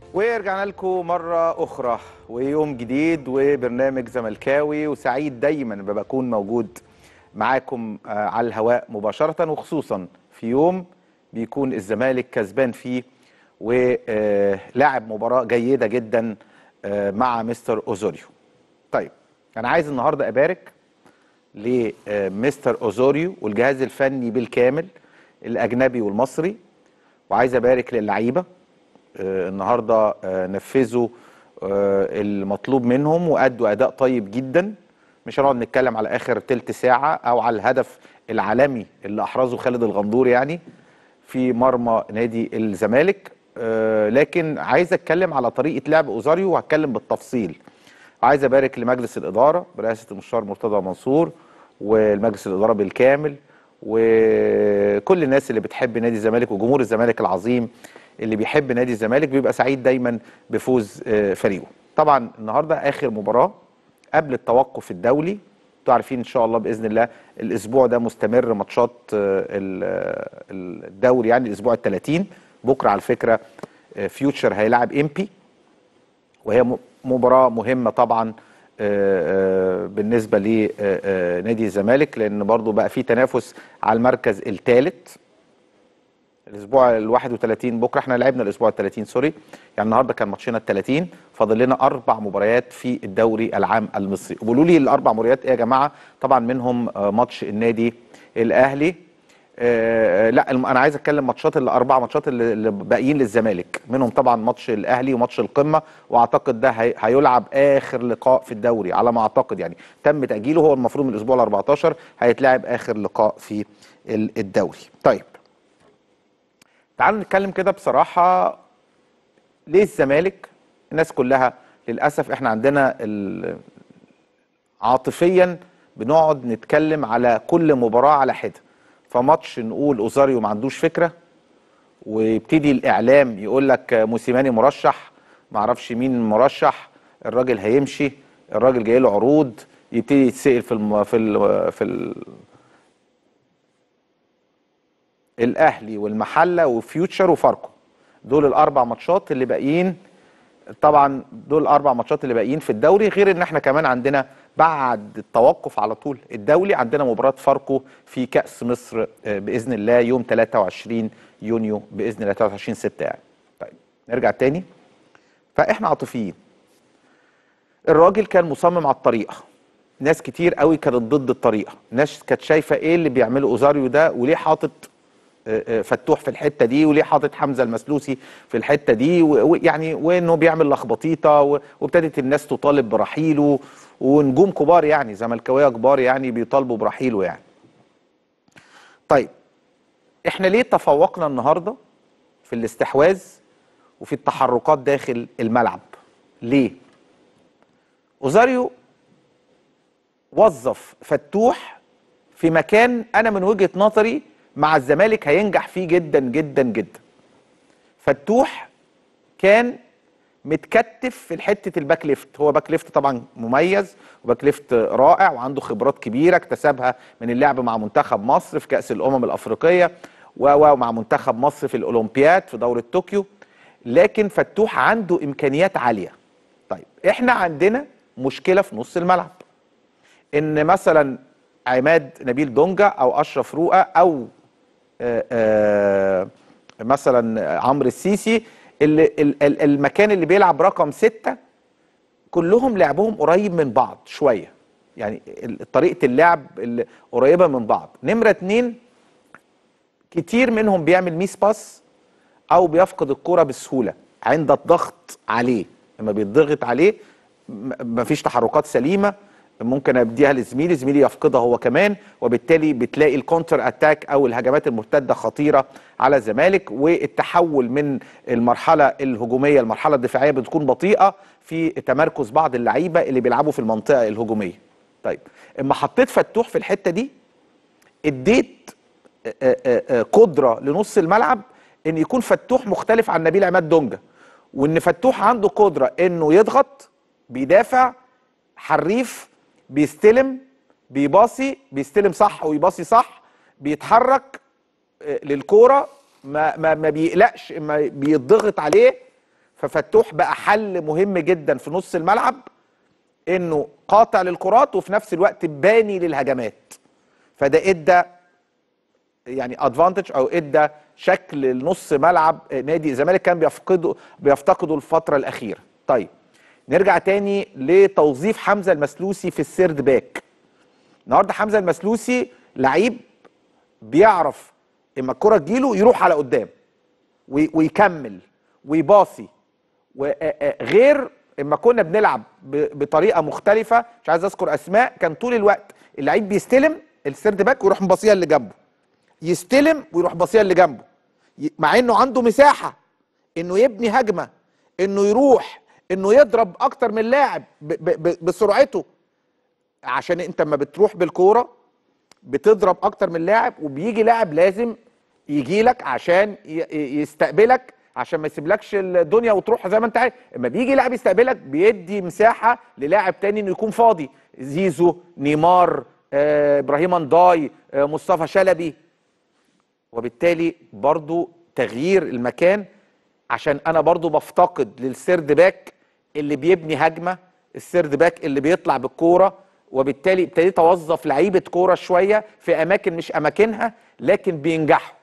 ورجعنا لكم مرة أخرى ويوم جديد وبرنامج زملكاوي وسعيد دايما لما بكون موجود معاكم آه، على الهواء مباشرة وخصوصا في يوم بيكون الزمالك كسبان فيه ولاعب مباراة جيدة جدا آه، مع مستر أوزوريو طيب أنا عايز النهاردة أبارك لمستر أوزوريو والجهاز الفني بالكامل الأجنبي والمصري وعايز أبارك للعيبة آه، النهارده آه، نفذوا آه، المطلوب منهم وادوا اداء طيب جدا مش هنقعد نتكلم على اخر تلت ساعه او على الهدف العالمي اللي احرزه خالد الغندور يعني في مرمى نادي الزمالك آه، لكن عايز اتكلم على طريقه لعب اوزاريو وهتكلم بالتفصيل عايز ابارك لمجلس الاداره برئاسه المستشار مرتضى منصور والمجلس الاداره بالكامل وكل الناس اللي بتحب نادي الزمالك وجمهور الزمالك العظيم اللي بيحب نادي الزمالك بيبقى سعيد دايما بفوز آه، فريقه طبعا النهارده اخر مباراه قبل التوقف الدولي انتوا عارفين ان شاء الله باذن الله الاسبوع ده مستمر ماتشات آه، ال- آه، الدوري يعني الاسبوع ال 30 بكره على فكره آه، فيوتشر هيلاعب امبي وهي م- مباراة مهمة طبعا آه، آه، بالنسبة لنادي الزمالك لأن برضو بقى في تنافس على المركز الثالث الأسبوع ال 31 بكرة احنا لعبنا الأسبوع ال 30 سوري يعني النهارده كان ماتشنا ال 30 فاضل لنا أربع مباريات في الدوري العام المصري وقولوا لي الأربع مباريات إيه يا جماعة طبعا منهم آه، ماتش النادي الأهلي آه، لا الم- انا عايز اتكلم ماتشات الاربع ماتشات اللي اللي باقيين للزمالك منهم طبعا ماتش الاهلي وماتش القمه واعتقد ده هي- هيلعب اخر لقاء في الدوري على ما اعتقد يعني تم تاجيله هو المفروض من الاسبوع ال 14 هيتلعب اخر لقاء في ال- الدوري طيب تعالوا نتكلم كده بصراحه ليه الزمالك الناس كلها للاسف احنا عندنا ال- عاطفيا بنقعد نتكلم على كل مباراة على حدة فماتش نقول اوزاريو ما عندوش فكرة ويبتدي الاعلام يقول لك موسيماني مرشح معرفش مين مرشح الراجل هيمشي الراجل جاي له عروض يبتدي يتسأل في الم... في ال... في ال... الاهلي والمحله وفيوتشر وفاركو دول الاربع ماتشات اللي باقيين طبعا دول الاربع ماتشات اللي باقيين في الدوري غير ان احنا كمان عندنا بعد التوقف على طول الدولي عندنا مباراه فاركو في كاس مصر آه، باذن الله يوم 23 يونيو باذن الله 23 6 يعني طيب نرجع تاني فاحنا عاطفيين الراجل كان مصمم على الطريقه ناس كتير قوي كانت ضد الطريقه ناس كانت شايفه ايه اللي بيعمله اوزاريو ده وليه حاطط آه، آه، فتوح في الحته دي وليه حاطط حمزه المسلوسي في الحته دي و- ويعني وانه بيعمل لخبطيطه و- وابتدت الناس تطالب برحيله ونجوم كبار يعني زملكاويه كبار يعني بيطالبوا برحيله يعني. طيب احنا ليه تفوقنا النهارده في الاستحواذ وفي التحركات داخل الملعب؟ ليه؟ اوزاريو وظف فتوح في مكان انا من وجهه نظري مع الزمالك هينجح فيه جدا جدا جدا فتوح كان متكتف في حته الباك ليفت هو باك ليفت طبعا مميز وباك ليفت رائع وعنده خبرات كبيره اكتسبها من اللعب مع منتخب مصر في كاس الامم الافريقيه و- و- ومع منتخب مصر في الاولمبياد في دوره طوكيو لكن فتوح عنده امكانيات عاليه طيب احنا عندنا مشكله في نص الملعب ان مثلا عماد نبيل دونجا او اشرف رؤى او آه، آه، مثلا عمرو السيسي اللي ال- ال- المكان اللي بيلعب رقم ستة كلهم لعبهم قريب من بعض شوية يعني ال- طريقة اللعب اللي قريبة من بعض نمرة اتنين كتير منهم بيعمل ميس باس او بيفقد الكرة بسهولة عند الضغط عليه لما بيتضغط عليه م- مفيش تحركات سليمة ممكن اديها لزميلي زميلي يفقدها هو كمان وبالتالي بتلاقي الكونتر اتاك او الهجمات المرتده خطيره على الزمالك والتحول من المرحله الهجوميه للمرحله الدفاعيه بتكون بطيئه في تمركز بعض اللعيبه اللي بيلعبوا في المنطقه الهجوميه. طيب اما حطيت فتوح في الحته دي اديت آه، آه، آه، قدره لنص الملعب ان يكون فتوح مختلف عن نبيل عماد دونجا وان فتوح عنده قدره انه يضغط بيدافع حريف بيستلم بيباصي بيستلم صح ويباصي صح بيتحرك آه، للكوره ما ما ما بيقلقش اما بيضغط عليه ففتوح بقى حل مهم جدا في نص الملعب انه قاطع للكرات وفي نفس الوقت باني للهجمات فده ادى يعني ادفانتج او ادى شكل نص ملعب نادي الزمالك كان بيفقده بيفتقده الفتره الاخيره طيب نرجع تاني لتوظيف حمزه المسلوسي في السيرد باك النهارده حمزه المسلوسي لعيب بيعرف اما الكره تجيله يروح على قدام وي- ويكمل ويباصي وغير اما كنا بنلعب ب- بطريقه مختلفه مش عايز اذكر اسماء كان طول الوقت اللعيب بيستلم السيرد باك ويروح مباصيها اللي جنبه يستلم ويروح باصيها اللي جنبه ي- مع انه عنده مساحه انه يبني هجمه انه يروح انه يضرب اكتر من لاعب ب- ب- ب- بسرعته عشان انت لما بتروح بالكوره بتضرب اكتر من لاعب وبيجي لاعب لازم يجي لك عشان ي- ي- يستقبلك عشان ما يسيبلكش الدنيا وتروح زي ما انت عايز اما بيجي لاعب يستقبلك بيدي مساحه للاعب تاني انه يكون فاضي زيزو نيمار آه، ابراهيم انداي آه، مصطفى شلبي وبالتالي برضو تغيير المكان عشان انا برضو بفتقد للسيرد باك اللي بيبني هجمه السيرد باك اللي بيطلع بالكوره وبالتالي ابتديت اوظف لعيبه كوره شويه في اماكن مش اماكنها لكن بينجحوا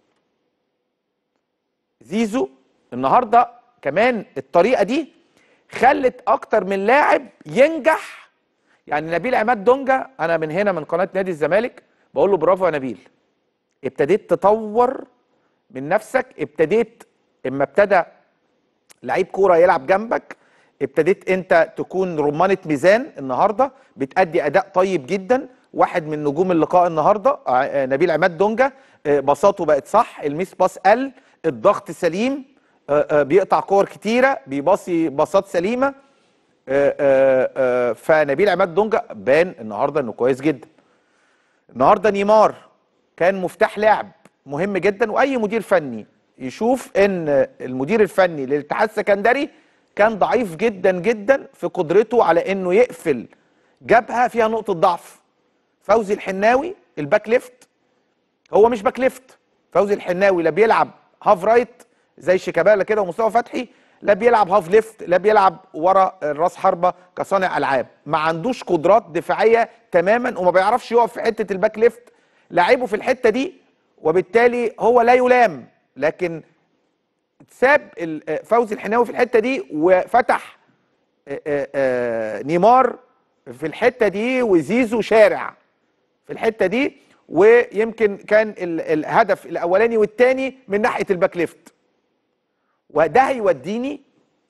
زيزو النهارده كمان الطريقه دي خلت اكتر من لاعب ينجح يعني نبيل عماد دونجا انا من هنا من قناه نادي الزمالك بقول له برافو يا نبيل ابتديت تطور من نفسك ابتديت اما ابتدى لعيب كوره يلعب جنبك ابتديت انت تكون رمانه ميزان النهارده بتأدي اداء طيب جدا واحد من نجوم اللقاء النهارده آه، نبيل عماد دونجا آه، باصاته بقت صح الميس باس قل الضغط سليم آه، آه، بيقطع كور كتيره بيباصي باصات سليمه آه، آه، آه، فنبيل عماد دونجا بان النهارده انه كويس جدا النهارده نيمار كان مفتاح لعب مهم جدا واي مدير فني يشوف ان المدير الفني للاتحاد السكندري كان ضعيف جدا جدا في قدرته على انه يقفل جبهه فيها نقطه ضعف فوزي الحناوي الباك ليفت هو مش باك ليفت فوزي الحناوي لا بيلعب هاف رايت زي شيكابالا كده ومصطفى فتحي لا بيلعب هاف ليفت لا بيلعب ورا الراس حربه كصانع العاب ما عندوش قدرات دفاعيه تماما وما بيعرفش يقف في حته الباك ليفت لعبه في الحته دي وبالتالي هو لا يلام لكن ساب ال- فوزي الحناوي في الحته دي وفتح آه، آه، آه، نيمار في الحته دي وزيزو شارع في الحته دي ويمكن كان ال- الهدف الاولاني والثاني من ناحيه الباك ليفت وده هيوديني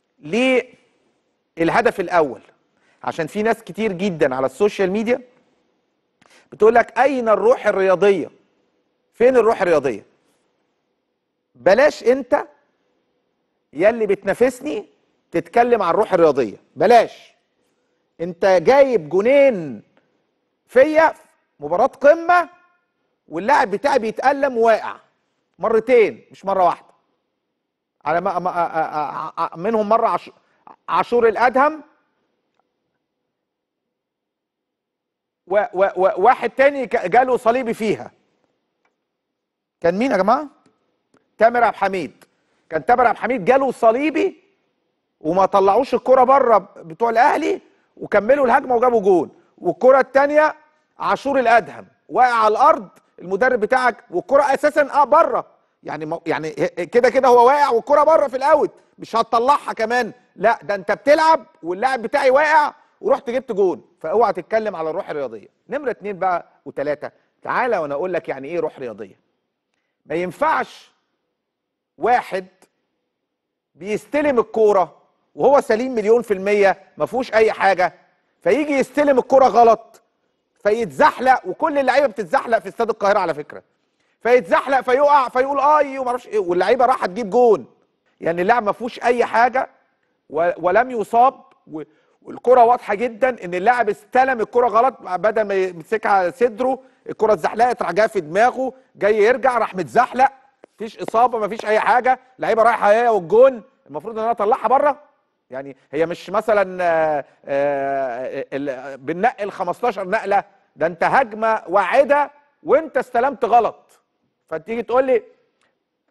للهدف الاول عشان في ناس كتير جدا على السوشيال ميديا بتقول لك اين الروح الرياضيه فين الروح الرياضيه بلاش انت يلي بتنافسني تتكلم عن الروح الرياضيه بلاش انت جايب جونين فيا مباراه قمه واللاعب بتاعي بيتالم واقع مرتين مش مره واحده على ما ما- آ- آ- آ- منهم مره عش... عاشور الادهم و... و... و... واحد تاني ك- جاله صليبي فيها كان مين يا جماعه تامر عبد الحميد كان تامر عبد الحميد جاله صليبي وما طلعوش الكرة بره بتوع الاهلي وكملوا الهجمه وجابوا جون والكرة الثانيه عاشور الادهم واقع على الارض المدرب بتاعك والكرة اساسا اه بره يعني مو- يعني ه- كده كده هو واقع والكرة بره في الاوت مش هتطلعها كمان لا ده انت بتلعب واللاعب بتاعي واقع ورحت جبت جون فاوعى تتكلم على الروح الرياضيه نمره اتنين بقى وثلاثه تعالى وانا اقول لك يعني ايه روح رياضيه ما ينفعش واحد بيستلم الكوره وهو سليم مليون في المية ما فيهوش أي حاجة فيجي يستلم الكوره غلط فيتزحلق وكل اللعيبة بتتزحلق في استاد القاهرة على فكرة فيتزحلق فيقع فيقول اي وما اعرفش ايه واللعيبة راحت تجيب جون يعني اللاعب ما فيهوش أي حاجة و- ولم يصاب و- والكرة واضحة جدا ان اللاعب استلم الكرة غلط بدل ما يمسكها على صدره الكرة اتزحلقت راح جايه في دماغه جاي يرجع راح متزحلق مفيش اصابة مفيش اي حاجة لعيبة رايحة هي والجون المفروض ان انا اطلعها بره يعني هي مش مثلا آه، آه، ال- بننقل 15 نقلة ده انت هجمة واعدة وانت استلمت غلط فتيجي تقول لي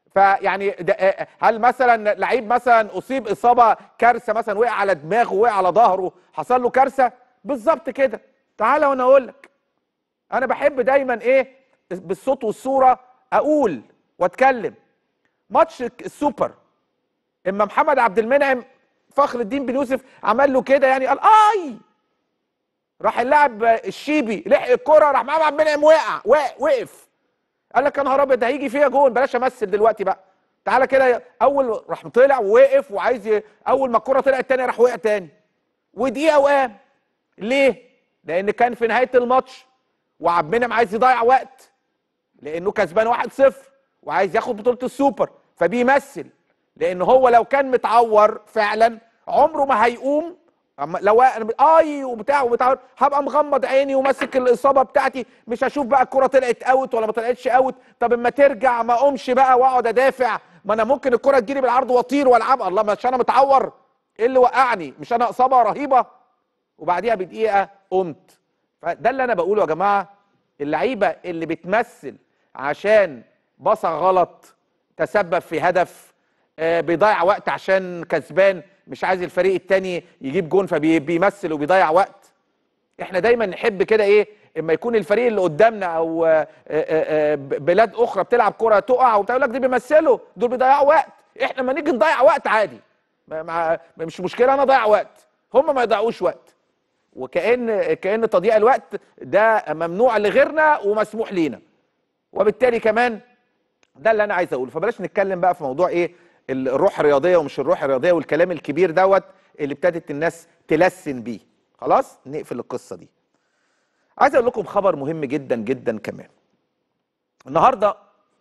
فيعني ده- آه، هل مثلا لعيب مثلا اصيب اصابه كارثه مثلا وقع على دماغه وقع على ظهره حصل له كارثه بالظبط كده تعالى وانا اقول لك انا بحب دايما ايه بالصوت والصوره اقول واتكلم ماتش السوبر اما محمد عبد المنعم فخر الدين بن يوسف عمل له كده يعني قال اي راح اللاعب الشيبي لحق الكره راح محمد عبد المنعم وقع وق- وقف قال لك يا نهار ابيض ده هيجي فيها جون بلاش امثل دلوقتي بقى تعالى كده اول راح طلع ووقف وعايز ي... اول ما الكره طلعت تاني راح وقع تاني ودقيقه وقام ليه؟ لان كان في نهايه الماتش وعبد المنعم عايز يضيع وقت لانه كسبان 1-0 وعايز ياخد بطوله السوبر فبيمثل لان هو لو كان متعور فعلا عمره ما هيقوم أما لو انا اي وبتاع وبتاع هبقى مغمض عيني وماسك الاصابه بتاعتي مش هشوف بقى الكره طلعت اوت ولا ما طلعتش اوت طب اما ترجع ما اقومش بقى واقعد ادافع ما انا ممكن الكره تجيلي بالعرض واطير والعب الله مش انا متعور ايه اللي وقعني مش انا اصابه رهيبه وبعديها بدقيقه قمت فده اللي انا بقوله يا جماعه اللعيبه اللي بتمثل عشان بصى غلط تسبب في هدف آه، بيضيع وقت عشان كسبان مش عايز الفريق التاني يجيب جون فبيمثل وبيضيع وقت احنا دايما نحب كده ايه اما يكون الفريق اللي قدامنا او آه، آه، آه، بلاد اخرى بتلعب كره تقع وبتاع يقول لك دي بيمثلوا دول بيضيعوا وقت احنا ما نيجي نضيع وقت عادي ما- مع مش مشكله انا اضيع وقت هم ما يضيعوش وقت وكأن كأن تضييع الوقت ده ممنوع لغيرنا ومسموح لينا وبالتالي كمان ده اللي انا عايز اقوله فبلاش نتكلم بقى في موضوع ايه الروح الرياضيه ومش الروح الرياضيه والكلام الكبير دوت اللي ابتدت الناس تلسن بيه خلاص نقفل القصه دي عايز اقول لكم خبر مهم جدا جدا كمان النهارده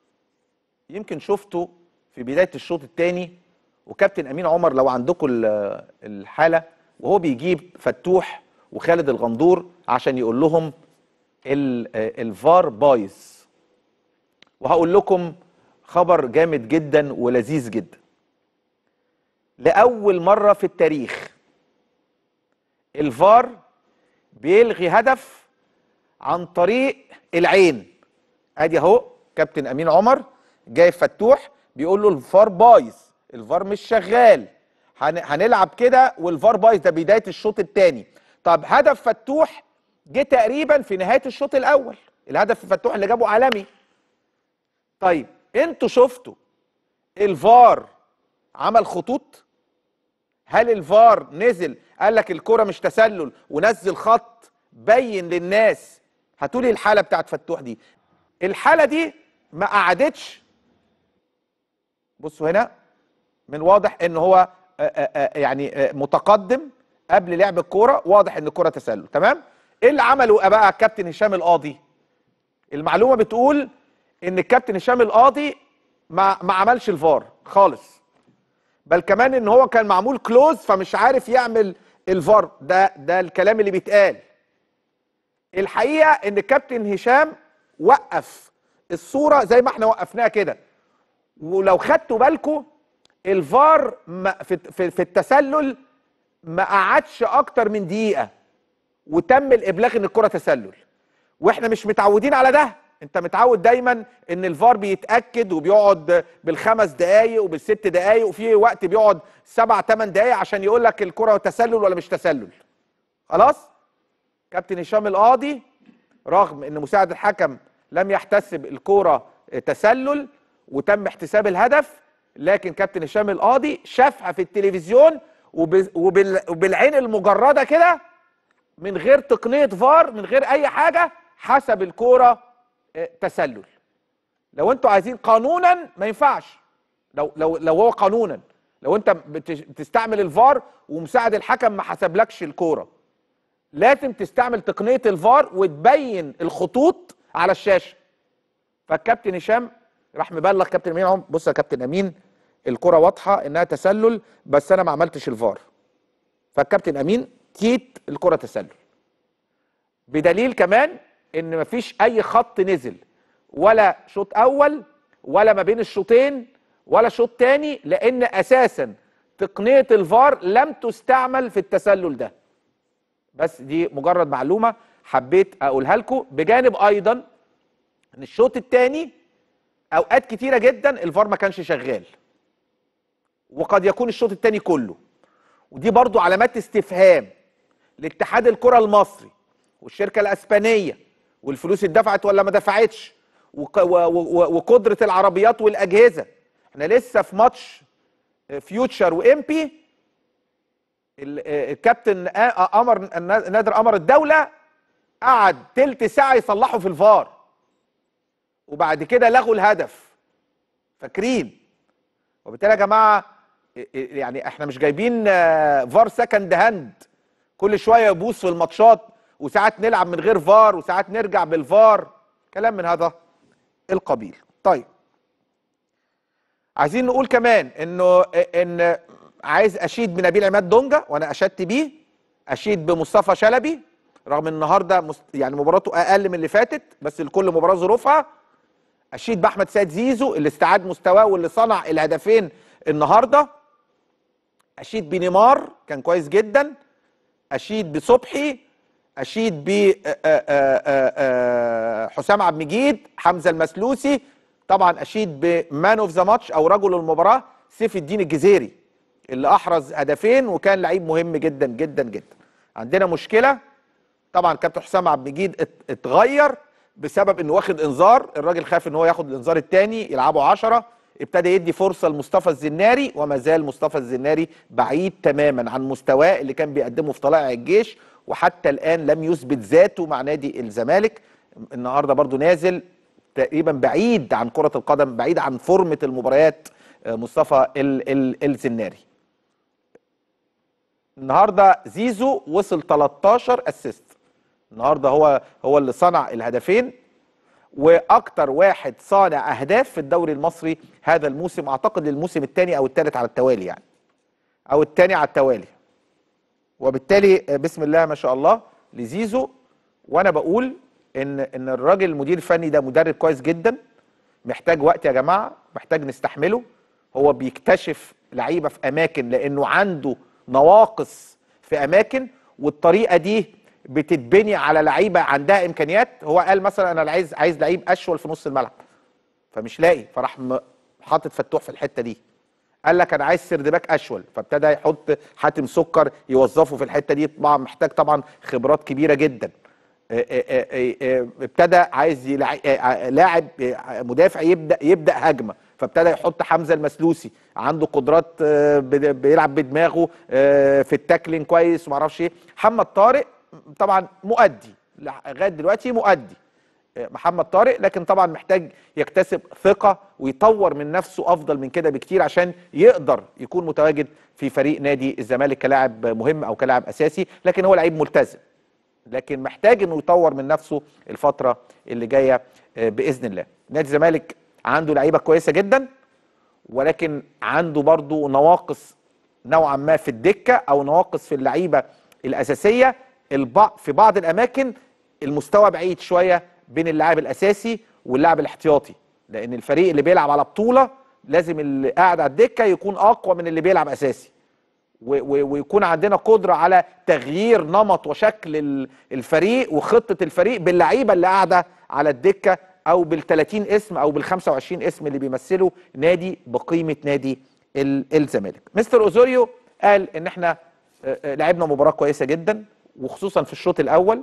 يمكن شفتوا في بدايه الشوط الثاني وكابتن امين عمر لو عندكم ال- الحاله وهو بيجيب فتوح وخالد الغندور عشان يقول لهم ال- الفار بايظ وهقول لكم خبر جامد جدا ولذيذ جدا لاول مره في التاريخ الفار بيلغي هدف عن طريق العين ادي اهو كابتن امين عمر جاي فتوح بيقول له الفار بايظ الفار مش شغال هن- هنلعب كده والفار بايظ ده بدايه الشوط الثاني طب هدف فتوح جه تقريبا في نهايه الشوط الاول الهدف فتوح اللي جابه عالمي طيب انتوا شفتوا الفار عمل خطوط هل الفار نزل قال لك الكرة مش تسلل ونزل خط بين للناس هاتولي الحالة بتاعت فتوح دي الحالة دي ما قعدتش بصوا هنا من واضح ان هو آه، آه، آه، يعني آه، متقدم قبل لعب الكوره واضح ان الكوره تسلل تمام ايه اللي عمله بقى الكابتن هشام القاضي المعلومه بتقول ان الكابتن هشام القاضي ما ما عملش الفار خالص بل كمان ان هو كان معمول كلوز فمش عارف يعمل الفار ده ده الكلام اللي بيتقال الحقيقه ان الكابتن هشام وقف الصوره زي ما احنا وقفناها كده ولو خدتوا بالكم الفار ما في, في, في التسلل ما قعدش اكتر من دقيقه وتم الابلاغ ان الكره تسلل واحنا مش متعودين على ده انت متعود دايما ان الفار بيتاكد وبيقعد بالخمس دقائق وبالست دقائق وفي وقت بيقعد سبع ثمان دقائق عشان يقول لك الكره تسلل ولا مش تسلل خلاص كابتن هشام القاضي رغم ان مساعد الحكم لم يحتسب الكوره تسلل وتم احتساب الهدف لكن كابتن هشام القاضي شافها في التلفزيون وب- وبال- وبالعين المجرده كده من غير تقنيه فار من غير اي حاجه حسب الكوره آه، تسلل لو انتوا عايزين قانونا ما ينفعش لو لو لو هو قانونا لو انت بتش- بتستعمل الفار ومساعد الحكم ما حسبلكش الكوره لازم تستعمل تقنيه الفار وتبين الخطوط على الشاشه فالكابتن هشام راح مبلغ كابتن امين عم بص يا كابتن امين الكره واضحه انها تسلل بس انا ما عملتش الفار فالكابتن امين تيت الكره تسلل بدليل كمان ان مفيش اي خط نزل ولا شوط اول ولا ما بين الشوطين ولا شوط تاني لان اساسا تقنيه الفار لم تستعمل في التسلل ده بس دي مجرد معلومه حبيت اقولها لكم بجانب ايضا ان الشوط الثاني اوقات كتيره جدا الفار ما كانش شغال وقد يكون الشوط الثاني كله ودي برضو علامات استفهام لاتحاد الكره المصري والشركه الاسبانيه والفلوس اتدفعت ولا ما دفعتش وق- و- و- وقدره العربيات والاجهزه احنا لسه في ماتش فيوتشر وامبي ال- آه، الكابتن آ- امر نادر امر الدوله قعد تلت ساعه يصلحوا في الفار وبعد كده لغوا الهدف فاكرين وبالتالي يا جماعه إ- إ- يعني احنا مش جايبين آه، فار سكند هاند كل شويه يبوظ في الماتشات وساعات نلعب من غير فار وساعات نرجع بالفار كلام من هذا القبيل طيب عايزين نقول كمان انه ان عايز اشيد بنبيل عماد دونجا وانا اشدت بيه اشيد بمصطفى شلبي رغم ان النهارده مست... يعني مباراته اقل من اللي فاتت بس لكل مباراه ظروفها اشيد باحمد سيد زيزو اللي استعاد مستواه واللي صنع الهدفين النهارده اشيد بنيمار كان كويس جدا اشيد بصبحي اشيد ب آه، آه، آه، آه، حسام عبد المجيد حمزه المسلوسي طبعا اشيد بمان اوف ذا ماتش او رجل المباراه سيف الدين الجزيري اللي احرز هدفين وكان لعيب مهم جدا جدا جدا عندنا مشكله طبعا كابتن حسام عبد المجيد ات- اتغير بسبب انه واخد انذار الراجل خاف ان هو ياخد الانذار الثاني يلعبوا 10 ابتدى يدي فرصه لمصطفى الزناري وما زال مصطفى الزناري بعيد تماما عن مستواه اللي كان بيقدمه في طلائع الجيش وحتى الان لم يثبت ذاته مع نادي الزمالك النهارده برضو نازل تقريبا بعيد عن كره القدم بعيد عن فورمه المباريات آه، مصطفى ال- ال- الزناري النهارده زيزو وصل 13 اسيست النهارده هو هو اللي صنع الهدفين واكتر واحد صانع اهداف في الدوري المصري هذا الموسم اعتقد الموسم الثاني او الثالث على التوالي يعني او الثاني على التوالي وبالتالي آه، بسم الله ما شاء الله لزيزو وانا بقول ان ان الراجل المدير الفني ده مدرب كويس جدا محتاج وقت يا جماعه محتاج نستحمله هو بيكتشف لعيبه في اماكن لانه عنده نواقص في اماكن والطريقه دي بتتبني على لعيبه عندها امكانيات هو قال مثلا انا عايز عايز لعيب اشول في نص الملعب فمش لاقي فراح م- حاطط فتوح في الحته دي قال لك انا عايز سردباك اشول فابتدى يحط حاتم سكر يوظفه في الحته دي طبعا محتاج طبعا خبرات كبيره جدا آه، آه، آه، آه، ابتدى عايز يلع- آه، آه، لاعب آه، مدافع يبدا يبدا هجمه فابتدى يحط حمزه المسلوسي عنده قدرات آه، بد- بيلعب بدماغه آه، في التاكلين كويس وما اعرفش ايه محمد طارق طبعا مؤدي لغايه دلوقتي مؤدي محمد طارق لكن طبعا محتاج يكتسب ثقة ويطور من نفسه أفضل من كده بكتير عشان يقدر يكون متواجد في فريق نادي الزمالك كلاعب مهم أو كلاعب أساسي لكن هو لعيب ملتزم لكن محتاج انه يطور من نفسه الفترة اللي جاية آه، بإذن الله نادي الزمالك عنده لعيبة كويسة جدا ولكن عنده برضو نواقص نوعا ما في الدكة أو نواقص في اللعيبة الأساسية البعض في بعض الأماكن المستوى بعيد شوية بين اللاعب الأساسي واللاعب الاحتياطي لأن الفريق اللي بيلعب على بطولة لازم اللي قاعد على الدكة يكون أقوى من اللي بيلعب أساسي و- و- ويكون عندنا قدرة على تغيير نمط وشكل ال- الفريق وخطة الفريق باللعيبة اللي قاعدة على الدكة أو بال 30 اسم أو بال 25 اسم اللي بيمثلوا نادي بقيمة نادي ال- الزمالك. مستر أوزوريو قال إن إحنا آه، آه، لعبنا مباراة كويسة جدا وخصوصا في الشوط الأول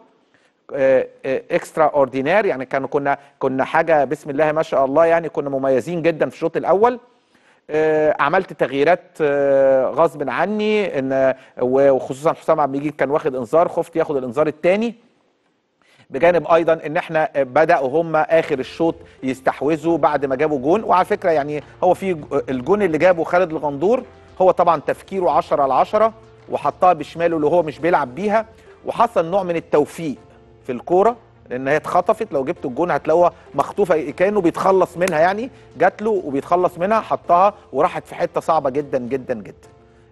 اكسترا اوردينار يعني كانوا كنا كنا حاجه بسم الله ما شاء الله يعني كنا مميزين جدا في الشوط الاول آه، عملت تغييرات آه، غصب عني ان وخصوصا حسام عبد المجيد كان واخد انذار خفت ياخد الانذار الثاني بجانب ايضا ان احنا بداوا هم اخر الشوط يستحوذوا بعد ما جابوا جون وعلى فكره يعني هو في ج- الجون اللي جابه خالد الغندور هو طبعا تفكيره 10 على 10 وحطها بشماله اللي هو مش بيلعب بيها وحصل نوع من التوفيق في الكوره لان هي اتخطفت لو جبت الجون هتلاقوها مخطوفه كانه بيتخلص منها يعني جات له وبيتخلص منها حطها وراحت في حته صعبه جدا جدا جدا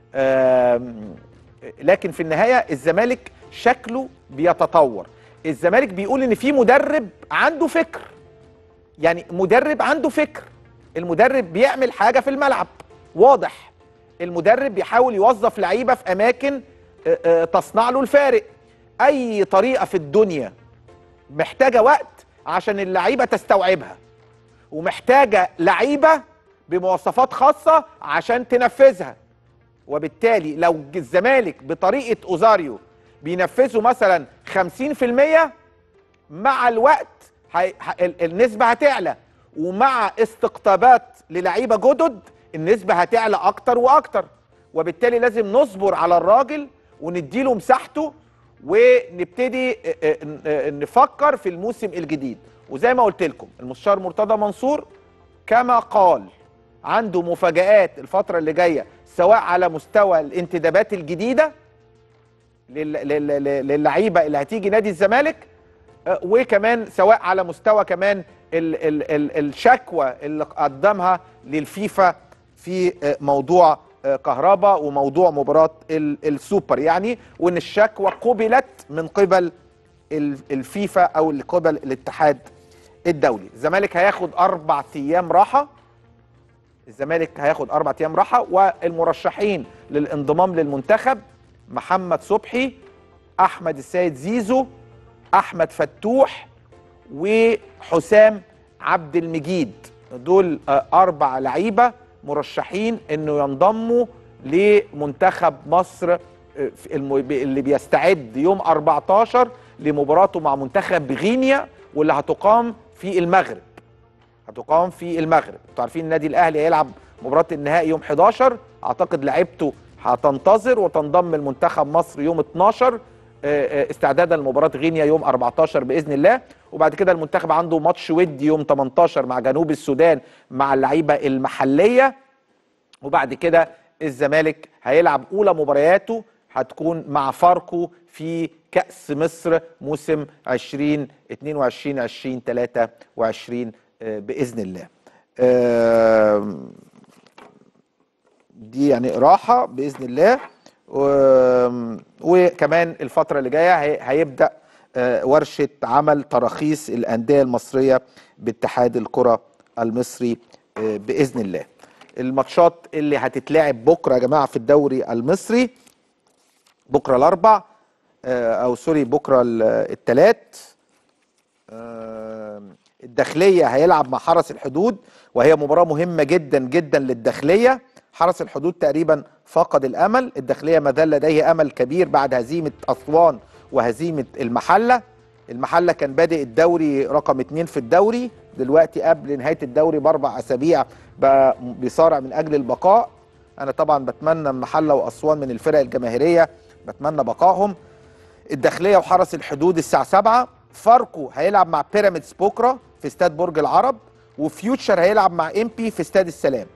آم، لكن في النهايه الزمالك شكله بيتطور الزمالك بيقول ان في مدرب عنده فكر يعني مدرب عنده فكر المدرب بيعمل حاجه في الملعب واضح المدرب بيحاول يوظف لعيبه في اماكن آه، آه، تصنع له الفارق اي طريقه في الدنيا محتاجه وقت عشان اللعيبه تستوعبها ومحتاجه لعيبه بمواصفات خاصه عشان تنفذها وبالتالي لو الزمالك بطريقه اوزاريو بينفذوا مثلا 50% مع الوقت هي... ه... ال- النسبه هتعلى ومع استقطابات للعيبه جدد النسبه هتعلى اكتر واكتر وبالتالي لازم نصبر على الراجل ونديله مساحته ونبتدي اه، اه، اه، نفكر في الموسم الجديد وزي ما قلت لكم المستشار مرتضى منصور كما قال عنده مفاجآت الفترة اللي جاية سواء على مستوى الانتدابات الجديدة لل- لل- لل- للعيبة اللي هتيجي نادي الزمالك آه، وكمان سواء على مستوى كمان ال ال ال الشكوى اللي قدمها للفيفا في آه، موضوع آه، كهربا وموضوع مباراة ال- السوبر يعني وان الشكوى قبلت من قبل ال- الفيفا او من قبل الاتحاد الدولي الزمالك هياخد اربع ايام راحه الزمالك هياخد اربع ايام راحه والمرشحين للانضمام للمنتخب محمد صبحي احمد السيد زيزو احمد فتوح وحسام عبد المجيد دول آه، اربع لعيبه مرشحين انه ينضموا لمنتخب مصر آه، في الم- اللي بيستعد يوم 14 لمباراته مع منتخب غينيا واللي هتقام في المغرب هتقام في المغرب انتوا عارفين النادي الاهلي هيلعب مباراه النهائي يوم 11 اعتقد لعيبته هتنتظر وتنضم لمنتخب مصر يوم 12 آه، آه، استعدادا لمباراه غينيا يوم 14 باذن الله وبعد كده المنتخب عنده ماتش ودي يوم 18 مع جنوب السودان مع اللعيبه المحليه وبعد كده الزمالك هيلعب اولى مبارياته هتكون مع فاركو في كأس مصر موسم 2022 2023 آه، بإذن الله. آم، دي يعني راحة بإذن الله و- وكمان الفترة اللي جاية هي- هيبدأ آه، ورشة عمل تراخيص الأندية المصرية باتحاد الكرة المصري آه، بإذن الله الماتشات اللي هتتلعب بكرة يا جماعة في الدوري المصري بكرة الأربع آه، أو سوري بكرة ال- التلات آه، الداخلية هيلعب مع حرس الحدود وهي مباراة مهمة جدا جدا للداخلية حرس الحدود تقريبا فقد الأمل الداخلية ما زال لديه أمل كبير بعد هزيمة أسوان وهزيمة المحلة المحلة كان بادئ الدوري رقم اتنين في الدوري دلوقتي قبل نهاية الدوري بأربع أسابيع بقى بيصارع من أجل البقاء أنا طبعا بتمنى المحلة وأسوان من الفرق الجماهيرية بتمنى بقائهم الداخليه وحرس الحدود الساعه 7 فاركو هيلعب مع بيراميدز بكره في استاد برج العرب وفيوتشر هيلعب مع امبي في استاد السلام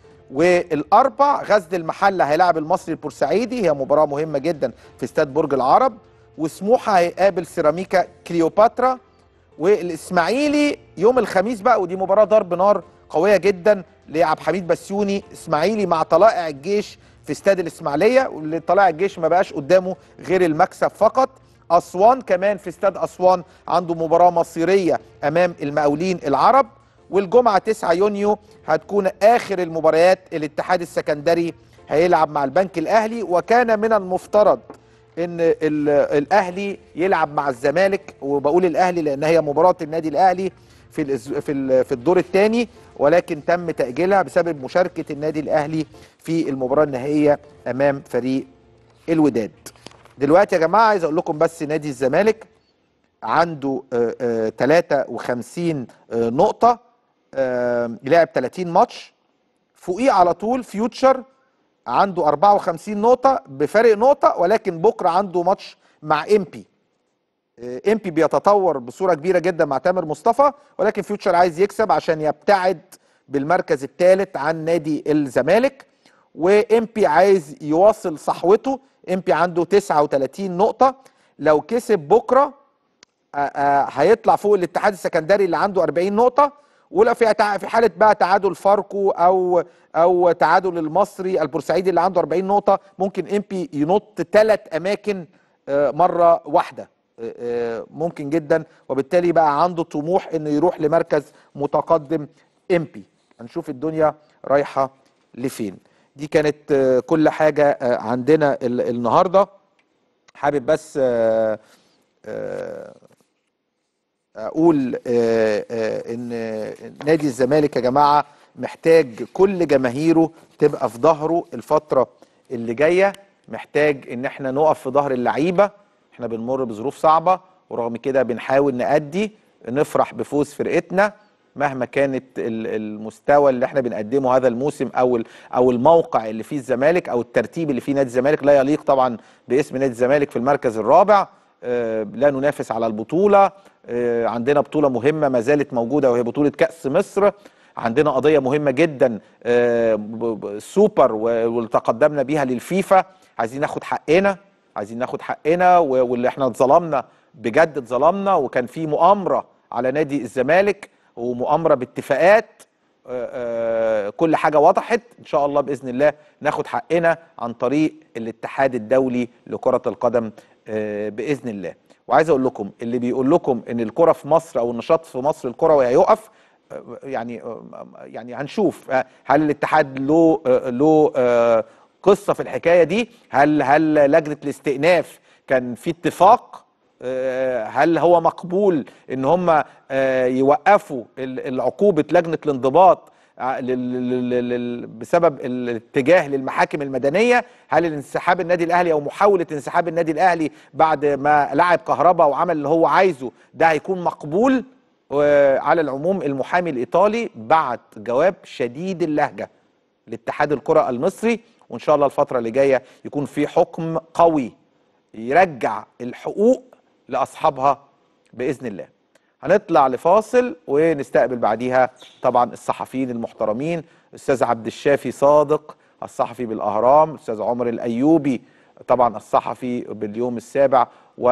والاربع غزل المحله هيلاعب المصري البورسعيدي هي مباراه مهمه جدا في استاد برج العرب وسموحه هيقابل سيراميكا كليوباترا والاسماعيلي يوم الخميس بقى ودي مباراه ضرب نار قويه جدا لعبد الحميد بسيوني اسماعيلي مع طلائع الجيش في استاد الاسماعيليه واللي طلائع الجيش ما بقاش قدامه غير المكسب فقط اسوان كمان في استاد اسوان عنده مباراه مصيريه امام المقاولين العرب والجمعه 9 يونيو هتكون اخر المباريات الاتحاد السكندري هيلعب مع البنك الاهلي وكان من المفترض ان ال- الاهلي يلعب مع الزمالك وبقول الاهلي لان هي مباراه النادي الاهلي في الأز- في ال- في الدور الثاني ولكن تم تاجيلها بسبب مشاركه النادي الاهلي في المباراه النهائيه امام فريق الوداد. دلوقتي يا جماعه عايز اقول لكم بس نادي الزمالك عنده آه، آه، 53 آه، نقطه آه، لعب 30 ماتش فوقيه على طول فيوتشر عنده 54 نقطة بفارق نقطة ولكن بكرة عنده ماتش مع امبي امبي بيتطور بصورة كبيرة جدا مع تامر مصطفى ولكن فيوتشر عايز يكسب عشان يبتعد بالمركز الثالث عن نادي الزمالك وامبي عايز يواصل صحوته امبي عنده 39 نقطة لو كسب بكرة آه، آه، هيطلع فوق الاتحاد السكندري اللي عنده 40 نقطة ولو في تع- في حالة بقى تعادل فاركو او او تعادل المصري البورسعيدي اللي عنده 40 نقطة ممكن امبي ينط ثلاث اماكن آه، مرة واحدة آه، آه، ممكن جدا وبالتالي بقى عنده طموح انه يروح لمركز متقدم امبي هنشوف الدنيا رايحة لفين دي كانت آه، كل حاجة آه، عندنا ال- النهاردة حابب بس آه، آه، اقول آه، آه، ان نادي الزمالك يا جماعه محتاج كل جماهيره تبقى في ظهره الفتره اللي جايه محتاج ان احنا نقف في ظهر اللعيبه احنا بنمر بظروف صعبه ورغم كده بنحاول نأدي نفرح بفوز فرقتنا مهما كانت ال- المستوى اللي احنا بنقدمه هذا الموسم او ال- او الموقع اللي فيه الزمالك او الترتيب اللي فيه نادي الزمالك لا يليق طبعا باسم نادي الزمالك في المركز الرابع آه، لا ننافس على البطوله آه، عندنا بطوله مهمه ما زالت موجوده وهي بطوله كاس مصر عندنا قضيه مهمه جدا آه، ب- ب- سوبر و- واللي تقدمنا بيها للفيفا عايزين ناخد حقنا عايزين ناخد حقنا و- واللي احنا اتظلمنا بجد اتظلمنا وكان في مؤامره على نادي الزمالك ومؤامره باتفاقات آه، آه، كل حاجه وضحت ان شاء الله باذن الله ناخد حقنا عن طريق الاتحاد الدولي لكره القدم آه، باذن الله وعايز اقول لكم اللي بيقول لكم ان الكره في مصر او النشاط في مصر الكروي هيقف آه، يعني آه، يعني هنشوف آه، هل الاتحاد له آه، له آه، قصه في الحكايه دي هل هل لجنه الاستئناف كان في اتفاق آه، هل هو مقبول ان هم آه، يوقفوا ال- العقوبه لجنه الانضباط ع- لل- لل- لل- بسبب الاتجاه للمحاكم المدنيه هل انسحاب النادي الاهلي او محاوله انسحاب النادي الاهلي بعد ما لعب كهربا وعمل اللي هو عايزه ده هيكون مقبول وعلى العموم المحامي الايطالي بعت جواب شديد اللهجه لاتحاد الكره المصري وان شاء الله الفتره اللي جايه يكون في حكم قوي يرجع الحقوق لاصحابها باذن الله هنطلع لفاصل ونستقبل بعديها طبعا الصحفيين المحترمين استاذ عبد الشافي صادق الصحفي بالاهرام استاذ عمر الايوبي طبعا الصحفي باليوم السابع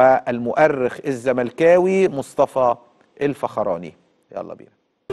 والمؤرخ الزملكاوي مصطفى الفخراني يلا بينا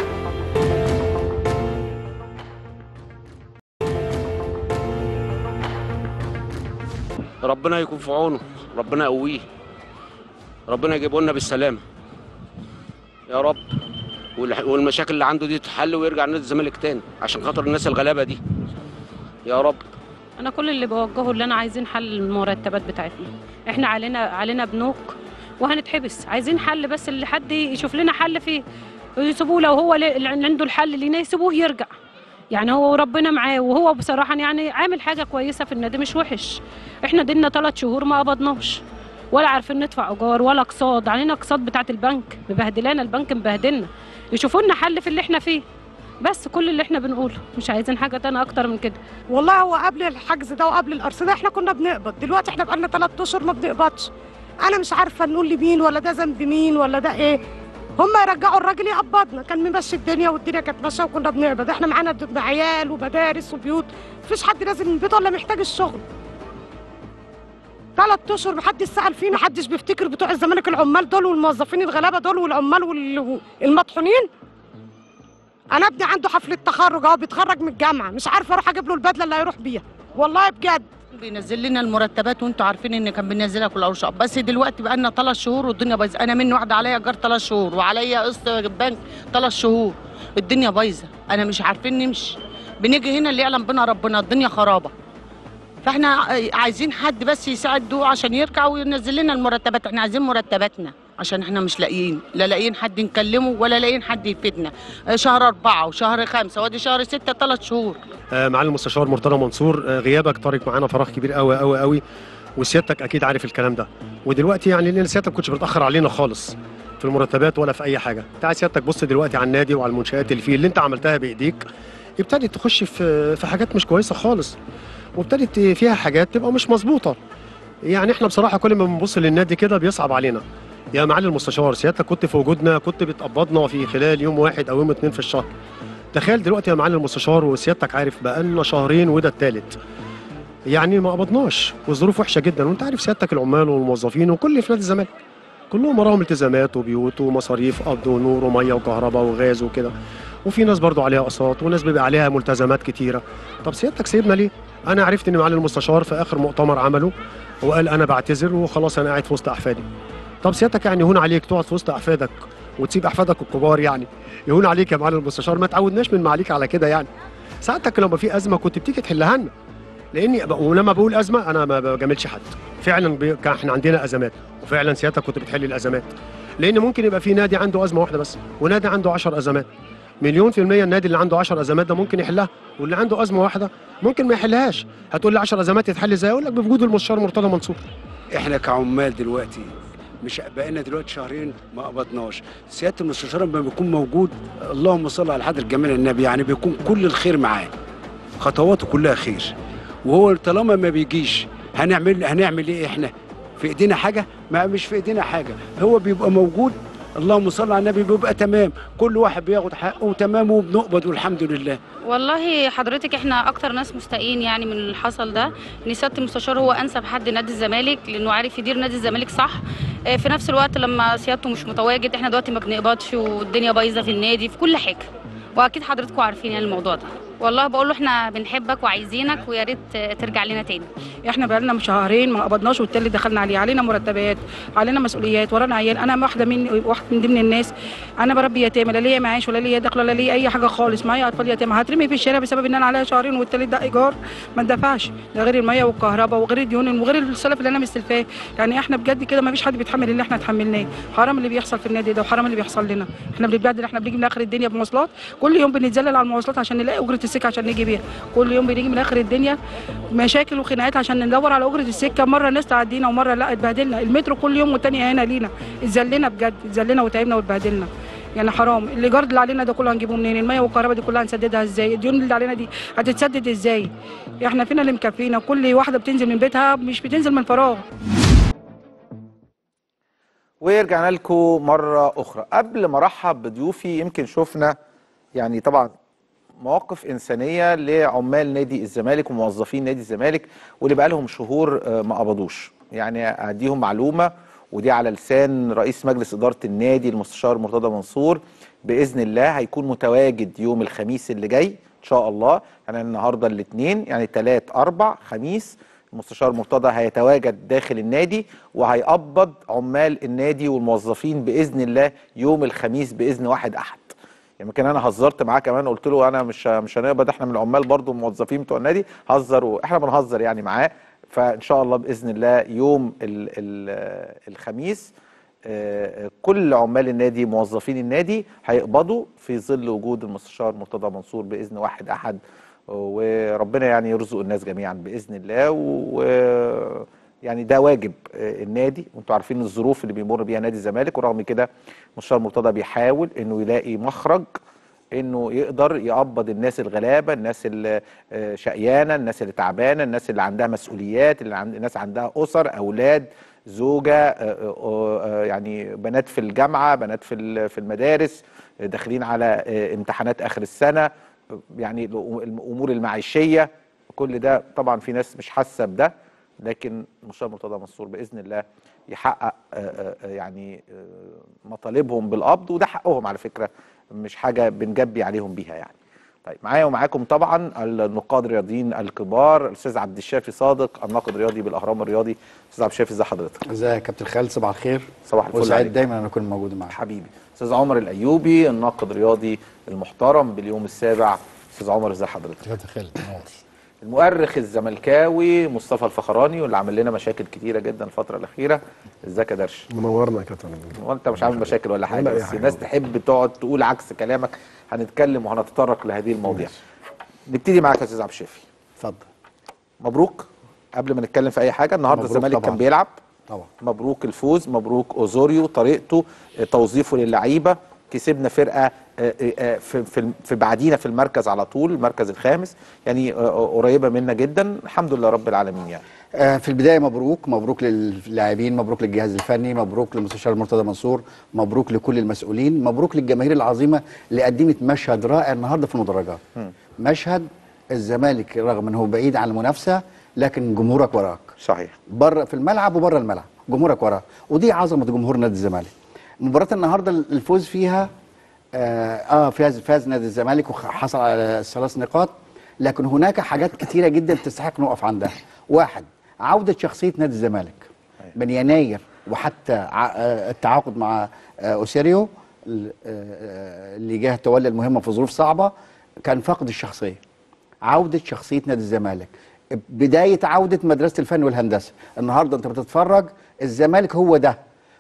ربنا يكون في عونه ربنا يقويه ربنا يجيبه لنا بالسلامه يا رب والح- والمشاكل اللي عنده دي تتحل ويرجع نادي الزمالك تاني عشان خاطر الناس الغلابه دي يا رب انا كل اللي بوجهه اللي انا عايزين حل المرتبات بتاعتنا احنا علينا علينا بنوك وهنتحبس عايزين حل بس اللي حد يشوف لنا حل فيه يسيبوه لو هو اللي اللي عنده الحل لينا يسيبوه يرجع يعني هو ربنا معاه وهو بصراحه يعني عامل حاجه كويسه في النادي مش وحش احنا دينا ثلاث شهور ما قبضناش ولا عارفين ندفع ايجار ولا اقساط علينا اقساط بتاعه البنك مبهدلانا البنك مبهدلنا يشوفوا لنا حل في اللي احنا فيه بس كل اللي احنا بنقوله مش عايزين حاجه تانية اكتر من كده والله هو قبل الحجز ده وقبل الارصده احنا كنا بنقبض دلوقتي احنا بقالنا ثلاث اشهر ما بنقبضش انا مش عارفه نقول لمين ولا ده ذنب مين ولا ده ايه هم يرجعوا الراجل يقبضنا كان ممشي الدنيا والدنيا كانت ماشيه وكنا بنقبض احنا معانا د- عيال ومدارس وبيوت مفيش حد نازل من بيته الا محتاج الشغل ثلاث اشهر محدش سال فينا محدش بيفتكر بتوع الزمالك العمال دول والموظفين الغلابه دول والعمال والمطحونين انا ابني عنده حفله تخرج اهو بيتخرج من الجامعه مش عارفه اروح اجيب له البدله اللي هيروح بيها والله بجد بينزل لنا المرتبات وانتوا عارفين ان كان بينزلها كل ارشاق بس دلوقتي بقى لنا ثلاث شهور والدنيا بايظه انا مني واحده عليا ايجار ثلاث شهور وعليا قسط بنك ثلاث شهور الدنيا بايظه انا مش عارفين نمشي بنيجي هنا اللي يعلم بنا ربنا الدنيا خرابه فاحنا عايزين حد بس يساعد دو عشان يرجع وينزل لنا المرتبات احنا عايزين مرتباتنا عشان احنا مش لاقيين لا لاقيين حد نكلمه ولا لاقيين حد يفيدنا شهر أربعة وشهر خمسة وادي شهر ستة ثلاث شهور آه، معالي المستشار مرتضى منصور آه، غيابك طارق معانا فراغ كبير قوي قوي قوي وسيادتك اكيد عارف الكلام ده ودلوقتي يعني لان سيادتك كنتش بتاخر علينا خالص في المرتبات ولا في اي حاجه تعال سيادتك بص دلوقتي على النادي وعلى المنشات اللي فيه اللي انت عملتها بايديك ابتدت تخش في في حاجات مش كويسه خالص وابتدت فيها حاجات تبقى مش مظبوطه يعني احنا بصراحه كل ما بنبص للنادي كده بيصعب علينا يا معالي المستشار سيادتك كنت في وجودنا كنت بتقبضنا في خلال يوم واحد او يوم اتنين في الشهر تخيل دلوقتي يا معالي المستشار وسيادتك عارف بقالنا شهرين وده التالت يعني ما قبضناش والظروف وحشه جدا وانت عارف سيادتك العمال والموظفين وكل اللي في نادي الزمالك كلهم وراهم التزامات وبيوت ومصاريف قبض ونور وميه وكهرباء وغاز وكده وفي ناس برضو عليها اقساط وناس بيبقى عليها ملتزمات كتيره طب سيادتك سيبنا ليه انا عرفت ان معالي المستشار في اخر مؤتمر عمله وقال انا بعتذر وخلاص انا قاعد في وسط احفادي طب سيادتك يعني يهون عليك تقعد في وسط احفادك وتسيب احفادك الكبار يعني يهون عليك يا معالي المستشار ما تعودناش من معاليك على كده يعني ساعتك لما في ازمه كنت بتيجي تحلها لنا لاني ولما بقول ازمه انا ما بجاملش حد فعلا بي... كان احنا عندنا ازمات وفعلا سيادتك كنت بتحل الازمات لان ممكن يبقى في نادي عنده ازمه واحده بس ونادي عنده 10 ازمات مليون في المية النادي اللي عنده 10 ازمات ده ممكن يحلها واللي عنده ازمه واحده ممكن ما يحلهاش هتقول لي 10 ازمات يتحل ازاي اقول لك بوجود المستشار مرتضى منصور احنا كعمال دلوقتي مش بقينا دلوقتي شهرين ما قبضناش سياده المستشار لما بيكون موجود اللهم صل على حضره جميل النبي يعني بيكون كل الخير معاه خطواته كلها خير وهو طالما ما بيجيش هنعمل هنعمل ايه احنا في ايدينا حاجه ما مش في ايدينا حاجه هو بيبقى موجود اللهم صل على النبي بيبقى تمام كل واحد بياخد حقه تمام وبنقبض والحمد لله والله حضرتك احنا اكتر ناس مستائين يعني من اللي حصل ده ان سياده المستشار هو انسب حد نادي الزمالك لانه عارف يدير نادي الزمالك صح آه، في نفس الوقت لما سيادته مش متواجد احنا دلوقتي ما بنقبضش والدنيا بايظه في النادي في كل حاجه واكيد حضراتكم عارفين يعني الموضوع ده والله بقول له احنا بنحبك وعايزينك ويا ريت آه، ترجع لنا تاني احنا بقالنا شهرين ما قبضناش والتالت دخلنا عليه علينا مرتبات علينا مسؤوليات ورانا عيال انا واحده من واحده من ضمن الناس انا بربي يتامى لا ليا معاش ولا ليا دخل ولا ليا اي حاجه خالص معايا اطفال يتامى هترمي في الشارع بسبب ان انا عليا شهرين والتالت ده ايجار ما ندفعش ده غير الميه والكهرباء وغير الديون وغير السلف اللي انا مستلفاه يعني احنا بجد كده ما فيش حد بيتحمل اللي احنا اتحملناه حرام اللي بيحصل في النادي ده وحرام اللي بيحصل لنا احنا بنتبهدل احنا بنيجي من اخر الدنيا بمواصلات كل يوم بنتذلل على المواصلات عشان نلاقي اجره السكه عشان نيجي بيها كل يوم بنيجي من اخر الدنيا مشاكل وخناقات عشان ندور على اجره السكه مره الناس تعدينا ومره لا اتبهدلنا المترو كل يوم والتاني هنا لينا اتذلنا بجد اتذلنا وتعبنا واتبهدلنا يعني حرام الايجار اللي علينا ده كله هنجيبه منين الميه والكهرباء دي كلها هنسددها ازاي الديون اللي علينا دي هتتسدد ازاي احنا فينا اللي مكفينا كل واحده بتنزل من بيتها مش بتنزل من فراغ ورجعنا لكم مرة أخرى قبل ما أرحب بضيوفي يمكن شفنا يعني طبعا مواقف إنسانية لعمال نادي الزمالك وموظفين نادي الزمالك واللي بقى لهم شهور آه، ما قبضوش يعني أديهم معلومة ودي على لسان رئيس مجلس إدارة النادي المستشار مرتضى منصور بإذن الله هيكون متواجد يوم الخميس اللي جاي إن شاء الله يعني النهاردة الاثنين يعني ثلاث أربع خميس المستشار مرتضى هيتواجد داخل النادي وهيقبض عمال النادي والموظفين باذن الله يوم الخميس باذن واحد احد يعني يمكن انا هزرت معاه كمان قلت له انا مش مش هنقبض احنا من العمال برضو الموظفين بتوع النادي هزر واحنا بنهزر يعني معاه فان شاء الله باذن الله يوم ال ال الخميس آه، كل عمال النادي موظفين النادي هيقبضوا في ظل وجود المستشار مرتضى منصور باذن واحد احد وربنا يعني يرزق الناس جميعا باذن الله و يعني ده واجب آه، النادي وانتوا عارفين الظروف اللي بيمر بيها نادي الزمالك ورغم كده مستشار مرتضى بيحاول انه يلاقي مخرج انه يقدر يقبض الناس الغلابه الناس اللي آه، شقيانه الناس اللي تعبانه الناس اللي عندها مسؤوليات اللي عند الناس عندها اسر اولاد زوجه آه، آه، آه، يعني بنات في الجامعه بنات في ال- في المدارس آه، داخلين على آه، امتحانات اخر السنه آه، يعني الأمو- الامور المعيشيه كل ده طبعا في ناس مش حاسه بده لكن المستشار مرتضى منصور باذن الله يحقق آه، آه، آه، يعني آه، مطالبهم بالقبض وده حقهم على فكره مش حاجه بنجبي عليهم بيها يعني طيب معايا ومعاكم طبعا النقاد الرياضيين الكبار الاستاذ عبد الشافي صادق الناقد الرياضي بالاهرام الرياضي استاذ عبد الشافي ازي حضرتك ازيك يا كابتن خالد صباح الخير صباح الفل وسعيد عليك. دايما ان اكون موجود معاك حبيبي استاذ عمر الايوبي الناقد الرياضي المحترم باليوم السابع استاذ عمر ازي حضرتك كابتن خالد نور المؤرخ الزملكاوي مصطفى الفخراني واللي عامل لنا مشاكل كتيره جدا الفتره الاخيره ازيك يا درش منورنا يا كابتن وانت مش عامل مشاكل ولا حاجه ولا أي بس حاجة الناس والله. تحب تقعد تقول عكس كلامك هنتكلم وهنتطرق لهذه المواضيع نبتدي معاك يا استاذ عبد الشافي اتفضل مبروك قبل ما نتكلم في اي حاجه النهارده مبروك الزمالك طبعاً. كان بيلعب طبعا مبروك الفوز مبروك اوزوريو طريقته آه، توظيفه للعيبه كسبنا فرقه آه، آه، في في في بعدينا في المركز على طول المركز الخامس يعني آه، آه، قريبه منا جدا الحمد لله رب العالمين يعني آه، في البدايه مبروك مبروك للاعبين مبروك للجهاز الفني مبروك للمستشار مرتضى منصور مبروك لكل المسؤولين مبروك للجماهير العظيمه اللي قدمت مشهد رائع النهارده في المدرجات مشهد الزمالك رغم انه بعيد عن المنافسه لكن جمهورك وراك صحيح بره في الملعب وبره الملعب جمهورك وراك ودي عظمه جمهور نادي الزمالك مباراه النهارده الفوز فيها اه, آه فاز فاز نادي الزمالك وحصل على الثلاث نقاط لكن هناك حاجات كتيره جدا تستحق نقف عندها واحد عوده شخصيه نادي الزمالك من يناير وحتى ع- آه، التعاقد مع آه، اوسيريو ال- آه، اللي جه تولى المهمه في ظروف صعبه كان فاقد الشخصيه عوده شخصيه نادي الزمالك بدايه عوده مدرسه الفن والهندسه النهارده انت بتتفرج الزمالك هو ده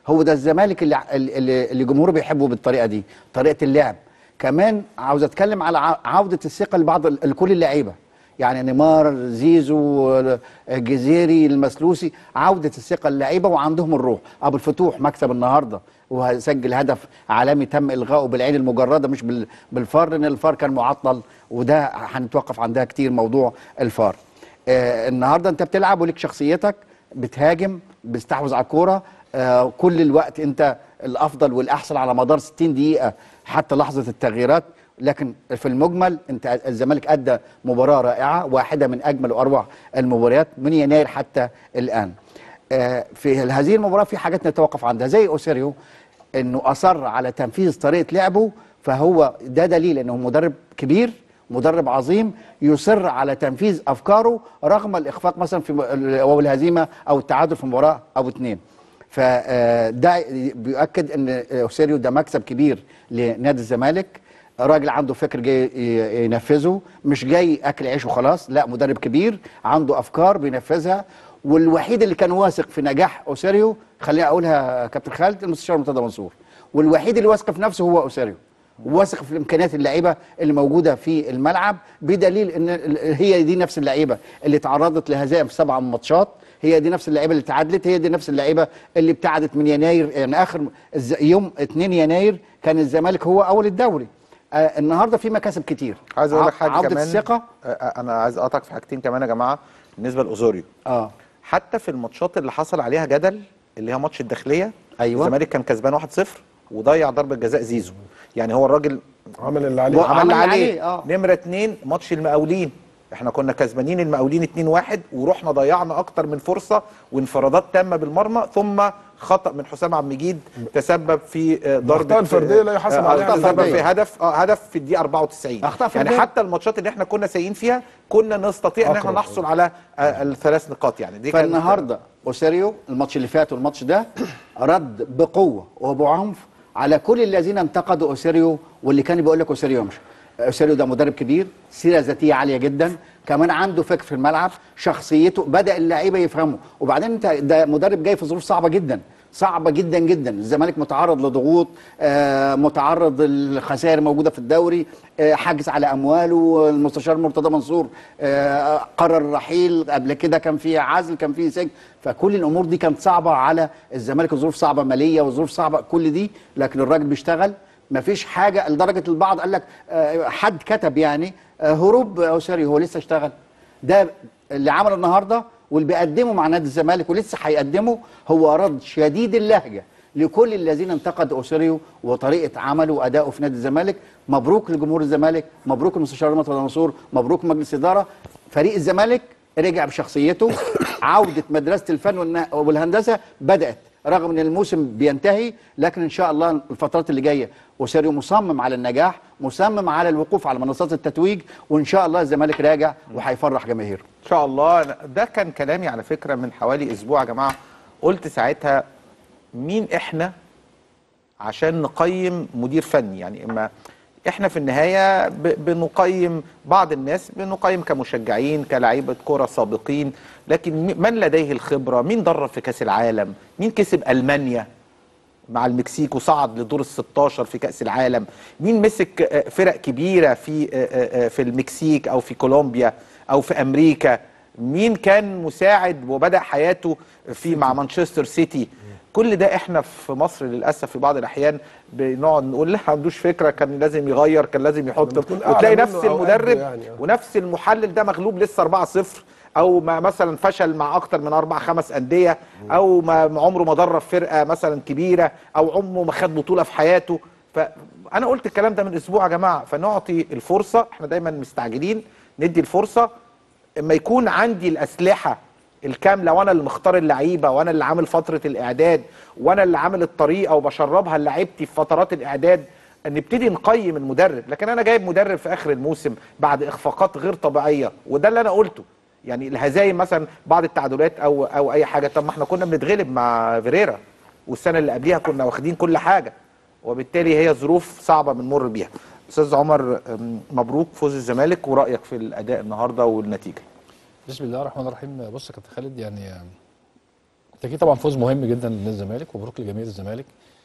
هو ده الزمالك اللي اللي, اللي جمهوره بيحبه بالطريقه دي طريقه اللعب كمان عاوز اتكلم على ع- عوده الثقه لبعض ال- لكل اللعيبه يعني نيمار زيزو الجزيري المسلوسي عوده الثقه للعيبه وعندهم الروح ابو الفتوح مكسب النهارده وهسجل هدف عالمي تم الغائه بالعين المجرده مش بال- بالفار لان الفار كان معطل وده هنتوقف عندها كتير موضوع الفار آه النهارده انت بتلعب وليك شخصيتك بتهاجم بتستحوذ على الكوره آه كل الوقت انت الافضل والاحسن على مدار 60 دقيقه حتى لحظه التغييرات لكن في المجمل انت الزمالك ادى مباراه رائعه واحده من اجمل واروع المباريات من يناير حتى الان آه في هذه المباراه في حاجات نتوقف عندها زي اوسيريو انه اصر على تنفيذ طريقه لعبه فهو ده دليل انه مدرب كبير مدرب عظيم يصر على تنفيذ افكاره رغم الاخفاق مثلا في م- او الهزيمه او التعادل في مباراه او اتنين فده بيؤكد ان اوسيريو ده مكسب كبير لنادي الزمالك راجل عنده فكر جاي ي- ينفذه مش جاي اكل عيش وخلاص لا مدرب كبير عنده افكار بينفذها والوحيد اللي كان واثق في نجاح اوسيريو خليني اقولها يا كابتن خالد المستشار مرتضى منصور والوحيد اللي واثق في نفسه هو اوسيريو واثق في امكانيات اللعيبه اللي موجوده في الملعب بدليل ان ال- هي دي نفس اللعيبه اللي تعرضت لهزائم في سبع ماتشات هي دي نفس اللعيبه اللي تعادلت هي دي نفس اللعيبه اللي ابتعدت من يناير يعني اخر الز- يوم 2 يناير كان الزمالك هو اول الدوري آه النهارده في مكاسب كتير عايز اقول لك ع- حاجه عوده كمان الثقه آه، آه، انا عايز اقطعك في حاجتين كمان يا جماعه بالنسبه لاوزوريو اه حتى في الماتشات اللي حصل عليها جدل اللي هي ماتش الداخليه أيوة. الزمالك كان كسبان 1-0 وضيع ضربه جزاء زيزو يعني هو الراجل عمل اللي عليه عمل اللي عليه آه. نمره اتنين ماتش المقاولين احنا كنا كسبانين المقاولين 2-1 ورحنا ضيعنا اكتر من فرصه وانفرادات تامه بالمرمى ثم خطا من حسام عبد المجيد تسبب في آه، ضربه الأخطاء الفردية لا يحاسب آه، عليها تسبب فردية. في هدف اه هدف في الدقيقه 94 أخطاء يعني فردية. حتى الماتشات اللي احنا كنا سيئين فيها كنا نستطيع ان احنا أقرب. نحصل على آه، الثلاث نقاط يعني دي كانت- فالنهارده اوسيريو الماتش اللي فات والماتش ده رد بقوه وبعنف على كل الذين انتقدوا اوسيريو واللي كان بيقول لك اوسيريو مش اوسيريو ده مدرب كبير سيره ذاتيه عاليه جدا كمان عنده فكر في الملعب شخصيته بدا اللعيبه يفهموا وبعدين انت ده مدرب جاي في ظروف صعبه جدا صعبه جدا جدا الزمالك متعرض لضغوط آه متعرض للخسائر موجوده في الدوري آه حجز على امواله المستشار مرتضى منصور آه قرر الرحيل قبل كده كان في عزل كان في سجن فكل الامور دي كانت صعبه على الزمالك ظروف صعبه ماليه وظروف صعبه كل دي لكن الراجل بيشتغل مفيش حاجه لدرجه البعض قال لك آه حد كتب يعني آه هروب اوساريو هو لسه اشتغل ده اللي عمله النهارده واللي بيقدمه مع نادي الزمالك ولسه هيقدمه هو رد شديد اللهجه لكل الذين انتقدوا اوسيريو وطريقه عمله وادائه في نادي الزمالك مبروك لجمهور الزمالك مبروك المستشار مرتضى منصور مبروك مجلس اداره فريق الزمالك رجع بشخصيته عوده مدرسه الفن والنا- والهندسه بدات رغم ان الموسم بينتهي لكن ان شاء الله الفترات اللي جايه اوسيريو مصمم على النجاح مصمم على الوقوف على منصات التتويج وان شاء الله الزمالك راجع وهيفرح جماهيره ان شاء الله ده كان كلامي على فكره من حوالي اسبوع يا جماعه قلت ساعتها مين احنا عشان نقيم مدير فني يعني اما احنا في النهايه ب- بنقيم بعض الناس بنقيم كمشجعين كلاعيبه كره سابقين لكن م- من لديه الخبره مين درب في كاس العالم مين كسب المانيا مع المكسيك وصعد لدور ال 16 في كأس العالم مين مسك آه، فرق كبيرة في آه، آه، في المكسيك أو في كولومبيا أو في أمريكا مين كان مساعد وبدأ حياته في مع مانشستر سيتي كل ده احنا في مصر للاسف في بعض الاحيان بنقعد نقول لا ما عندوش فكره كان لازم يغير كان لازم يحط بتكون أعلى وتلاقي منه نفس أو قده المدرب يعني، آه. ونفس المحلل ده مغلوب لسه 4-0 او ما مثلا فشل مع اكتر من اربع خمس انديه او ما ما عمره ما درب فرقه مثلا كبيره او عمره ما خد بطوله في حياته فانا قلت الكلام ده من اسبوع يا جماعه فنعطي الفرصه احنا دايما مستعجلين ندي الفرصه اما يكون عندي الاسلحه الكامله وانا اللي مختار اللعيبه وانا اللي عامل فتره الاعداد وانا اللي عامل الطريقه وبشربها لعيبتي في فترات الاعداد نبتدي نقيم المدرب لكن انا جايب مدرب في اخر الموسم بعد اخفاقات غير طبيعيه وده اللي انا قلته يعني الهزايم مثلا بعض التعادلات او او اي حاجه طب ما احنا كنا بنتغلب مع فيريرا والسنه اللي قبليها كنا واخدين كل حاجه وبالتالي هي ظروف صعبه بنمر بيها استاذ عمر أم، مبروك فوز الزمالك ورايك في الاداء النهارده والنتيجه بسم الله الرحمن الرحيم بص يا كابتن خالد يعني بالتاكيد طبعا فوز مهم جدا للزمالك ومبروك لجماهير الزمالك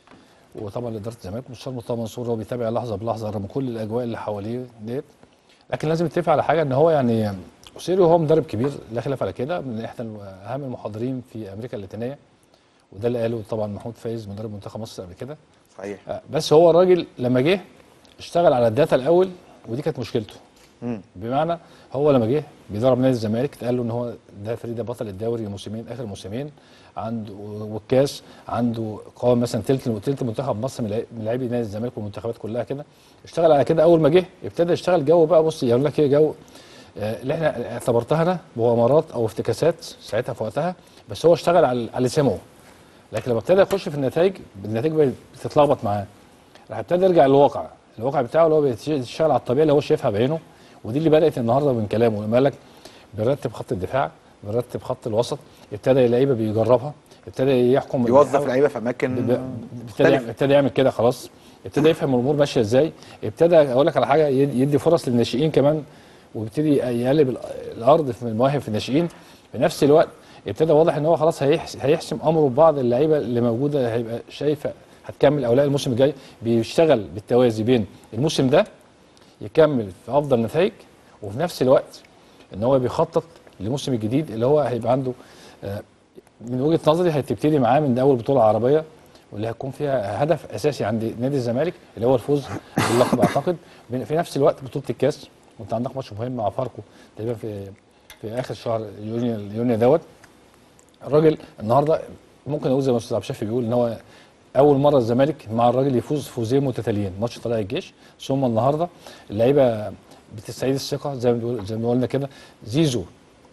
وطبعا لاداره الزمالك مستشار مرتضى منصور هو بيتابع لحظه بلحظه رغم كل الاجواء اللي حواليه ديت لكن لازم يتفق على حاجه ان هو يعني اوسيريو هو مدرب كبير لا خلاف على كده من احدى اهم المحاضرين في امريكا اللاتينيه وده اللي قاله طبعا محمود فايز مدرب منتخب مصر قبل كده صحيح آه، بس هو الراجل لما جه اشتغل على الداتا الاول ودي كانت مشكلته مم. بمعنى هو لما جه بيدرب نادي الزمالك اتقال له ان هو ده فريق ده بطل الدوري موسمين اخر موسمين عنده والكاس عنده قوام مثلا تلت تلت منتخب مصر من لعي- من لاعبي نادي الزمالك والمنتخبات كلها كده اشتغل على كده اول ما جه ابتدى يشتغل جو بقى بص يقول لك ايه جو آه، اللي احنا اعتبرتها انا مغامرات او افتكاسات ساعتها في وقتها بس هو اشتغل على على اللي سمعه لكن لما ابتدى يخش في النتائج النتائج بقت بتتلخبط معاه راح ابتدى يرجع للواقع الواقع بتاعه اللي هو بيشتغل على الطبيعه اللي هو شايفها بعينه ودي اللي بدات النهارده من كلامه لما قال لك بيرتب خط الدفاع بيرتب خط الوسط ابتدى اللعيبه بيجربها ابتدى يحكم يوظف بيحاول- لعيبه في اماكن ابتدى مختلفة. ابتدى يعمل كده خلاص ابتدى يفهم الامور ماشيه ازاي ابتدى اقول لك على حاجه يد- يدي فرص للناشئين كمان ويبتدي يقلب ال- الارض في المواهب في الناشئين في نفس الوقت ابتدى واضح ان هو خلاص هيحس هيحسم امره ببعض اللعيبه اللي موجوده هيبقى شايفه هتكمل او لا الموسم الجاي بيشتغل بالتوازي بين الموسم ده يكمل في افضل نتائج وفي نفس الوقت ان هو بيخطط للموسم الجديد اللي هو هيبقى عنده آه، من وجهه نظري هتبتدي معاه من اول بطوله عربيه واللي هيكون فيها هدف اساسي عند نادي الزمالك اللي هو الفوز باللقب اعتقد بين- في نفس الوقت بطوله الكاس وانت عندك ماتش مهم مع فاركو تقريبا في في اخر شهر يونيو يونيو دوت الراجل النهارده ممكن اقول زي ما استاذ عبد الشافي بيقول ان هو اول مره الزمالك مع الراجل يفوز فوزين متتاليين ماتش طلائع الجيش ثم النهارده اللعيبه بتستعيد الثقه زي ما بيقول زي ما قلنا كده زيزو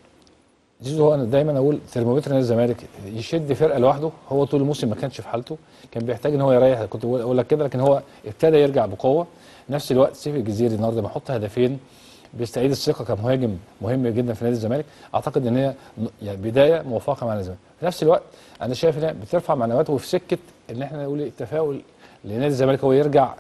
زيزو هو انا دايما اقول ترمومتر نادي الزمالك يشد فرقه لوحده هو طول الموسم ما كانش في حالته كان بيحتاج ان هو يريح كنت بقول أقول لك كده لكن هو ابتدى يرجع بقوه نفس الوقت سيف الجزيري النهارده بيحط هدفين بيستعيد الثقه كمهاجم مهم جدا في نادي الزمالك اعتقد ان هي ن- يعني بدايه موفقه مع نادي الزمالك في نفس الوقت انا شايف ان هي بترفع معنوياته وفي سكه ان احنا نقول التفاؤل لنادي الزمالك هو يرجع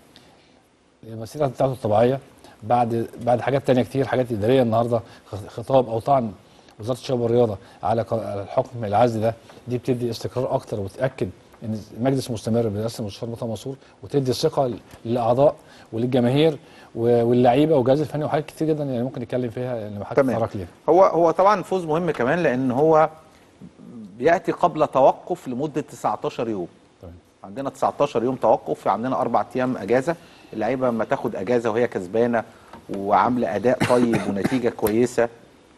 المسيره بتاعته الطبيعيه بعد بعد حاجات تانية كتير حاجات اداريه النهارده خ- خطاب او طعن وزاره الشباب والرياضه على ق- على الحكم العزل ده دي بتدي استقرار اكتر وتاكد ان المجلس مستمر برئاسه المستشار مرتضى منصور وتدي ثقه للاعضاء وللجماهير و- واللعيبه والجهاز الفني وحاجات كتير جدا يعني ممكن نتكلم فيها اللي محدش تمام. اتطرق ليها هو هو طبعا فوز مهم كمان لان هو بياتي قبل توقف لمده 19 يوم تمام. عندنا 19 يوم توقف عندنا اربع ايام اجازه اللعيبه لما تاخد اجازه وهي كسبانه وعامله اداء طيب ونتيجه كويسه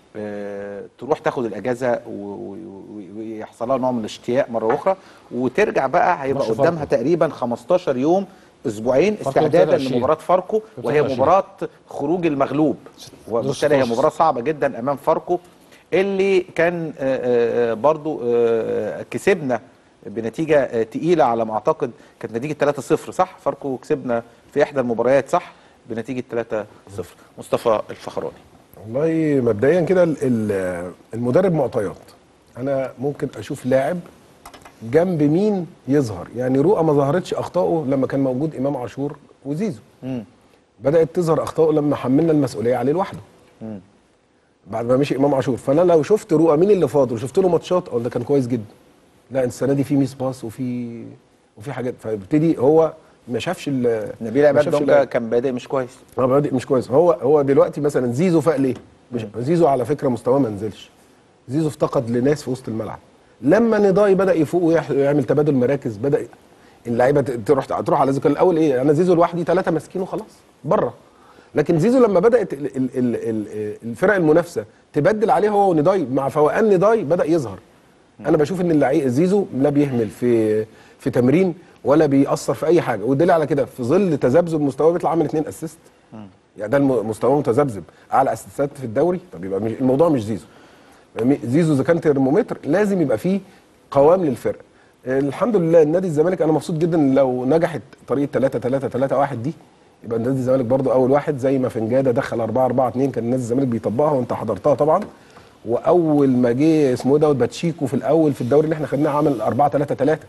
آه، تروح تاخد الاجازه و- و- و- ويحصل لها نوع من الاشتياق مره اخرى وترجع بقى هيبقى ماتش قدامها فاركو. تقريبا 15 يوم اسبوعين فاركو استعدادا 23. لمباراه فاركو وهي 23. مباراه خروج المغلوب وبالتالي هي 16. مباراه صعبه جدا امام فاركو اللي كان آه، آه، برضو آه، كسبنا بنتيجه آه، تقيله على ما اعتقد كانت نتيجه 3-0 صح فاركو كسبنا في احدى المباريات صح بنتيجه 3-0 مصطفى الفخراني والله مبدئيا كده ال- ال- المدرب معطيات انا ممكن اشوف لاعب جنب مين يظهر يعني رؤى ما ظهرتش اخطائه لما كان موجود امام عاشور وزيزو مم. بدات تظهر اخطائه لما حملنا المسؤوليه عليه لوحده مم. بعد ما مشي امام عاشور فانا لو شفت رؤى مين اللي فاضل وشفت له ماتشات اقول ده كان كويس جدا لا السنه دي في ميس باس وفي وفي حاجات فبيبتدي هو ما شافش ال- نبيل ما عماد شافش دونجا ال- كان بادئ مش كويس هو بادئ مش كويس هو هو دلوقتي مثلا زيزو فاق ليه؟ مش زيزو على فكره مستواه ما نزلش زيزو افتقد لناس في وسط الملعب لما نضاي بدا يفوق ويح- ويعمل تبادل مراكز بدا اللعيبه ت- تروح تروح على زيزو كان الاول ايه انا زيزو لوحدي ثلاثه ماسكينه خلاص بره لكن زيزو لما بدات ال- ال- ال- ال- الفرق المنافسه تبدل عليه هو ونضاي مع فوقان نضاي بدا يظهر انا بشوف ان اللعيب زيزو لا بيهمل في في تمرين ولا بيأثر في اي حاجه والدليل على كده في ظل تذبذب مستواه بيطلع عامل اثنين اسيست يعني ده الم- مستواه متذبذب اعلى اسيستات في الدوري طب يبقى مش الموضوع مش زيزو زيزو اذا كان ترمومتر لازم يبقى فيه قوام للفرقه الحمد لله النادي الزمالك انا مبسوط جدا لو نجحت طريقه 3 3 3 1 دي يبقى نادي الزمالك برضو اول واحد زي ما فنجاده دخل 4 4 2 كان نادي الزمالك بيطبقها وانت حضرتها طبعا واول ما جه اسمه إيه دوت باتشيكو في الاول في الدوري اللي احنا خدناه عمل 4 3 3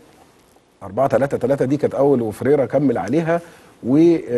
4 3 3 دي كانت اول وفريرا كمل عليها و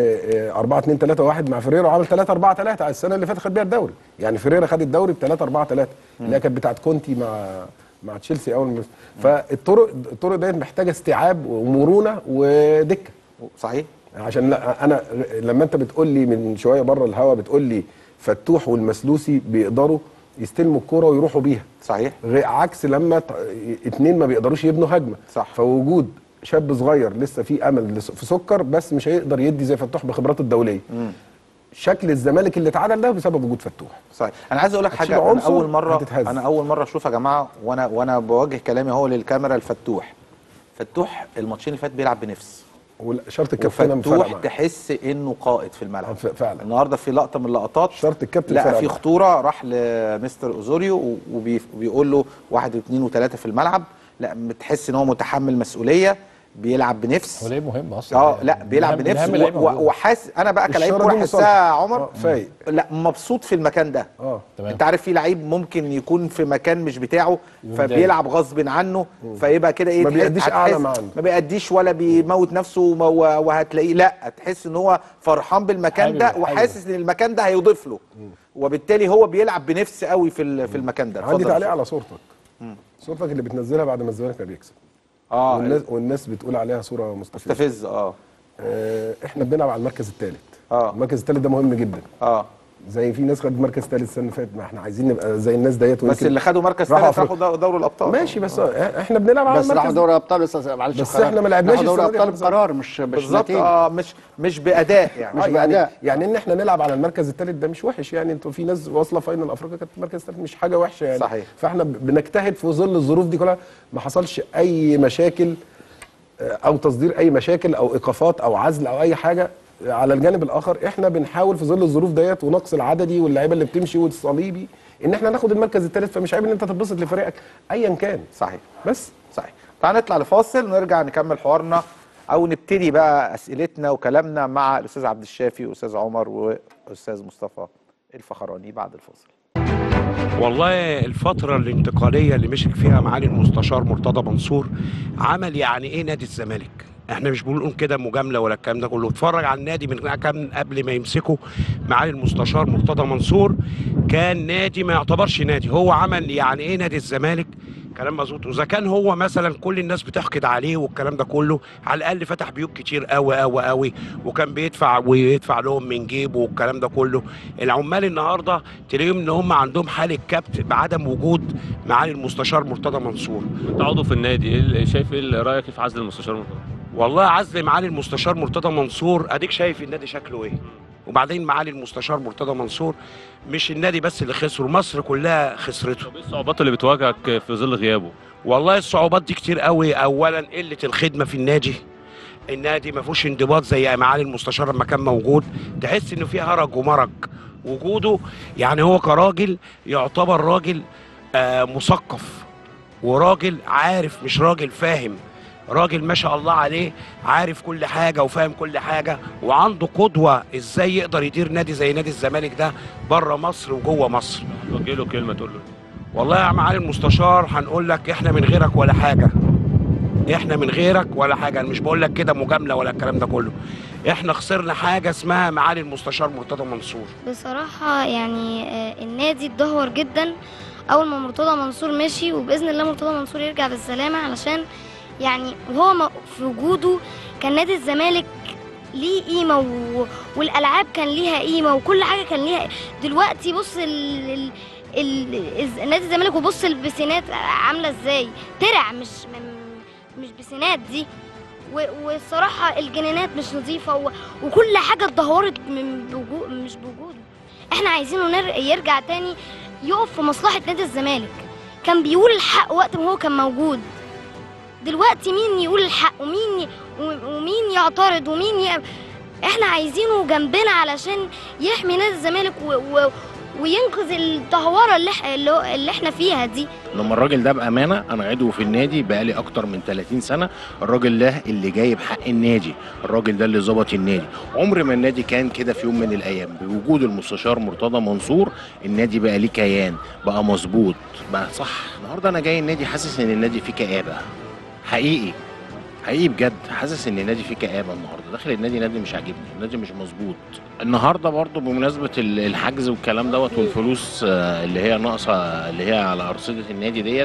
4 2 3 1 مع فريرا وعمل 3 4 3 على السنه اللي فاتت خد بيها الدوري يعني فريرا خد الدوري ب 3 4 3 اللي هي كانت بتاعت كونتي مع مع تشيلسي اول ما فالطرق الطرق ديت محتاجه استيعاب ومرونه ودكه صحيح عشان لا انا لما انت بتقول لي من شويه بره الهوا بتقول لي فتوح والمسلوسي بيقدروا يستلموا الكرة ويروحوا بيها صحيح غير عكس لما ت- اتنين ما بيقدروش يبنوا هجمه صح. فوجود شاب صغير لسه في امل لس- في سكر بس مش هيقدر يدي زي فتوح بخبراته الدوليه مم. شكل الزمالك اللي اتعدل ده بسبب وجود فتوح صحيح انا عايز اقول لك هتشيل حاجه انا عنصر اول مره هتتهز. انا اول مره اشوف يا جماعه وانا وانا بوجه كلامي هو للكاميرا الفتوح فتوح الماتشين اللي فات بيلعب بنفس وشرط الكابتن وفتوح فرق معاه. تحس انه قائد في الملعب ف- فعلا النهارده في لقطه من اللقطات شرط الكابتن لا فرق في معاه. خطوره راح لمستر اوزوريو وبيقول له واحد واثنين وثلاثه في الملعب لا بتحس ان هو متحمل مسؤوليه بيلعب بنفس هو لعيب مهم اصلا اه لا بيلعب من أهم- من بنفس أهم اللعيبة و- و- موجودة. وحاسس انا بقى كلاعب الشارة كوره دي احسها مصالح. يا عمر آه، فايق لا مبسوط في المكان ده اه تمام انت عارف في لعيب ممكن يكون في مكان مش بتاعه ومتضايق. فبيلعب غصب عنه فيبقى كده ايه ما تحس- بيأديش هتحس- أعلى ما عنده. ما بيأديش ولا بيموت نفسه وما- و- وهتلاقيه لا تحس ان هو فرحان بالمكان حابب- ده حابب. وحاسس ان المكان ده هيضيف له وبالتالي هو بيلعب بنفس قوي في ال- في المكان ده عندي اتفضل تعليق يا على صورتك صورتك اللي بتنزلها بعد ما الزمالك ما بيكسب اه والناس والناس بتقول عليها صوره مستفزه مستفز اه آه احنا بنلعب على المركز الثالث اه المركز الثالث ده مهم جدا اه زي في ناس خدت مركز ثالث السنه اللي فاتت ما احنا عايزين نبقى زي الناس ديت بس ويمكن اللي خدوا مركز راحوا ثالث أفريقيا. راحوا دوري الابطال ماشي بس احنا بنلعب على بس راحوا المركز دوري ابطال بس معلش بس قرار. احنا ما لعبناش راحوا دوري السنة دي ابطال بالظبط. بقرار مش مش بالظبط نتيجه اه مش مش باداء يعني مش آه يعني بأداء. يعني ان احنا نلعب على المركز الثالث ده مش وحش يعني انتوا في ناس واصله فاينل افريقيا كانت المركز الثالث مش حاجه وحشه يعني صحيح. فاحنا ب- بنجتهد في ظل الظروف دي كلها ما حصلش اي مشاكل آه، او تصدير اي مشاكل او ايقافات او عزل او اي حاجه على الجانب الاخر احنا بنحاول في ظل الظروف ديت ونقص العددي واللعيبه اللي بتمشي والصليبي ان احنا ناخد المركز الثالث فمش عيب ان انت تتبسط لفريقك ايا كان صحيح بس صحيح تعال نطلع لفاصل ونرجع نكمل حوارنا او نبتدي بقى اسئلتنا وكلامنا مع الاستاذ عبد الشافي واستاذ عمر واستاذ مصطفى الفخراني بعد الفاصل والله الفترة الانتقالية اللي مسك فيها معالي المستشار مرتضى منصور عمل يعني ايه نادي الزمالك احنا مش بنقول كده مجاملة ولا الكلام ده كله اتفرج على النادي من كام قبل ما يمسكه معالي المستشار مرتضى منصور كان نادي ما يعتبرش نادي هو عمل يعني ايه نادي الزمالك كلام مظبوط واذا كان هو مثلا كل الناس بتحقد عليه والكلام ده كله على الاقل فتح بيوت كتير قوي قوي قوي وكان بيدفع ويدفع لهم من جيبه والكلام ده كله العمال النهارده تلاقيهم ان هم عندهم حاله كبت بعدم وجود معالي المستشار مرتضى منصور انت عضو في النادي ايه اللي- شايف ايه اللي رايك في عزل المستشار مرتضى والله عزل معالي المستشار مرتضى منصور اديك شايف النادي شكله ايه وبعدين معالي المستشار مرتضى منصور مش النادي بس اللي خسره مصر كلها خسرته طب ايه الصعوبات اللي بتواجهك في ظل غيابه والله الصعوبات دي كتير قوي اولا قله الخدمه في النادي النادي ما فيهوش انضباط زي معالي المستشار لما كان موجود تحس انه فيه هرج ومرج وجوده يعني هو كراجل يعتبر راجل آه مثقف وراجل عارف مش راجل فاهم راجل ما شاء الله عليه عارف كل حاجة وفاهم كل حاجة وعنده قدوة ازاي يقدر يدير نادي زي نادي الزمالك ده بره مصر وجوه مصر توجه له كلمه تقول له والله يا معالي المستشار هنقول لك احنا من غيرك ولا حاجه احنا من غيرك ولا حاجه انا مش بقول لك كده مجامله ولا الكلام ده كله احنا خسرنا حاجه اسمها معالي المستشار مرتضى منصور بصراحة يعني آه، النادي اتدهور جدا أول ما مرتضى منصور مشي وبإذن الله مرتضى منصور يرجع بالسلامة علشان يعني وهو م- في وجوده كان نادي الزمالك ليه قيمة و... والألعاب كان ليها قيمة وكل حاجة كان ليها دلوقتي بص ال... ال... ال... الز- نادي الزمالك وبص البسينات عاملة ازاي ترع مش م- مش بسينات دي و- والصراحة الجنينات مش نظيفة و... وكل حاجة اتدهورت من بوجو... مش بوجوده احنا عايزينه نر... يرجع تاني يقف في مصلحة نادي الزمالك كان بيقول الحق وقت ما هو كان موجود دلوقتي مين يقول الحق ومين ي... و- ومين يعترض ومين ي... احنا عايزينه جنبنا علشان يحمي نادي الزمالك و... و... وينقذ الدهورة اللي, ح... اللي هو- اللي احنا فيها دي لما الراجل ده بامانه انا عضو في النادي بقالي اكتر من 30 سنه الراجل ده اللي جايب حق النادي الراجل ده اللي ظبط النادي عمر ما النادي كان كده في يوم من الايام بوجود المستشار مرتضى منصور النادي بقى ليه كيان بقى مظبوط بقى صح النهارده انا جاي النادي حاسس ان النادي فيه كآبه حقيقي حقيقي بجد حاسس ان النادي فيه كآبة النهارده داخل النادي نادي مش عاجبني النادي مش مظبوط النهارده برضو بمناسبة ال- الحجز والكلام دوت والفلوس آه، اللي هي ناقصة اللي هي على أرصدة النادي ديت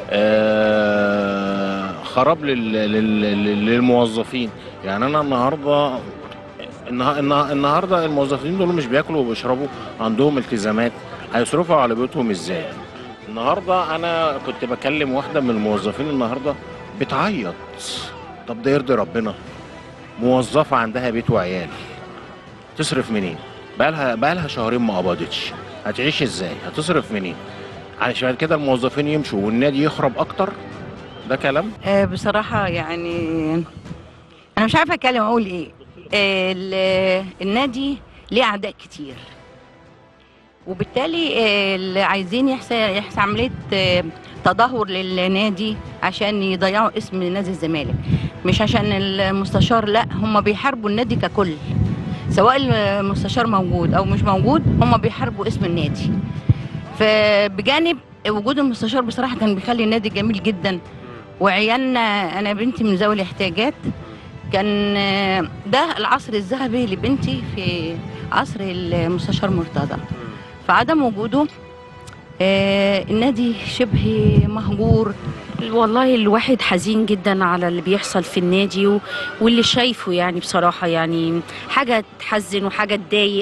آه، خراب لل- لل- لل- للموظفين يعني انا النهارده النها- النها- النهارده الموظفين دول مش بياكلوا وبيشربوا عندهم التزامات هيصرفوا على بيوتهم ازاي النهارده انا كنت بكلم واحده من الموظفين النهارده بتعيط طب ده يرضي ربنا موظفه عندها بيت وعيال تصرف منين بقالها بقالها شهرين ما قبضتش هتعيش ازاي هتصرف منين علشان كده الموظفين يمشوا والنادي يخرب اكتر ده كلام آه، بصراحة يعني أنا مش عارفة أتكلم أقول إيه آه، ال- النادي ليه أعداء كتير وبالتالي آه، اللي عايزين يحصل يحصل عملية آه، تدهور للنادي عشان يضيعوا اسم نادي الزمالك مش عشان المستشار لا هم بيحاربوا النادي ككل سواء المستشار موجود أو مش موجود هم بيحاربوا اسم النادي فبجانب وجود المستشار بصراحة كان بيخلي النادي جميل جدا وعيالنا انا بنتي من ذوي الاحتياجات كان آه، ده العصر الذهبي لبنتي في عصر المستشار مرتضى فعدم وجوده آه، النادي شبه مهجور والله الواحد حزين جدا على اللي بيحصل في النادي و... واللي شايفه يعني بصراحة يعني حاجة تحزن وحاجة تضايق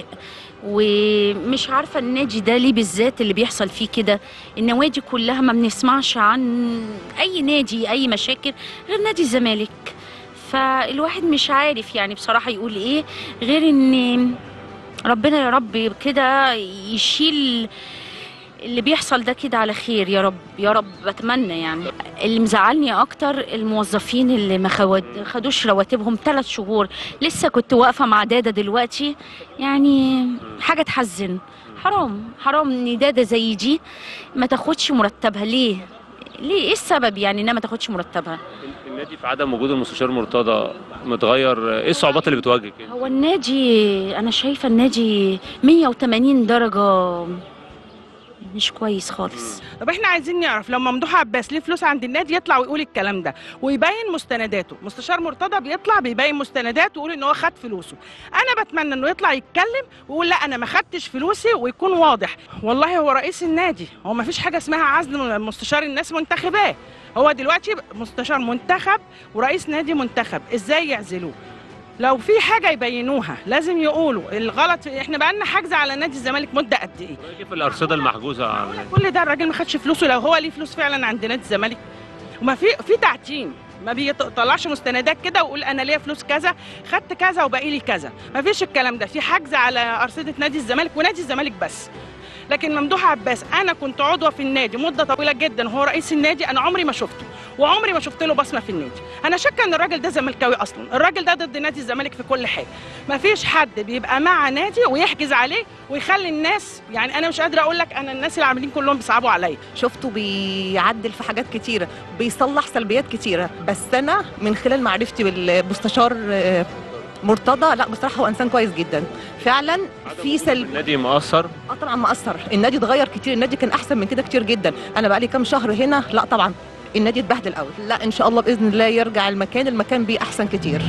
ومش عارفة النادي ده ليه بالذات اللي بيحصل فيه كده النوادي كلها ما بنسمعش عن أي نادي أي مشاكل غير نادي الزمالك فالواحد مش عارف يعني بصراحة يقول إيه غير إن ربنا يا رب كده يشيل اللي بيحصل ده كده على خير يا رب يا رب بتمنى يعني اللي مزعلني اكتر الموظفين اللي ما خود- خدوش رواتبهم ثلاث شهور لسه كنت واقفه مع دادا دلوقتي يعني حاجه تحزن حرام حرام ان دادا زي دي ما تاخدش مرتبها ليه ليه ايه السبب يعني انها ما تاخدش مرتبها النادي في عدم وجود المستشار مرتضى متغير ايه الصعوبات اللي بتواجهك يعني؟ هو النادي انا شايفه النادي 180 درجه مش كويس خالص طب احنا عايزين نعرف لو ممدوح عباس ليه فلوس عند النادي يطلع ويقول الكلام ده ويبين مستنداته مستشار مرتضى بيطلع بيبين مستنداته ويقول ان هو خد فلوسه انا بتمنى انه يطلع يتكلم ويقول لا انا ما خدتش فلوسي ويكون واضح والله هو رئيس النادي هو ما فيش حاجه اسمها عزل مستشار الناس منتخباه هو دلوقتي مستشار منتخب ورئيس نادي منتخب ازاي يعزلوه لو في حاجه يبينوها لازم يقولوا الغلط احنا بقى لنا حجز على نادي الزمالك مده قد ايه كيف الارصده المحجوزه عن كل ده الراجل ما خدش فلوسه لو هو ليه فلوس فعلا عند نادي الزمالك وما في في تعتيم ما بيطلعش مستندات كده ويقول انا ليا فلوس كذا خدت كذا وباقي لي كذا ما فيش الكلام ده في حجز على ارصده نادي الزمالك ونادي الزمالك بس لكن ممدوح عباس انا كنت عضوه في النادي مده طويله جدا وهو رئيس النادي انا عمري ما شفته وعمري ما شفت له بصمه في النادي انا شاكه ان الراجل ده زملكاوي اصلا الراجل ده ضد نادي الزمالك في كل حاجه ما فيش حد بيبقى مع نادي ويحجز عليه ويخلي الناس يعني انا مش قادره اقول لك انا الناس اللي عاملين كلهم بيصعبوا عليا شفته بيعدل في حاجات كتيرة بيصلح سلبيات كتيرة بس أنا من خلال معرفتي بالمستشار آه، مرتضى لا بصراحة هو إنسان كويس جدا فعلا في سلب النادي مؤثر اه طبعا مأثر النادي اتغير كتير النادي كان أحسن من كده كتير جدا أنا بقالي كام شهر هنا لا طبعا النادي اتبهدل قوي لا إن شاء الله بإذن الله يرجع المكان المكان بيه أحسن كتير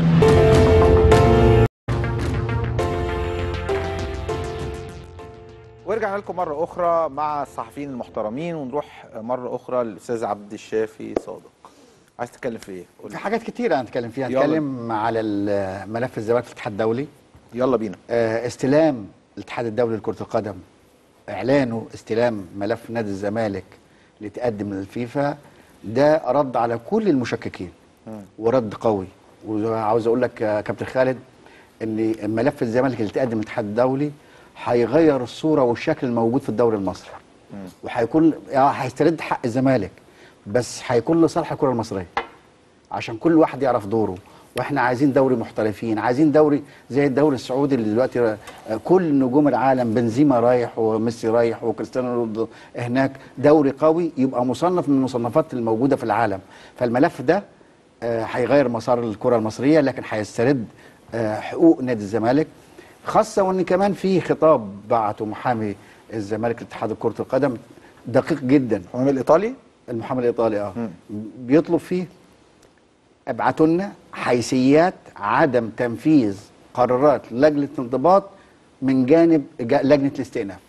ورجعنا لكم مرة أخرى مع الصحفيين المحترمين ونروح مرة أخرى للأستاذ عبد الشافي صادق عايز تتكلم في إيه؟ قول في لي. حاجات كتيرة هنتكلم فيها يلا. هنتكلم على ال- ملف الزواج في الاتحاد الدولي يلا بينا آه، استلام الاتحاد الدولي لكرة القدم اعلانه استلام ملف نادي الزمالك لتقدم للفيفا ده رد على كل المشككين ورد قوي وعاوز اقول لك يا كابتن خالد ان ملف الزمالك اللي تقدم الاتحاد الدولي هيغير الصوره والشكل الموجود في الدوري المصري وهيكون آه، هيسترد حق الزمالك بس هيكون لصالح الكره المصريه عشان كل واحد يعرف دوره واحنا عايزين دوري محترفين عايزين دوري زي الدوري السعودي اللي دلوقتي آه، كل نجوم العالم بنزيما رايح وميسي رايح وكريستيانو رونالدو هناك دوري قوي يبقى مصنف من المصنفات الموجوده في العالم فالملف ده آه، هيغير مسار الكره المصريه لكن هيسترد آه، حقوق نادي الزمالك خاصه وان كمان في خطاب بعته محامي الزمالك لاتحاد كره القدم دقيق جدا المحامي الايطالي المحامي الايطالي اه بيطلب فيه ابعتوا لنا حيثيات عدم تنفيذ قرارات لجنه الانضباط من جانب جا- لجنه الاستئناف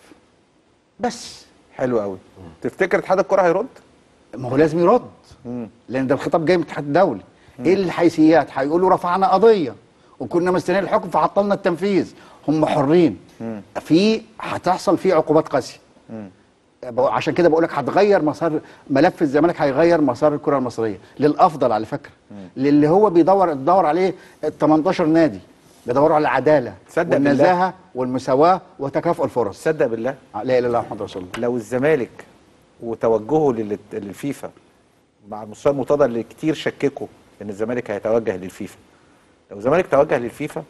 بس حلو قوي تفتكر اتحاد الكره هيرد ما هو لازم يرد لان ده الخطاب جاي من الاتحاد الدولي ايه الحيثيات هيقولوا رفعنا قضيه وكنا مستنيين الحكم فعطلنا التنفيذ هم حرين في هتحصل فيه عقوبات قاسيه بقول- عشان كده بقول لك هتغير مسار ملف الزمالك هيغير مسار الكره المصريه للافضل على فكره للي هو بيدور بيدور عليه ال 18 نادي بيدوروا على العداله تصدق بالله. والنزاهه والمساواه وتكافؤ الفرص تصدق بالله لا اله الا الله محمد رسول الله لو الزمالك وتوجهه لل- للفيفا مع المستوى المرتضى اللي كتير شككوا ان الزمالك هيتوجه للفيفا لو الزمالك توجه للفيفا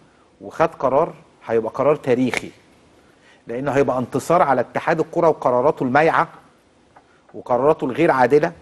وخد قرار هيبقى قرار تاريخي لانه هيبقى انتصار على اتحاد الكره وقراراته المايعه وقراراته الغير عادله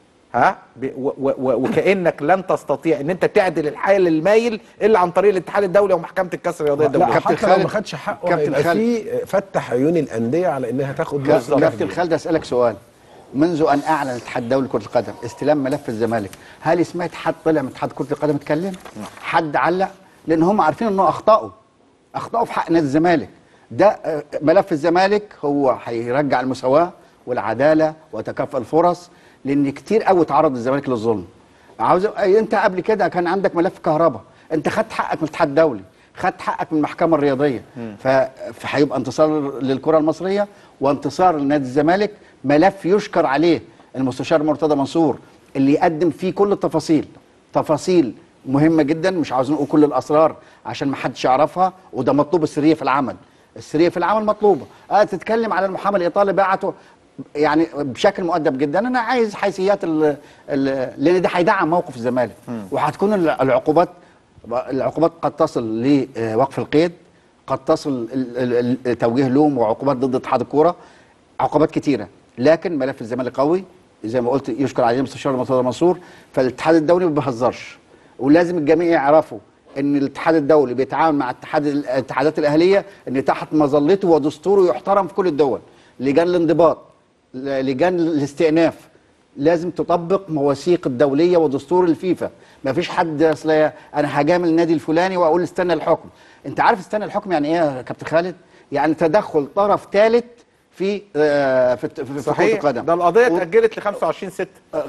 ها ب- و- و- و- وكانك لن تستطيع ان انت تعدل الحال المايل الا عن طريق الاتحاد الدولي ومحكمه الكسر الرياضيه لا الدوليه حتى لو ما خدش حقه كابتن هيبقى خالد. في فتح عيون الانديه على انها تاخد كا- مصدر كابتن كبير. خالد اسالك سؤال منذ ان اعلن الاتحاد الدولي لكره القدم استلام ملف الزمالك هل سمعت حد طلع من اتحاد كره القدم اتكلم حد علق لان هم عارفين انه اخطاوا اخطاوا في حق نادي الزمالك ده آه، ملف الزمالك هو هيرجع المساواه والعداله وتكافؤ الفرص لان كتير قوي تعرض الزمالك للظلم عاوز أي انت قبل كده كان عندك ملف كهرباء انت خدت حقك من الاتحاد الدولي خدت حقك من المحكمه الرياضيه ف- فهيبقى انتصار للكره المصريه وانتصار لنادي الزمالك ملف يشكر عليه المستشار مرتضى منصور اللي يقدم فيه كل التفاصيل تفاصيل مهمه جدا مش عاوزين نقول كل الاسرار عشان ما حدش يعرفها وده مطلوب السريه في العمل السريه في العمل مطلوبه اه تتكلم على المحامي الايطالي بعته يعني بشكل مؤدب جدا انا عايز حيثيات ال ال لان ده هيدعم موقف الزمالك وهتكون الع- العقوبات العقوبات قد تصل لوقف القيد قد تصل ال- ال- ال- توجيه لوم وعقوبات ضد اتحاد الكوره عقوبات كتيره لكن ملف الزمالك قوي زي ما قلت يشكر عليه المستشار مرتضى منصور فالاتحاد الدولي ما بيهزرش ولازم الجميع يعرفوا ان الاتحاد الدولي بيتعامل مع اتحاد الاتحادات الاهليه ان تحت مظلته ودستوره يحترم في كل الدول لجان الانضباط ل- لجان الاستئناف لازم تطبق مواثيق الدوليه ودستور الفيفا ما فيش حد اصل انا هجامل النادي الفلاني واقول استنى الحكم انت عارف استنى الحكم يعني ايه يا كابتن خالد يعني تدخل طرف ثالث في آه، في في- في كره صحيح القدم ده القضيه اتاجلت ل 25 6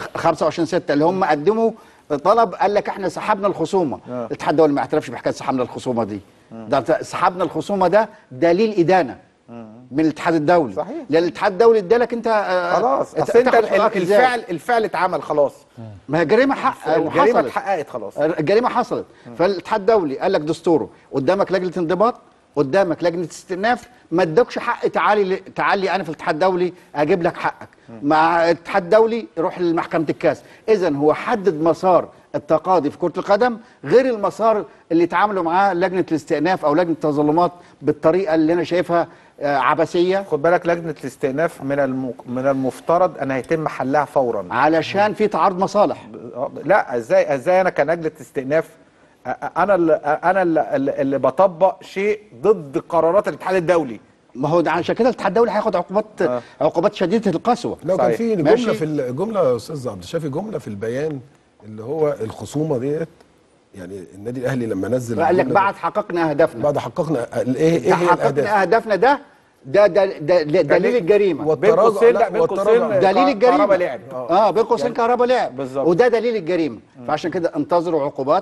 25 6 اللي هم قدموا طلب قال لك احنا سحبنا الخصومه آه. الاتحاد الدولي ما اعترفش بحكايه سحبنا الخصومه دي ده سحبنا الخصومه ده دليل ادانه من الاتحاد الدولي صحيح لان الاتحاد الدولي ادالك انت آه، خلاص أنت اصل انت تاخد ال- حقك إزاي؟ الفعل الفعل اتعمل خلاص ما هي جريمه حق الجريمه حصلت. اتحققت خلاص الجريمه حصلت فالاتحاد الدولي قال لك دستوره قدامك لجنه انضباط قدامك لجنه استئناف ما ادكش حق تعالي تعالي انا في الاتحاد الدولي اجيب لك حقك مع الاتحاد الدولي روح لمحكمه الكاس اذا هو حدد مسار التقاضي في كره القدم غير المسار اللي اتعاملوا معاه لجنه الاستئناف او لجنه التظلمات بالطريقه اللي انا شايفها آه، عبثيه خد بالك لجنه الاستئناف من الم... من المفترض ان هيتم حلها فورا علشان في تعارض مصالح لا ازاي ازاي انا كلجنه استئناف أ- أ- انا اللي انا اللي, اللي بطبق شيء ضد قرارات الاتحاد الدولي ما هو ده عشان كده الاتحاد الدولي هياخد عقوبات آه. عقوبات شديده القسوه لو كان في ماشي؟ جمله في الجمله يا استاذ عبد الشافي جمله في البيان اللي هو الخصومه ديت يعني النادي الاهلي لما نزل قال لك الجملة بعد حققنا اهدافنا بعد حققنا ايه ايه ده هي الاهداف حققنا اهدافنا ده ده ده, ده, ده دليل الجريمه بين قوسين لا بين قوسين دليل الجريمه كهربا لعب اه بين قوسين يعني- كهربا لعب بالظبط. وده دليل الجريمه فعشان كده انتظروا عقوبات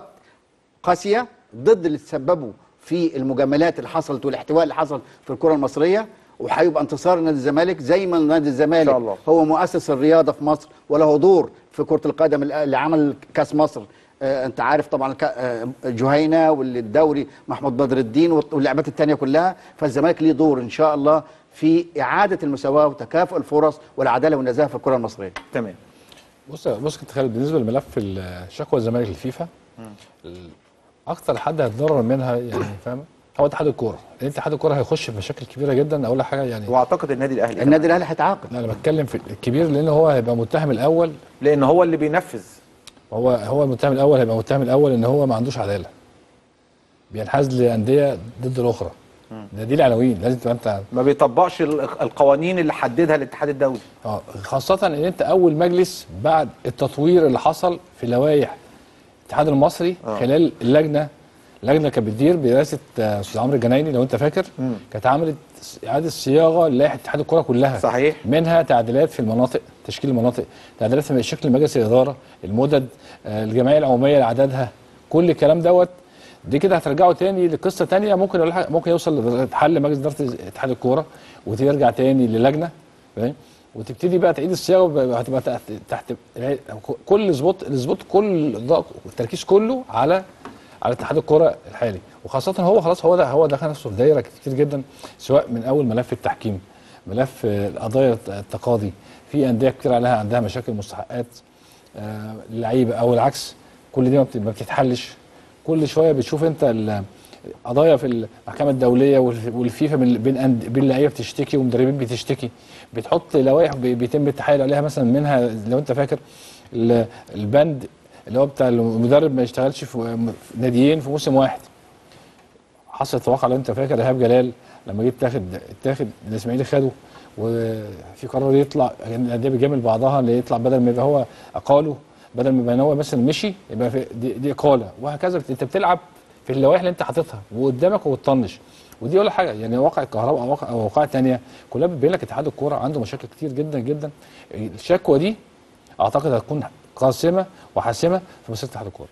قاسيه ضد اللي تسببوا في المجاملات اللي حصلت والاحتواء اللي حصل في الكره المصريه وهيبقى انتصار نادي الزمالك زي ما نادي الزمالك إن شاء الله. هو مؤسس الرياضه في مصر وله دور في كره القدم اللي عمل كاس مصر آه انت عارف طبعا الك- آه، جهينه والدوري محمود بدر الدين واللعبات الثانيه كلها فالزمالك ليه دور ان شاء الله في اعاده المساواه وتكافؤ الفرص والعداله والنزاهه في الكره المصريه تمام بص بص كنت خالد بالنسبه لملف الشكوى الزمالك للفيفا ال- اكتر حد هيتضرر منها يعني فاهم هو اتحاد الكوره لان اتحاد الكوره هيخش في مشاكل كبيره جدا اقول لك حاجه يعني واعتقد النادي الاهلي النادي الاهلي هيتعاقد لا انا بتكلم في الكبير لان هو هيبقى متهم الاول لان هو اللي بينفذ هو هو المتهم الاول هيبقى متهم الاول ان هو ما عندوش عداله بينحاز لانديه ضد الاخرى ده دي العناوين لازم تبقى انت ما بيطبقش ال- القوانين اللي حددها الاتحاد الدولي اه خاصة ان انت اول مجلس بعد التطوير اللي حصل في لوائح الاتحاد المصري آه. خلال اللجنه اللجنه كانت بتدير برئاسه آه، استاذ عمرو الجنايني لو انت فاكر مم. كانت عملت اعاده صياغه للائحه اتحاد الكره كلها صحيح. منها تعديلات في المناطق تشكيل المناطق تعديلات في شكل مجلس الاداره المدد آه، الجمعيه العموميه لعددها كل الكلام دوت دي كده هترجعه تاني لقصه تانية ممكن أقول لك- ممكن يوصل لحل مجلس اداره اتحاد الكوره وترجع تاني للجنه فاهم وتبتدي بقى تعيد الصياغه وبقى- هتبقى تحت, تحت كل سبوت السبوت كل الضغط- التركيز كله على على اتحاد الكوره الحالي وخاصه هو خلاص هو ده هو دخل نفسه في دايره كتير جدا سواء من اول ملف التحكيم ملف آه، القضايا التقاضي في انديه كتير عليها عندها مشاكل مستحقات آه، اللعيبه او العكس كل دي ما بت- ما بتتحلش كل شويه بتشوف انت ال- قضايا في المحكمه الدوليه والف- والفيفا من- بين أند- بين لعيبه بتشتكي ومدربين بتشتكي بتحط لوائح بي- بيتم التحايل عليها مثلا منها لو انت فاكر ال- البند اللي هو بتاع المدرب ما يشتغلش في م- في ناديين في موسم واحد حصلت واقعه لو انت فاكر ايهاب جلال لما جه تاخد اتاخد الاسماعيلي خده وفي قرار يطلع الانديه بتجامل بعضها اللي يطلع بدل ما يبقى هو اقاله بدل ما يبقى إن هو مثلا مشي يبقى في دي, دي اقاله وهكذا بت- انت بتلعب في اللوائح اللي انت حاططها وقدامك وبتطنش ودي ولا حاجه يعني واقع الكهرباء او واقع او واقع تانية كلها بتبين لك اتحاد الكوره عنده مشاكل كتير جدا جدا الشكوى دي اعتقد هتكون قاسمه وحاسمه في مسيره اتحاد الكوره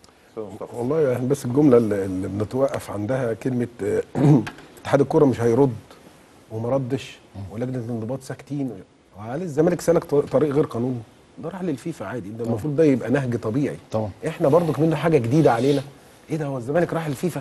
والله يعني بس الجمله اللي اللي بنتوقف عندها كلمه آه، اتحاد الكوره مش هيرد وما ردش ولجنه الانضباط ساكتين وعلى الزمالك سلك ط- طريق غير قانوني ده راح للفيفا عادي ده المفروض ده يبقى نهج طبيعي طبعا احنا برضو كمان حاجه جديده علينا ايه ده هو الزمالك راح للفيفا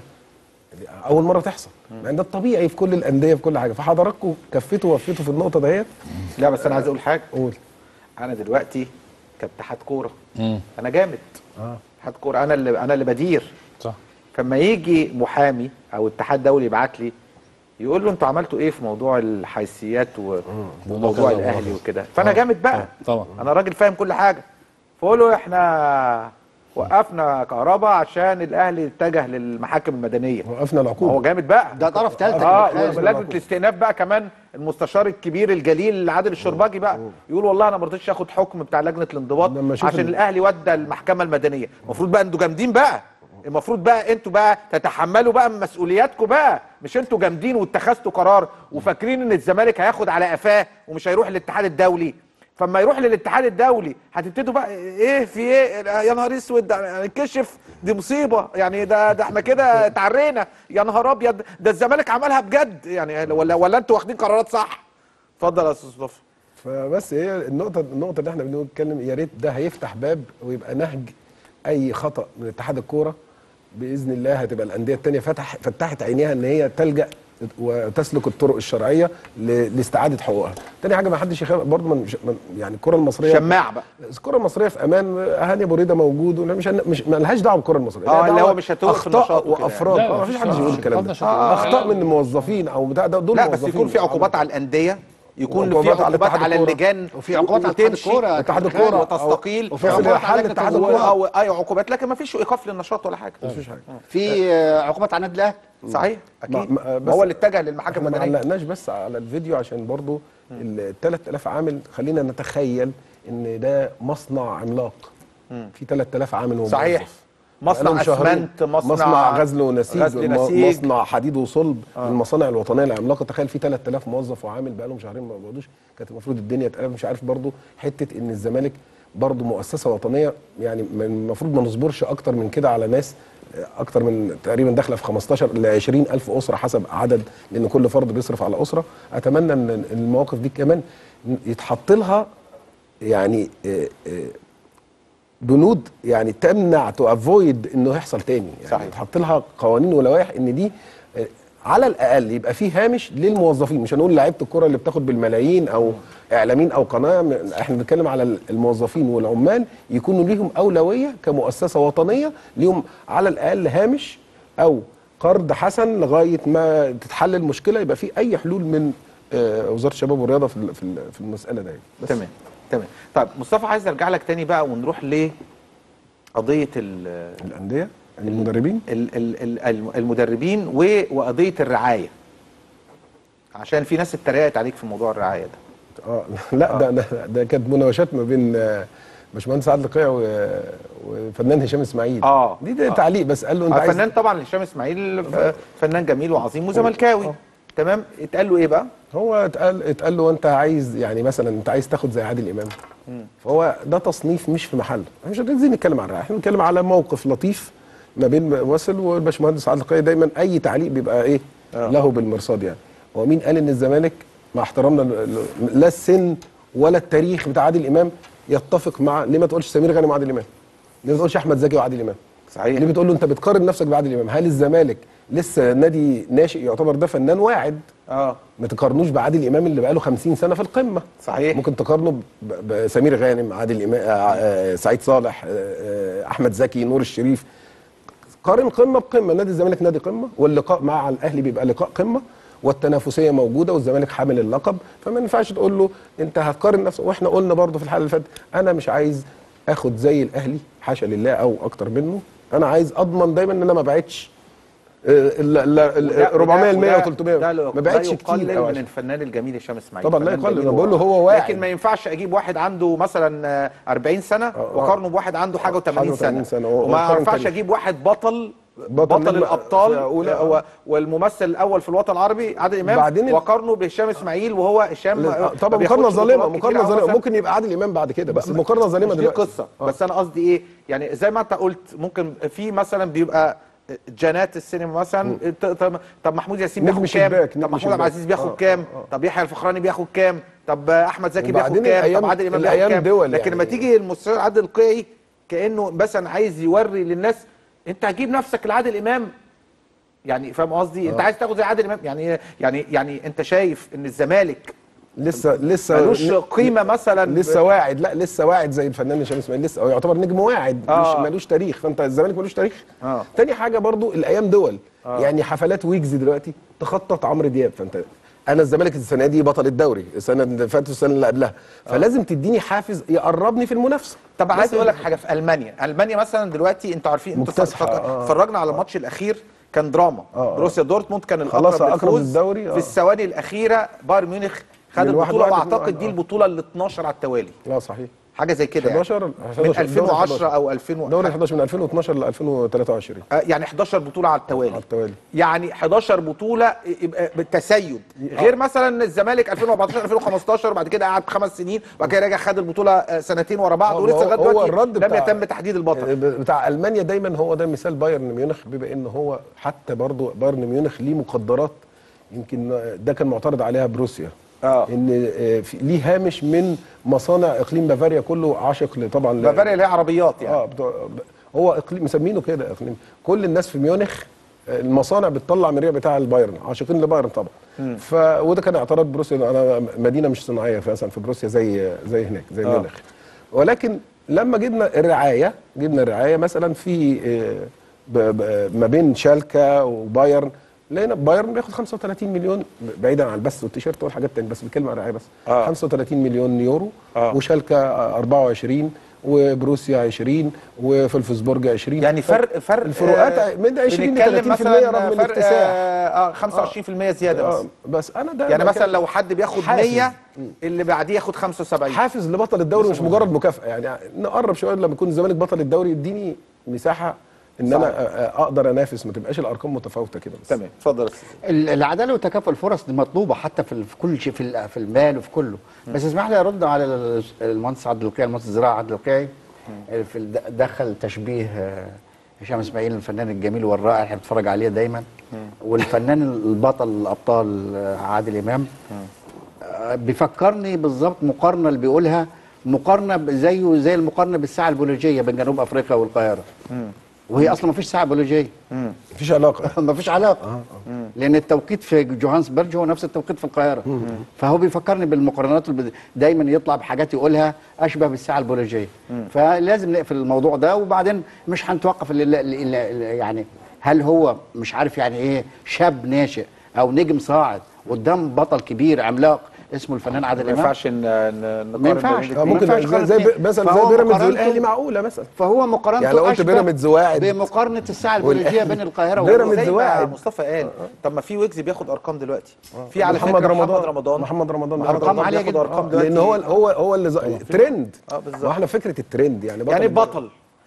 اول مره تحصل يعني ده الطبيعي في كل الانديه في كل حاجه فحضراتكم كفتوا ووفيتوا في النقطه ديت لا بس انا عايز اقول حاجه قول انا دلوقتي كاتحاد كوره انا جامد اه اتحاد كوره انا اللي انا اللي بدير صح فما يجي محامي او اتحاد دولي يبعت لي يقول له انتوا عملتوا ايه في موضوع الحيثيات و- وموضوع كذا الاهلي وموضوع. وكده فانا آه. جامد بقى طبعا انا راجل فاهم كل حاجه فاقول له احنا وقفنا كهرباء عشان الاهلي اتجه للمحاكم المدنيه وقفنا العقوبه هو جامد بقى ده طرف ثالث اه اللي بيتخانق. ولجنه الاستئناف بقى كمان المستشار الكبير الجليل عادل الشرباجي بقى يقول والله انا ما رضيتش اخد حكم بتاع لجنه الانضباط لما أشوف عشان ال- الاهلي ودى المحكمه المدنيه المفروض بقى انتوا جامدين بقى المفروض بقى انتوا بقى تتحملوا بقى من مسؤولياتكم بقى مش انتوا جامدين واتخذتوا قرار وفاكرين ان الزمالك هياخد على قفاه ومش هيروح للاتحاد الدولي فما يروح للاتحاد الدولي هتبتدوا بقى ايه في ايه يا نهار اسود ده هنكشف دي مصيبه يعني ده ده احنا كده اتعرينا يا نهار ابيض ده الزمالك عملها بجد يعني ولا ولا انتوا واخدين قرارات صح اتفضل يا استاذ مصطفى فبس هي النقطة النقطة اللي احنا بنتكلم يا ريت ده هيفتح باب ويبقى نهج أي خطأ من اتحاد الكورة بإذن الله هتبقى الأندية التانية فتح فتحت عينيها إن هي تلجأ وتسلك الطرق الشرعية ل- لاستعادة حقوقها. تاني حاجة ما حدش يخاف برضه من من- يعني الكرة المصرية شماع بقى الكرة المصرية في أمان هاني أبو ريدة موجود ولا مش هن- مش ما لهاش دعوة بالكرة المصرية اه لها اللي دعوة هو مش هتوقف أخطاء النشاط وكده وأفراد يعني. لا، آه، ما فيش حد مفيش يقول نشاط. الكلام ده نشاط. آه، أخطاء من الموظفين أو بتاع ده دول لا بس موظفين يكون في عقوبات على الانديه يكون في وعقوبات على عقوبات اتحاد على الكورة. اللجان وفي عقوبات على اتحاد وتمشي الكورة اتحاد كابتن الكورة خالد. وتستقيل وفي عقوبات حل على اتحاد لجنة الكورة او اي عقوبات لكن ما فيش ايقاف للنشاط ولا حاجه مفيش حاجة في آه، عقوبات على النادي الاهلي صحيح اكيد ما- ما- ما بس هو اللي اتجه للمحاكم احنا ما المدنيه علقناش بس على الفيديو عشان برضو ال 3000 عامل خلينا نتخيل ان ده مصنع عملاق في 3000 عامل وموظف صحيح مصنع بقالهم شهرين. اسمنت مصنع مصنع غزل ونسيج غزل م- نسيج مصنع حديد وصلب آه. آه. المصانع الوطنيه العملاقه تخيل في 3000 موظف وعامل بقالهم شهرين ما بيقعدوش كانت المفروض الدنيا تقلب مش عارف برضو حته ان الزمالك برضو مؤسسه وطنيه يعني من- المفروض ما نصبرش اكتر من كده على ناس آه، اكتر من تقريبا داخله في 15 ل 20 الف اسره حسب عدد لان كل فرد بيصرف على اسره اتمنى ان المواقف دي كمان يتحط لها يعني آه، آه، بنود يعني تمنع تو افويد انه يحصل تاني يعني صحيح. تحط لها قوانين ولوائح ان دي آه، على الاقل يبقى في هامش للموظفين مش هنقول لعيبه الكره اللي بتاخد بالملايين او اعلاميين او قناه م- احنا بنتكلم على الموظفين والعمال يكونوا ليهم اولويه كمؤسسه وطنيه ليهم على الاقل هامش او قرض حسن لغايه ما تتحل المشكله يبقى في اي حلول من آه، وزاره الشباب والرياضه في ال- في ال- في المساله دي بس. تمام تمام طيب مصطفى عايز ارجع لك تاني بقى ونروح لقضيه ال- الانديه المدربين ال- ال- ال- المدربين و- وقضيه الرعايه عشان في ناس اتريقت عليك في موضوع الرعايه ده اه لا ده ده, ده كانت مناوشات ما بين آه، باشمهندس عادل قيع و- وفنان هشام اسماعيل اه دي ده آه. تعليق بس قال له انت آه، عايز فنان طبعا هشام اسماعيل ف- فنان جميل وعظيم وزملكاوي تمام اتقال له ايه بقى؟ هو اتقال اتقال له انت عايز يعني مثلا انت عايز تاخد زي عادل امام فهو ده تصنيف مش في محله احنا مش عايزين نتكلم عن الرأي احنا بنتكلم على موقف لطيف ما بين ممثل والباشمهندس عادل القيعي دايما اي تعليق بيبقى ايه آه. له بالمرصاد يعني هو مين قال ان الزمالك مع احترامنا ل- ل- لا السن ولا التاريخ بتاع عادل امام يتفق مع ليه ما تقولش سمير غانم وعادل امام ليه ما تقولش احمد زكي وعادل امام صحيح ليه بتقول له انت بتقارن نفسك بعادل امام هل الزمالك لسه نادي ناشئ يعتبر ده فنان واعد اه ما تقارنوش بعادل امام اللي بقاله 50 سنه في القمه صحيح ممكن تقارنه ب- بسمير غانم عادل امام آه، آه، سعيد صالح آه، آه، احمد زكي نور الشريف قارن قمه بقمه نادي الزمالك نادي قمه واللقاء مع الاهلي بيبقى لقاء قمه والتنافسيه موجوده والزمالك حامل اللقب فما ينفعش تقول له انت هتقارن نفسك واحنا قلنا برضه في الحلقه اللي فاتت انا مش عايز اخد زي الاهلي حاشا لله او اكتر منه انا عايز اضمن دايما ان انا ما بعتش ال- ال- ال- وده- 400 وده- 100 وده- و300 ده لا- ما بعتش لا كتير يقلل قوي من عشان- الفنان الجميل هشام اسماعيل طبعا لا فنان يقلل، جميل أنا بقول له و- هو واعد. لكن ما ينفعش اجيب واحد عنده مثلا آه، 40 سنه واقارنه بواحد عنده حاجه و80 حاجة سنه, و80 سنة، و- وما وقارن ينفعش تاريخ. اجيب واحد بطل بطل بطل, لما- الابطال في أولى- آه، و- والممثل الاول في الوطن العربي عادل امام بعدين ال- وقارنه بهشام اسماعيل وهو هشام لا، ما- طبعا ما بياخدش مقارنه ظالمه بطولات كتير مقارنه أوي ظالمه مثلاً. ممكن يبقى عادل امام بعد كده بس مقارنه ظالمه مش دي دلوقتي قصه بس انا قصدي ايه يعني زي ما انت قلت ممكن في مثلا بيبقى جنات السينما مثلا ط- طب طب محمود ياسين نجم بياخد كام شباك، طب نجم محمود عبد شباك. العزيز بياخد آه، كام طب يحيى الفخراني بياخد كام طب احمد زكي بياخد وبعدين كام الأيام- طب عادل امام بياخد الأيام كام دول لكن يعني. لما تيجي المستشار عادل القيعي كانه مثلا عايز يوري للناس انت هتجيب نفسك لعادل امام يعني فاهم قصدي انت آه. عايز تاخد زي عادل امام يعني يعني يعني انت شايف ان الزمالك لسه لسه ملوش قيمه مثلا لسه واعد لا لسه واعد زي الفنان هشام اسماعيل لسه هو يعتبر نجم واعد آه. مش ملوش تاريخ فانت الزمالك ملوش تاريخ اه تاني حاجه برضو الايام دول آه. يعني حفلات ويجز دلوقتي تخطط عمرو دياب فانت انا الزمالك السنه دي بطل الدوري السنه اللي فاتت والسنه اللي قبلها فلازم تديني حافز يقربني في المنافسه طب عايز بس اقول لك حاجه في المانيا المانيا مثلا دلوقتي انتوا عارفين انتوا مكتسحة، ف- ف- آه. اتفرجنا على الماتش الاخير كان دراما آه. بروسيا دورتموند كان خلاص الاقرب أقرب للفوز للدوري، آه. في الثواني الاخيره بايرن ميونخ خد من واحد البطوله واحد اتنين واعتقد واحد، دي آه. البطوله ال 12 على التوالي لا صحيح حاجه زي كده 11 يعني. 11 من دوري 2010 11. او 2000 دوري 11 من 2012 ل 2023 آه، يعني 11 بطوله على التوالي على التوالي يعني 11 بطوله يبقى بالتسيد غير مثلا الزمالك 2014 2015 وبعد كده قعد خمس سنين وبعد كده رجع خد البطوله آه، سنتين ورا بعض آه، ولسه هو- لغايه هو دلوقتي الرد لم بتاع- يتم تحديد البطل بتاع المانيا دايما هو ده مثال بايرن ميونخ بما ان هو حتى برضو بايرن ميونخ ليه مقدرات يمكن ده كان معترض عليها بروسيا اه ان آه، في- ليه هامش من مصانع اقليم بافاريا كله عاشق ل- طبعا ل- بافاريا اللي هي عربيات يعني اه بتوع- ب- هو اقليم مسمينه كده اقليم كل الناس في ميونخ آه، المصانع بتطلع من الريع بتاع البايرن عاشقين لبايرن طبعا مم. ف وده كان اعتراض بروسيا انا مدينه مش صناعيه مثلا في بروسيا زي زي هناك زي آه. ميونخ ولكن لما جبنا الرعايه جبنا الرعايه مثلا في آه، ب- ب- ما بين شالكا وبايرن لقينا بايرن بياخد 35 مليون بعيدا عن البث والتيشيرت والحاجات التانية بس بنتكلم عن الرعايه بس آه. 35 مليون يورو آه. وشالكا 24 وبروسيا 20 وفلفسبورج 20 يعني فرق فرق الفروقات آه، من 20 ل بنتكلم 30% مثلا رغم فرق الاكتساح اه آه، 25% زياده آه، بس بس انا ده يعني ده مثلا كان لو حد بياخد حافز. 100 اللي بعديه ياخد 75 حافز لبطل الدوري مش مجرد مكافاه يعني نقرب شويه لما يكون الزمالك بطل الدوري يديني مساحه ان انا صح. أ- أ- اقدر انافس ما تبقاش الارقام متفاوته كده بس تمام اتفضل ال- العداله وتكافؤ الفرص دي مطلوبه حتى في ال- في كل شيء في ال- في المال وفي كله بس اسمح لي ارد على ال- المهندس عبد القيعي المهندس الزراعه عبد القيعي في ال- دخل تشبيه آه، هشام اسماعيل الفنان الجميل والرائع اللي بنتفرج عليه دايما والفنان البطل الابطال آه، عادل امام آه، بيفكرني بالظبط مقارنه اللي بيقولها مقارنه ب- زيه زي المقارنه بالساعه البيولوجيه بين جنوب افريقيا والقاهره وهي اصلا ما فيش ساعه بيولوجيه مفيش علاقه ما فيش علاقه لان التوقيت في جوهانسبرج هو نفس التوقيت في القاهره فهو بيفكرني بالمقارنات اللي بد- دايما يطلع بحاجات يقولها اشبه بالساعه البيولوجيه فلازم نقفل الموضوع ده وبعدين مش هنتوقف إلا- إلا- إلا- يعني هل هو مش عارف يعني ايه شاب ناشئ او نجم صاعد قدام بطل كبير عملاق اسمه الفنان عادل ما امام ينفعش ن- ن- نقارن ما ينفعش بين آه، الاتنين. ممكن ما ينفعش زي خالص زي اتنين. ب- مثلا فهو زي بيراميدز مقارنته- والاهلي معقوله مثلا فهو مقارنته يعني لو قلت أشبه بيراميدز واعد بمقارنه الساعه البيولوجيه والأهلي. بين القاهره بيراميدز زي ما واعد. مصطفى قال طب ما في ويجز بياخد ارقام دلوقتي في على محمد فكره رمضان محمد رمضان محمد رمضان محمد بياخد رمضان عالية بياخد جدا. ارقام آه، دلوقتي لان هو هو هو اللي ز... ترند اه بالظبط ما احنا فكره الترند يعني بطل يعني بطل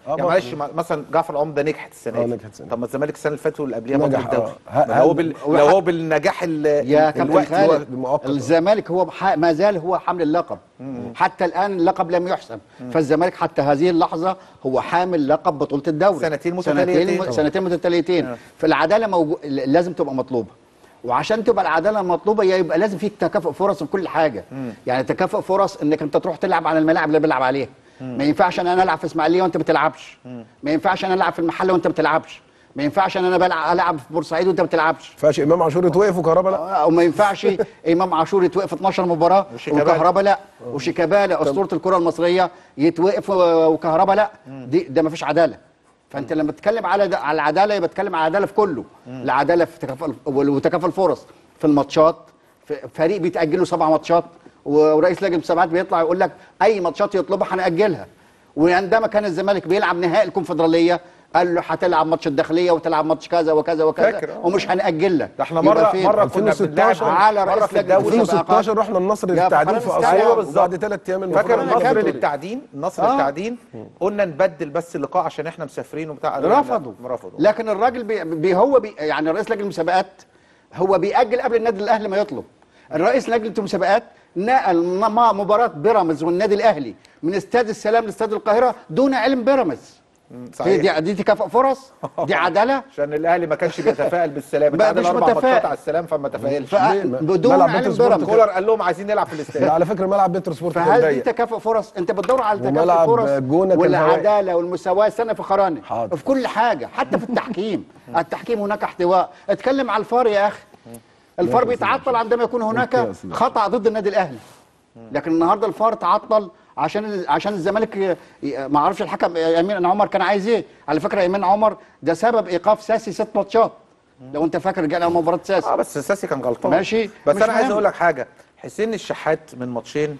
يعني برضه. معلش ما- مثلا جعفر العمده نجحت السنه اه دي نجحت السنة طب ما الزمالك السنه اللي فاتت واللي قبلها برضه نجح، الدوري اه. ه- ما لو هو هل- بال... لو هو بالنجاح ال... يا كابتن الوقت خالد الوقت- الزمالك هو بح- ما زال هو حامل اللقب حتى الان اللقب لم يحسم فالزمالك حتى هذه اللحظه هو حامل لقب بطوله الدوري سنتين متتاليتين. سنتين, سنتين متتاليتين فالعداله موجو... لازم تبقى مطلوبه وعشان تبقى العداله مطلوبه يبقى لازم في تكافؤ فرص في كل حاجه يعني تكافؤ فرص انك انت تروح تلعب على الملاعب اللي بيلعب عليها ما ينفعش ان انا العب في اسماعيليه وانت ما بتلعبش ما ينفعش ان انا العب في المحله وانت ما بتلعبش ما ينفعش ان انا بلعب العب في بورسعيد وانت ما بتلعبش ما ينفعش امام عاشور يتوقف وكهربا لا او ما ينفعش امام عاشور يتوقف 12 مباراه وشيكابالا. وكهربا لا وشيكابالا اسطوره الكره المصريه يتوقف و- وكهربا لا دي ده ما فيش عداله فانت لما تتكلم على ده على العداله يبقى تتكلم على العداله في كله العداله في تكافؤ وتكافؤ الفرص في الماتشات في فريق بيتاجل له سبع ماتشات ورئيس لجنه المسابقات بيطلع يقول لك اي ماتشات يطلبها هناجلها وعندما كان الزمالك بيلعب نهائي الكونفدراليه قال له هتلعب ماتش الداخليه وتلعب ماتش كذا وكذا وكذا فاكر، آه. ومش هنأجل لك ده احنا يبقى مره فين؟ مره كنا بنلعب على مره رئيس في لجنه الدوري 2016 رحنا النصر يا للتعدين في فخلاص اسيوط ايوه وبعد ثلاث ايام فاكر المفروض النصر نكمل. للتعدين النصر آه. للتعدين قلنا نبدل بس اللقاء عشان احنا مسافرين وبتاع رفضوا رفضوا لكن الراجل بي بي هو بي يعني رئيس لجنه المسابقات هو بيأجل قبل النادي الاهلي ما يطلب الرئيس لجنه المسابقات نقل مع مباراه بيراميدز والنادي الاهلي من استاد السلام لاستاد القاهره دون علم بيراميدز هي دي دي تكافؤ فرص دي عداله عشان الاهلي ما كانش بيتفائل بالسلام بقى اتعادل مش اربع متفائل. ماتشات على السلام فما تفائلش ف- بدون ملعب علم بيتر بيراميدز. سبورت كولر قال لهم عايزين نلعب في الاستاد لا على فكره ملعب بيتر سبورت كان فهل دي ضيق تكافؤ فرص انت بتدور على تكافؤ وملعب فرص جونة كان هواء. والعداله والمساواه سنه في خرانه في كل حاجه حتى في التحكيم التحكيم هناك احتواء اتكلم على الفار يا اخي الفار بيتعطل عندما يكون هناك خطا ضد النادي الاهلي لكن النهارده الفار تعطل عشان عشان الزمالك ي- ي- ما اعرفش الحكم ايمن عمر كان عايز ايه على فكره ايمن عمر ده سبب ايقاف ساسي ست ماتشات لو انت فاكر رجعنا مباراه ساسي اه بس ساسي كان غلطان ماشي بس مش انا عايز مهم. اقول لك حاجه حسين الشحات من ماتشين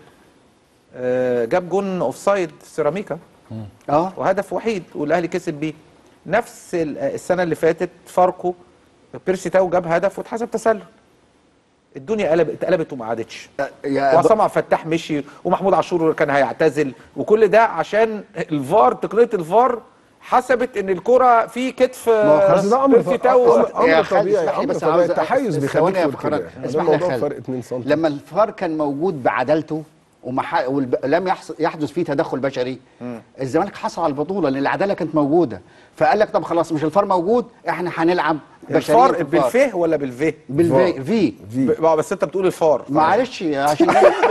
آه، جاب جون اوفسايد سيراميكا اه وهدف وحيد والاهلي كسب بيه نفس ال- السنه اللي فاتت فاركو بيرسي تاو جاب هدف واتحسب تسلل الدنيا قلبت اتقلبت وما عادتش يا وعصام عبد الفتاح مشي ومحمود عاشور كان هيعتزل وكل ده عشان الفار تقنيه الفار حسبت ان الكره في كتف بس ده امر بيرسي تاو امر يا امر خالد طبيعي اسمح لي امر بس طبيعي عاوز التحيز بيخليك ثواني يا تقول فخرج. كده يعني اسمح ده لي يا موضوع خالد. فرق 2 سم لما الفار كان موجود بعدالته ومح... والب... لم يحص... يحدث فيه تدخل بشري الزمالك حصل على البطوله لان العداله كانت موجوده فقال لك طب خلاص مش الفار موجود احنا هنلعب بشريه الفار بالفه ولا بالفه بالفي في ب- اه بس انت بتقول الفار معلش عشان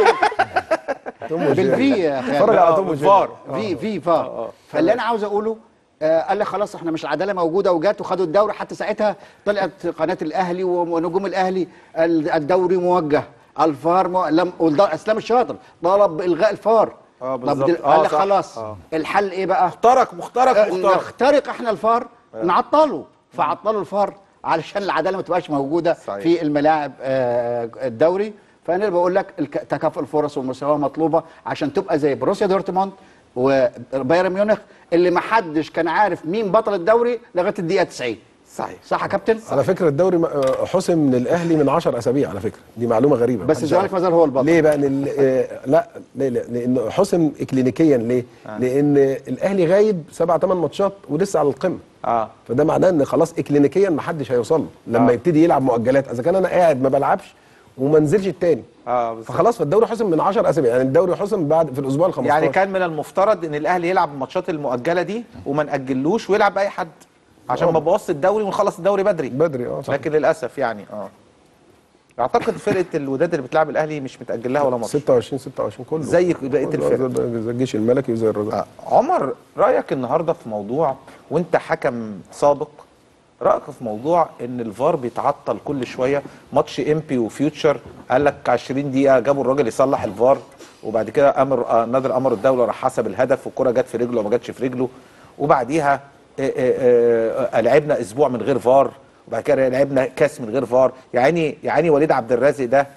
بالفي يا خالد اتفرج على توم وجيري. في في فار فاللي انا عاوز اقوله آه قال لك خلاص احنا مش العداله موجوده وجات وخدوا الدوري حتى ساعتها طلعت قناه الاهلي ونجوم الاهلي ال- الدوري موجه الفار مو... لم والد- اسلام الشاطر طلب الغاء الفار اه طب بالظبط. دل- آه، قال لك صح. خلاص آه. الحل ايه بقى مخترق مخترق آه، مخترق نخترق احنا الفار نعطله فعطلوا الفار علشان العداله ما تبقاش موجوده صحيح. في الملاعب آه، الدوري فانا بقول لك الك- تكافؤ الفرص والمساواه مطلوبه عشان تبقى زي بروسيا دورتموند وبايرن ميونخ اللي ما حدش كان عارف مين بطل الدوري لغايه الدقيقه 90 صحيح صح يا كابتن على فكره الدوري م- حسم من الاهلي من 10 اسابيع على فكره دي معلومه غريبه بس محدش الزمالك يعرف. ما زال هو البطل ليه بقى لأن آه، لا ليه لا لانه حسم اكلينيكيا ليه؟ آه. لان الاهلي غايب سبع ثمان ماتشات ولسه على القمه اه فده معناه ان خلاص اكلينيكيا ما حدش هيوصل له لما آه. يبتدي يلعب مؤجلات اذا كان انا قاعد ما بلعبش وما نزلش التاني اه بالظبط. فخلاص فالدوري حسم من 10 اسابيع يعني الدوري حسم بعد في الاسبوع ال 15 يعني كان من المفترض ان الاهلي يلعب الماتشات المؤجله دي وما ناجلوش ويلعب باي حد عشان آه. ما بوظش الدوري ونخلص الدوري بدري بدري اه صح لكن للاسف يعني اه اعتقد فرقه الوداد اللي بتلعب الاهلي مش متاجل لها ولا ماتش 26 26 كله زي بقية كله. الفرق. زي زي الجيش الملكي وزي الرجاء آه. عمر رايك النهارده في موضوع وانت حكم سابق رايك في موضوع ان الفار بيتعطل كل شويه ماتش امبي وفيوتشر قال لك 20 دقيقه جابوا الراجل يصلح الفار وبعد كده امر آه نادر امر الدوله راح حسب الهدف والكره جت في رجله وما جاتش في رجله وبعديها آه، آه، آه، لعبنا اسبوع من غير فار وبعد كده لعبنا كاس من غير فار يعني يعني وليد عبد الرازق ده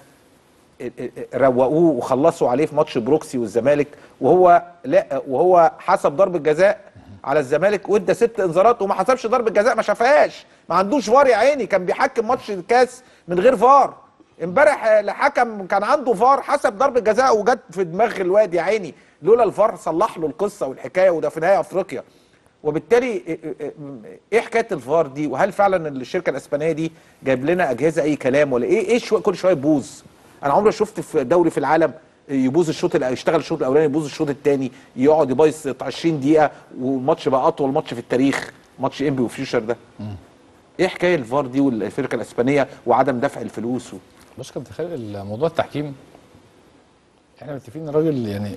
روقوه وخلصوا عليه في ماتش بروكسي والزمالك وهو لا وهو حسب ضربه جزاء على الزمالك وادى ست انذارات وما حسبش ضربه جزاء ما شافهاش ما عندوش فار يا عيني كان بيحكم ماتش الكاس من غير فار امبارح الحكم كان عنده فار حسب ضربه جزاء وجت في دماغ الواد يا عيني لولا الفار صلح له القصه والحكايه وده في نهائي افريقيا وبالتالي إيه- إيه- ايه حكايه الفار دي وهل فعلا الشركه الاسبانيه دي جايب لنا اجهزه اي كلام ولا ايه ايه شويه كل شويه يبوظ انا عمري ما شفت في دوري في العالم يبوظ الشوط الأ- يشتغل الشوط الاولاني يبوظ الشوط الثاني يقعد يبايظ 20 دقيقه والماتش بقى اطول ماتش في التاريخ ماتش انبي وفيوشر ده ايه حكايه الفار دي والفرقه الاسبانيه وعدم دفع الفلوس و... بص كابتن خالد الموضوع التحكيم احنا متفقين ان الراجل يعني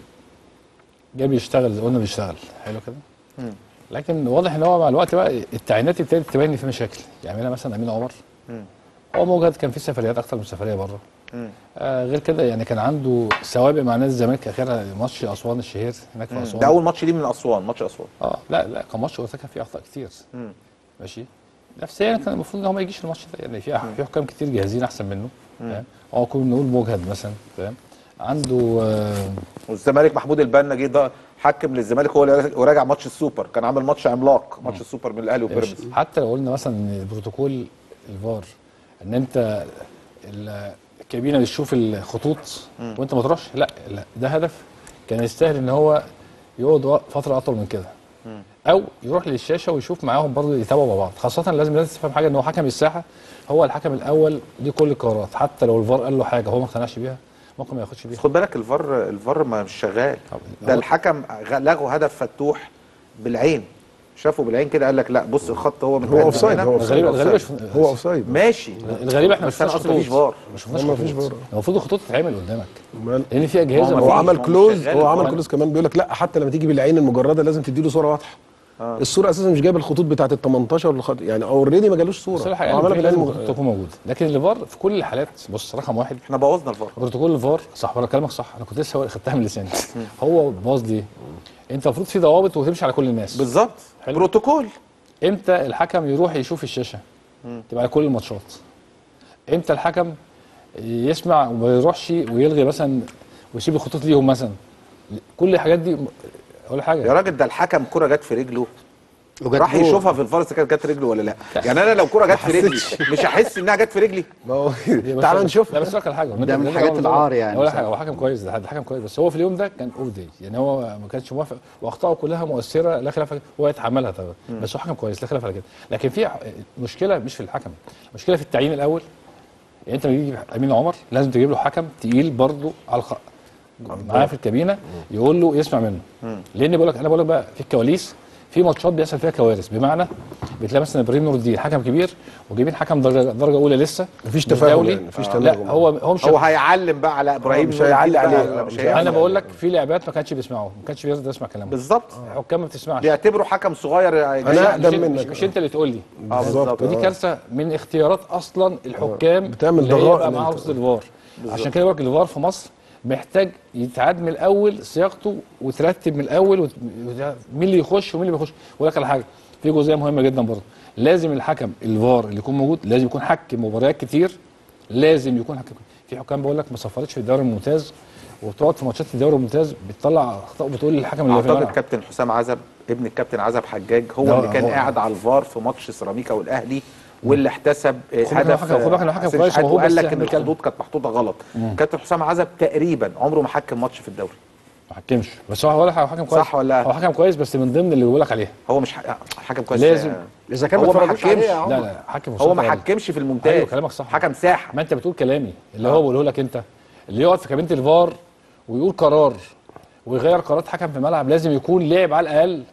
جاي بيشتغل زي ما قلنا بيشتغل حلو كده مم. لكن واضح ان هو مع الوقت بقى التعيينات ابتدت تبين إن في مشاكل يعملها مثلا امين عمر مم. هو موجود كان في سفريات اكتر من سفريه بره مم. آه غير كده يعني كان عنده سوابق مع نادي الزمالك اخرها ماتش اسوان الشهير هناك في مم. اسوان ده اول ماتش ليه من اسوان ماتش اسوان اه لا لا كان ماتش ارتكب فيه اخطاء كتير مم. ماشي نفسيا كان المفروض ان هو ما يجيش الماتش ده يعني في في حكام كتير جاهزين احسن منه مم. فاهم هو كنا نقول مجهد مثلا فاهم عنده آه والزمالك محمود البنا جه ده حكم للزمالك هو اللي وراجع ماتش السوبر كان عامل ماتش عملاق ماتش السوبر من الاهلي وبيراميدز حتى لو قلنا مثلا ان البروتوكول الفار ان انت ال- الكابينه بتشوف الخطوط مم. وانت ما تروحش لا لا ده هدف كان يستاهل ان هو يقعد وق- فتره اطول من كده او يروح للشاشه ويشوف معاهم برضه يتابعوا مع بعض خاصه لازم لازم تفهم حاجه ان هو حكم الساحه هو الحكم الاول ليه كل القرارات حتى لو الفار قال له حاجه هو ما اقتنعش بيها ممكن ما ياخدش بيها بس خد بالك الفار الفار ما مش شغال ده هو- الحكم غ- لغوا هدف فتوح بالعين شافوا بالعين كده قال لك لا بص الخط هو هو اوفسايد هو الغريب- الغريب اوفسايد مش- هو اوفسايد ماشي الغريب احنا بس انا شفناش قصدي مفيش خطوط. فار ما شفناش ما فيش خطوط. فار. المفروض الخطوط تتعمل قدامك مال. لان في اجهزه هو عمل مش كلوز شغال هو عمل الفار. كلوز كمان بيقول لك لا حتى لما تيجي بالعين المجرده لازم تدي له صوره واضحه آه. الصوره اساسا مش جايبه الخطوط بتاعت ال 18 والخط يعني اوريدي ما جالوش بس صوره الحقيقه هو عملها لازم بالعين الخطوط المج- تكون موجود لكن الفار في كل الحالات بص رقم واحد احنا بوظنا الفار بروتوكول الفار صح ولا كلامك صح انا كنت لسه خدتها من لساني هو باظ ليه؟ انت المفروض في ضوابط وتمشي على كل الناس بالظبط حلو. بروتوكول امتى الحكم يروح يشوف الشاشه تبقى على كل الماتشات امتى الحكم يسمع وما يروحش ويلغي مثلا ويسيب الخطوط ليهم مثلا كل الحاجات دي اقول حاجه يا راجل ده الحكم كرة جت في رجله وجت راح جول. يشوفها في الفار اذا كانت جت في رجله ولا لا يعني انا لو كرة جت في رجلي مش هحس انها جت في رجلي ما هو هي بس- تعال نشوف لا بس أقول لك على حاجه ده من حاجات العار يعني ولا بصراحة. حاجه هو حكم كويس ده ده حكم كويس بس هو في اليوم ده كان اوف داي يعني هو ما كانش موافق واخطائه كلها مؤثره لا خلاف هو يتحملها طبعا بس هو حكم كويس لا خلاف على كده لكن في ح- مشكله مش في الحكم المشكله في التعيين الاول يعني انت لما تجيب امين عمر لازم تجيب له حكم تقيل برضه على الخ... معاه في الكابينه يقول له يسمع منه لان بقول لك انا بقول لك بقى في الكواليس في ماتشات بيحصل فيها كوارث بمعنى بتلاقي مثلا ابراهيم نور الدين حكم كبير وجايبين حكم درجه درجه اولى لسه مفيش مش تفاهم دولي. يعني، مفيش آه. تناغم. لا هو هو مش هو هيعلم بقى على ابراهيم مش نور الدين هيعلي بقى، عليه. لا، مش مش هيعلي انا عليه. بقول لك في لعبات ما كانش بيسمعوا ما كانش بيرضى يسمع كلامه بالظبط الحكام ما بتسمعش بيعتبروا حكم صغير أنا مش, أقدم مش, منك. مش انت اللي تقول لي اه بالظبط ودي آه. كارثه من اختيارات اصلا الحكام بتعمل اللي هي ضغائن بقى انت. معاها وسط الفار عشان كده بقول لك الفار في مصر محتاج يتعاد من الاول صياغته وترتب من الاول وت... وت- مين اللي يخش ومين اللي بيخش واقول لك على حاجه في جزئيه مهمه جدا برضه لازم الحكم الفار اللي يكون موجود لازم يكون حكم مباريات كتير لازم يكون حكم في حكام بقول لك ما سفرتش في الدوري الممتاز وتقعد في ماتشات الدوري الممتاز بتطلع اخطاء بتقول للحكم اللي في اعتقد الملعب كابتن حسام عزب ابن الكابتن عزب حجاج هو ده اللي كان هو- قاعد على الفار في ماتش سيراميكا والاهلي واللي احتسب آه، خد بالك هدف حكم- خد بالك إنه حكم حسين كويس شحات وهو وقال بس لك إحنا ان بنتكلم. الخطوط كانت محطوطه غلط كابتن حسام عزب تقريبا عمره ما حكم ماتش في الدوري ما حكمش بس هو هو هو حكم كويس صح ولا؟ هو حكم كويس بس من ضمن اللي بقول لك عليه هو مش ح- حكم كويس لازم. آه، اذا كان هو ما ما اتفرجوش عليه حكمش يا عمر. لا لا حكم هو ما وسط حكمش في الممتاز ايوه كلامك صح حكم ساحه ما انت بتقول كلامي اللي هو بقوله لك انت اللي يقعد في كابينه الفار ويقول قرار ويغير قرارات حكم في الملعب لازم يكون لعب على الاقل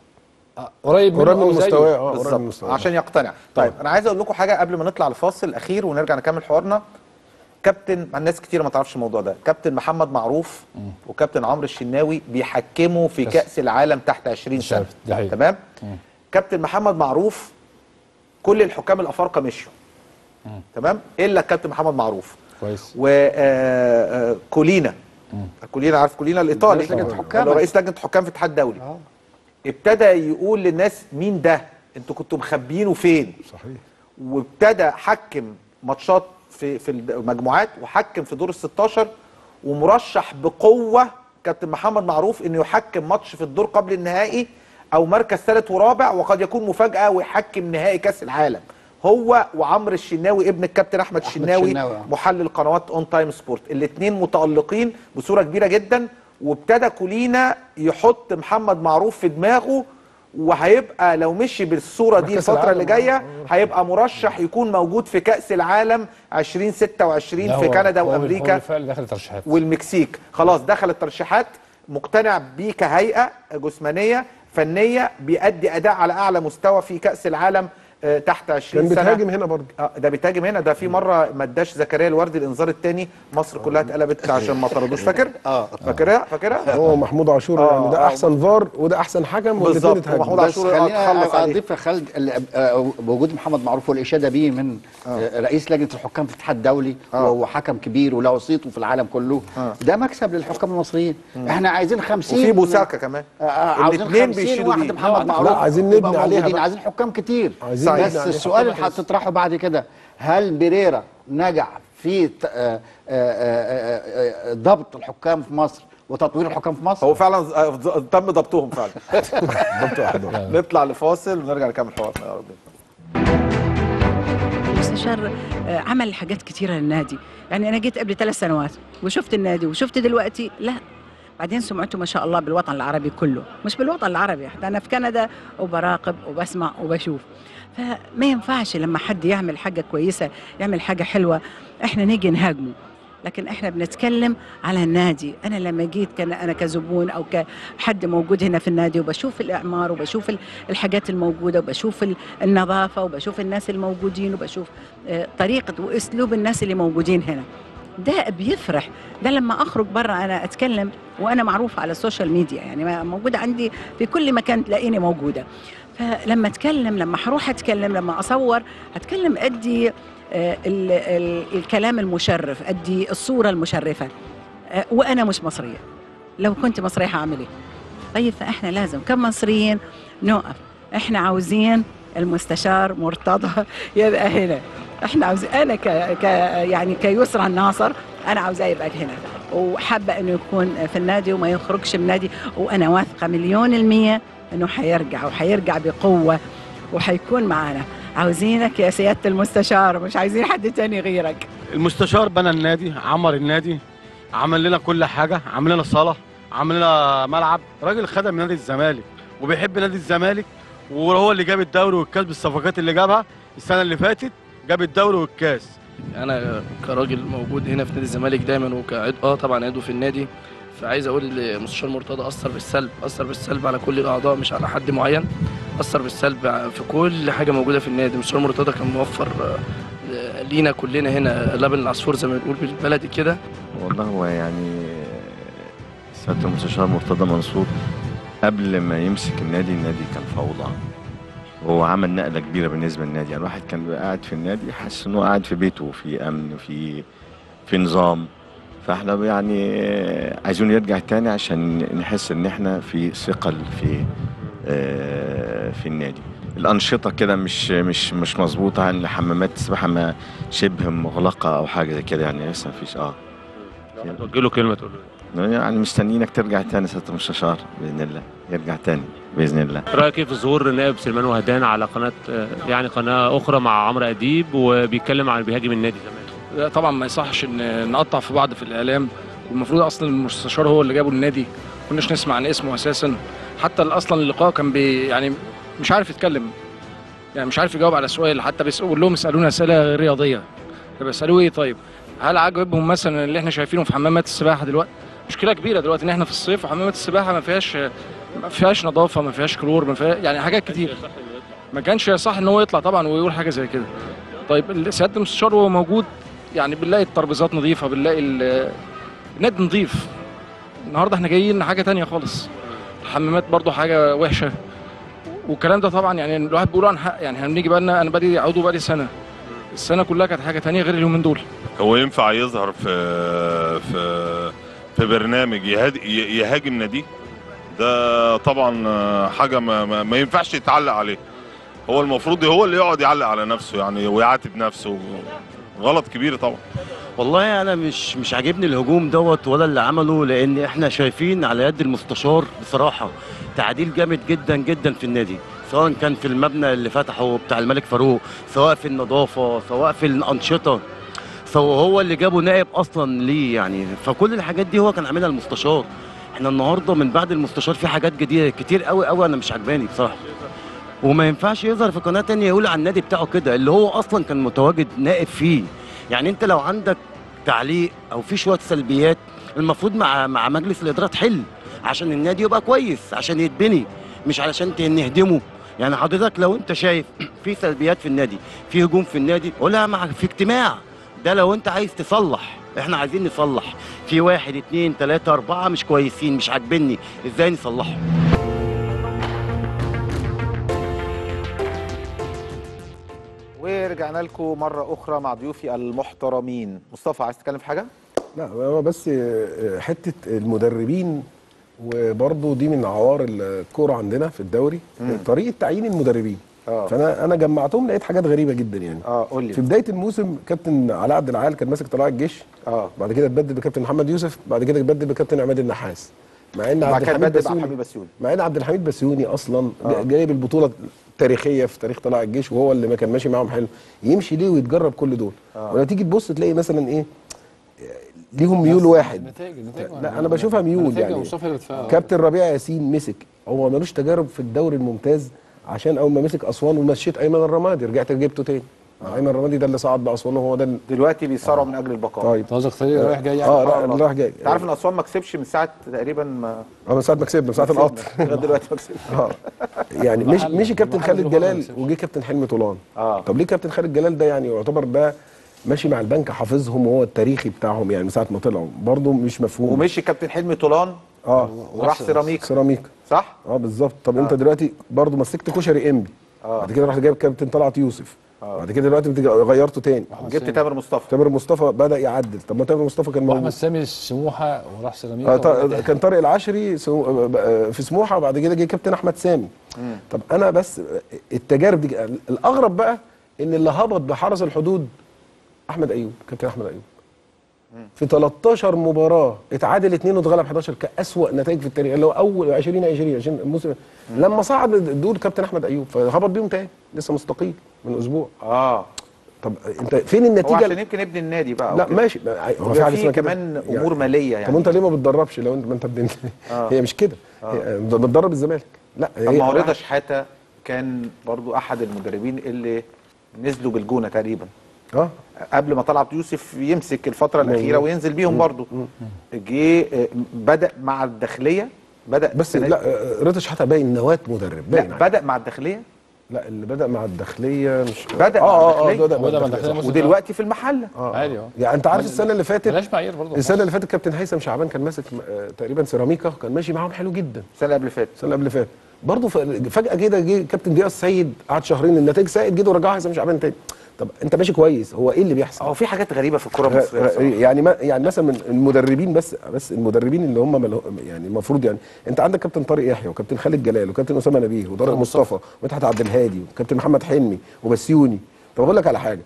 آه، قريب منه قريب من أو زيه. مستواه اه قريب من بالظبط مستواه عشان يقتنع طيب انا عايز اقول لكم حاجه قبل ما نطلع الفاصل الاخير ونرجع نكمل حوارنا كابتن مع الناس كتير ما تعرفش الموضوع ده كابتن محمد معروف وكابتن عمرو الشناوي بيحكموا في بس. كاس العالم تحت 20 مش سنه عارف، دي حقيقة. تمام كابتن محمد معروف كل الحكام الافارقه مشوا تمام الا الكابتن محمد معروف كويس وكولينا كولينا عارف كولينا الايطالي رئيس لجنة حكام. اللي هو رئيس لجنه حكام في الاتحاد الدولي آه. ابتدى يقول للناس مين ده انتوا كنتوا مخبيينه فين صحيح وابتدى حكم ماتشات في في المجموعات وحكم في دور ال 16 ومرشح بقوه كابتن محمد معروف انه يحكم ماتش في الدور قبل النهائي او مركز ثالث ورابع وقد يكون مفاجاه ويحكم نهائي كاس العالم هو وعمرو الشناوي ابن الكابتن احمد الشناوي الشناوي، آه. محلل قنوات اون تايم سبورت الاثنين متالقين بصوره كبيره جدا وابتدى كولينا يحط محمد معروف في دماغه وهيبقى لو مشي بالصوره دي كأس الفتره اللي العالم، جايه هيبقى مرشح يكون موجود في كاس العالم 2026 لا، في هو- كندا هو- هو وامريكا بالفعل دخل ترشيحات والمكسيك خلاص دخل الترشيحات مقتنع بيه كهيئه جسمانيه فنيه بيأدي اداء على اعلى مستوى في كاس العالم آه، تحت 20 كان سنه بيتهاجم هنا برضه آه، ده بيتهاجم هنا ده في مره ما اداش زكريا الوردي الانذار الثاني مصر كلها اتقلبت عشان ما طردوش فاكر؟ اه فاكرها فاكرها؟ هو محمود عاشور آه، يعني ده آه. احسن فار وده ااحسن حكم والاثنين بالظبط، اتهاجموا ومحمود بس عاشور خلينا اتخلص عليه. اضيف يا خالد ال- آه، وجود محمد معروف والاشاده بيه من آه، رئيس لجنه الحكام في الاتحاد الدولي وهو حكم كبير وله صيته في العالم كله ده مكسب للحكام المصريين احنا عايزين 50 وفي بوساكا كمان آه، آه، عاوزين الاتنين 50 بيشيلوا واحد بيه. محمد لا، معروف عايزين نبني يبقى عليها موجودين. بقى. عايزين حكام كتير عايزين بس نبني عليها. السؤال اللي هتطرحه بعد كده هل بيريرا نجح في ت- آه، آه، آه، آه، ضبط الحكام في مصر وتطوير الحكام في مصر هو فعلا آه، ز- تم ضبطهم فعلا نطلع لفاصل ونرجع نكمل حوارنا يا رب المستشار آه، عمل حاجات كتيرة للنادي يعني أنا جيت قبل ثلاث سنوات وشفت النادي وشفت دلوقتي لا بعدين سمعته ما شاء الله بالوطن العربي كله مش بالوطن العربي حتى أنا في كندا وبراقب وبسمع وبشوف فما ينفعش لما حد يعمل حاجة كويسة يعمل حاجة حلوة احنا نيجي نهاجمه لكن احنا بنتكلم على النادي انا لما جيت كان انا كزبون او كحد موجود هنا في النادي وبشوف الاعمار وبشوف ال- الحاجات الموجوده وبشوف ال- النظافه وبشوف الناس الموجودين وبشوف آه، طريقه واسلوب الناس اللي موجودين هنا ده بيفرح ده لما اخرج برا انا اتكلم وانا معروفه على السوشيال ميديا يعني ما- موجوده عندي في كل مكان تلاقيني موجوده فلما اتكلم لما هروح اتكلم لما اصور هتكلم ادي آه، ال ال الكلام المشرف ادي الصوره المشرفه آه، وانا مش مصريه لو كنت مصريه هعمل ايه طيب فاحنا لازم كمصريين نقف احنا عاوزين المستشار مرتضى يبقى هنا احنا عاوزين انا ك, ك يعني كيسرى الناصر انا عاوزاه يبقى هنا وحابه انه يكون في النادي وما يخرجش من النادي وانا واثقه مليون المية انه حيرجع وحيرجع بقوه وحيكون معانا عاوزينك يا سياده المستشار مش عايزين حد تاني غيرك المستشار بنى النادي عمر النادي عمل لنا كل حاجه عمل لنا صاله عمل لنا ملعب راجل خدم نادي الزمالك وبيحب نادي الزمالك وهو اللي جاب الدوري والكاس بالصفقات اللي جابها السنه اللي فاتت جاب الدوري والكاس انا كراجل موجود هنا في نادي الزمالك دايما وكعضو اه طبعا عضو في النادي فعايز اقول لمستشار مرتضى اثر بالسلب اثر بالسلب على كل الاعضاء مش على حد معين اثر بالسلب في كل حاجه موجوده في النادي مستشار مرتضى كان موفر آه، لينا كلنا هنا لبن العصفور زي ما بنقول بالبلدي كده والله هو يعني سيادة المستشار مرتضى منصور قبل ما يمسك النادي النادي كان فوضى وهو عمل نقلة كبيرة بالنسبة للنادي يعني الواحد كان بيبقى قاعد في النادي حاسس انه قاعد في بيته في امن في في نظام فاحنا يعني عايزين يرجع تاني عشان نحس ان احنا في ثقل في آه، في النادي الانشطه كده مش مش مش مظبوطه يعني حمامات السباحه ما شبه مغلقه او حاجه زي كده يعني لسه مفيش اه توجه له كلمه تقول له يعني مستنيينك ترجع تاني سياده المستشار باذن الله يرجع تاني باذن الله رايك ايه في ظهور نائب سليمان وهدان على قناه آه، يعني قناه اخرى مع عمرو اديب وبيتكلم عن بيهاجم النادي زمان لا طبعا ما يصحش ان نقطع في بعض في الاعلام والمفروض اصلا المستشار هو اللي جابه النادي كناش نسمع عن اسمه اساسا حتى اصلا اللقاء كان بي يعني مش عارف يتكلم يعني مش عارف يجاوب على سؤال حتى بيقول لهم اسالونا اسئله غير رياضيه طب اسالوه ايه طيب هل عجبهم مثلا اللي احنا شايفينه في حمامات السباحه دلوقتي مشكله كبيره دلوقتي ان احنا في الصيف وحمامات السباحه ما فيهاش ما فيهاش نظافه ما فيهاش كلور ما فيها يعني حاجات كتير ما كانش صح ان هو يطلع طبعا ويقول حاجه زي كده طيب سياده المستشار وهو موجود يعني بنلاقي الترابيزات نظيفه بنلاقي ال- النادي نظيف النهارده احنا جايين حاجه تانية خالص الحمامات برضو حاجه وحشه والكلام ده طبعا يعني الواحد بيقول عن حق يعني هنيجي بقى لنا انا بادي عضو بقالي سنه السنه كلها كانت حاجه تانية غير اليومين دول هو ينفع يظهر في في في برنامج يهاد- ي- يهاجم ناديه ده طبعا حاجه ما, ما, ما ينفعش يتعلق عليه هو المفروض هو اللي يقعد يعلق على نفسه يعني ويعاتب نفسه غلط كبير طبعا والله انا مش مش عاجبني الهجوم دوت ولا اللي عمله لان احنا شايفين على يد المستشار بصراحه تعديل جامد جدا جدا في النادي سواء كان في المبنى اللي فتحه بتاع الملك فاروق سواء في النظافه سواء في الانشطه سواء هو اللي جابه نائب اصلا ليه يعني فكل الحاجات دي هو كان عاملها المستشار احنا النهارده من بعد المستشار في حاجات جديده كتير قوي قوي انا مش عجباني بصراحه وما ينفعش يظهر في قناه تانية يقول على النادي بتاعه كده اللي هو اصلا كان متواجد نائب فيه يعني انت لو عندك تعليق او في شويه سلبيات المفروض مع مع مجلس الاداره تحل عشان النادي يبقى كويس عشان يتبني مش علشان ت- نهدمه يعني حضرتك لو انت شايف في سلبيات في النادي في هجوم في النادي قولها مع في اجتماع ده لو انت عايز تصلح احنا عايزين نصلح في واحد اتنين تلاتة اربعة مش كويسين مش عاجبني ازاي نصلحهم ورجعنا لكم مرة أخرى مع ضيوفي المحترمين مصطفى عايز تتكلم في حاجة؟ لا هو بس آه، حته المدربين وبرضه دي من عوار الكوره عندنا في الدوري مم. طريقه تعيين المدربين اه فانا انا جمعتهم لقيت حاجات غريبه جدا يعني اه قول لي في بدايه الموسم كابتن علاء عبد العال كان ماسك طلائع الجيش اه بعد كده اتبدل بكابتن محمد يوسف بعد كده اتبدل بكابتن عماد النحاس مع ان بعد عبد كده الحميد بدل عبد بسيوني الحميد بسيوني مع ان عبد الحميد بسيوني اصلا آه. جايب البطوله التاريخيه في تاريخ طلائع الجيش وهو اللي ما كان ماشي معاهم حلو يمشي ليه ويتجرب كل دول آه. ولما تيجي تبص تلاقي مثلا ايه ليهم ميول واحد النتائج النتائج لا انا بشوفها ميول النتائج يعني يا مصطفى اللي بتفرق. كابتن ربيع ياسين مسك هو ملوش تجارب في الدوري الممتاز عشان اول ما مسك اسوان ومشيت ايمن الرمادي رجعت جبته تاني آه. ايمن الرمادي ده اللي صعد باسوان وهو ده ال- دلوقتي بيصارعوا من أجل البقاء طيب قصدك طريق رايح جاي يعني اه را- رايح جاي أنت عارف إن أسوان ما كسبش من ساعة تقريبا ما اه من ساعه ما كسبنا من ساعه القطر لغاية دلوقتي ما كسبش اه يعني مش المحل- مشي كابتن المحل خالد اللي هو ما جلال كسبش. وجه كابتن حلمي طولان اه طب ليه كابتن خالد جلال ده يعني يعتبر ده ماشي مع البنك حافظهم وهو التاريخي بتاعهم يعني من ساعه ما طلعوا برضه مش مفهوم ومشي كابتن حلمي طولان اه وراح سيراميكا سيراميكا صح؟ اه بالظبط طب انت آه. دلوقتي برضه مسكت كشري انبي اه بعد كده رحت جايب كابتن طلعت يوسف آه. بعد كده دلوقتي بتيجي غيرته تاني جبت تامر مصطفى تامر مصطفى بدا يعدل طب ما تامر مصطفى كان واحمد موجود سامي سموحه وراح سيراميكا آه ط- وبعدين- كان طارق العشري سمو- آه، في سموحه وبعد كده جه كابتن احمد سامي مم. طب انا بس التجارب دي الاغرب بقى ان اللي هبط بحرس الحدود احمد ايوب كابتن احمد ايوب في 13 مباراه اتعادل اثنين واتغلب 11 كاسوا نتائج في التاريخ اللي هو اول 2020 20 الموسم لما صعد الدور كابتن احمد ايوب فهبط بيهم تاني لسه مستقيل من اسبوع اه طب انت فين هو النتيجه عشان يمكن ابن النادي بقى لا وكده. ماشي هو في بيبقى حاجه فيه اسمها كده كمان امور ماليه يعني طب انت ليه ما بتدربش لو انت ما انت ابن آه. هي مش كده هي بتدرب الزمالك لا طب ما هو رضا شحاته كان برضو احد المدربين اللي نزلوا بالجونه تقريبا اه قبل ما طلعت يوسف يمسك الفتره مظبوط. الاخيره وينزل بيهم مم. برضو جه آه، بدا مع الداخليه بدا بس السنة لا دي- آه، رضا شحاته باين نواه مدرب باين لا عليه. بدا مع الداخليه لا اللي بدا مع الداخليه مش بدا اه مع اه اه الداخلية. بدا مع وبدأ مع الداخليه الداخلية صح. موسم ودلوقتي في المحله اه عادي اه يعني انت عارف السنه اللي فاتت بلاش معايير برضه السنه اللي فاتت كابتن هيثم شعبان كان ماسك آه، تقريبا سيراميكا كان ماشي معاهم حلو جدا السنه اللي قبل فاتت السنه اللي قبل فاتت برضه ف- فجاه كده جه كابتن ضياء السيد قعد شهرين النتائج سائد جدا ورجعها هيثم شعبان تاني طب انت ماشي كويس هو ايه اللي بيحصل؟ هو في حاجات غريبه في الكره المصريه بصراحة. يعني ما يعني مثلا من المدربين بس بس المدربين اللي هم ملو يعني المفروض يعني انت عندك كابتن طارق يحيى وكابتن خالد جلال وكابتن اسامه نبيه وطارق مصطفى ومدحت عبد الهادي وكابتن محمد حلمي وبسيوني طب اقول لك على حاجه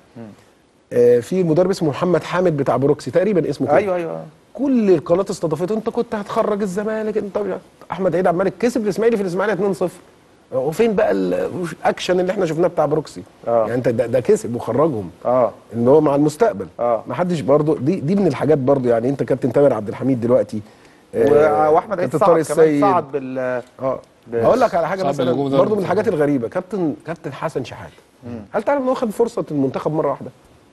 آه في مدرب اسمه محمد حامد بتاع بروكسي تقريبا اسمه كده ايوه ايوه كل القناه استضافته انت كنت هتخرج الزمالك انت احمد عيد عبد الملك كسب الاسماعيلي في الاسماعيلي 2-0 وفين بقى ال- الاكشن اللي احنا شفناه بتاع بروكسي آه. يعني انت ده, ده كسب وخرجهم اه ان هو مع المستقبل اه ما حدش برضه دي دي من الحاجات برضه يعني انت كابتن تامر عبد الحميد دلوقتي و- واحمد عيد كابتن صعد طارق كمان السيد صعد بال اه ب- هقول لك على حاجه صعب مثلا الهجوم ده برضه من المنتخب. الحاجات الغريبه كابتن كابتن حسن شحاته هل تعرف ان هو خد فرصه المنتخب مره واحده؟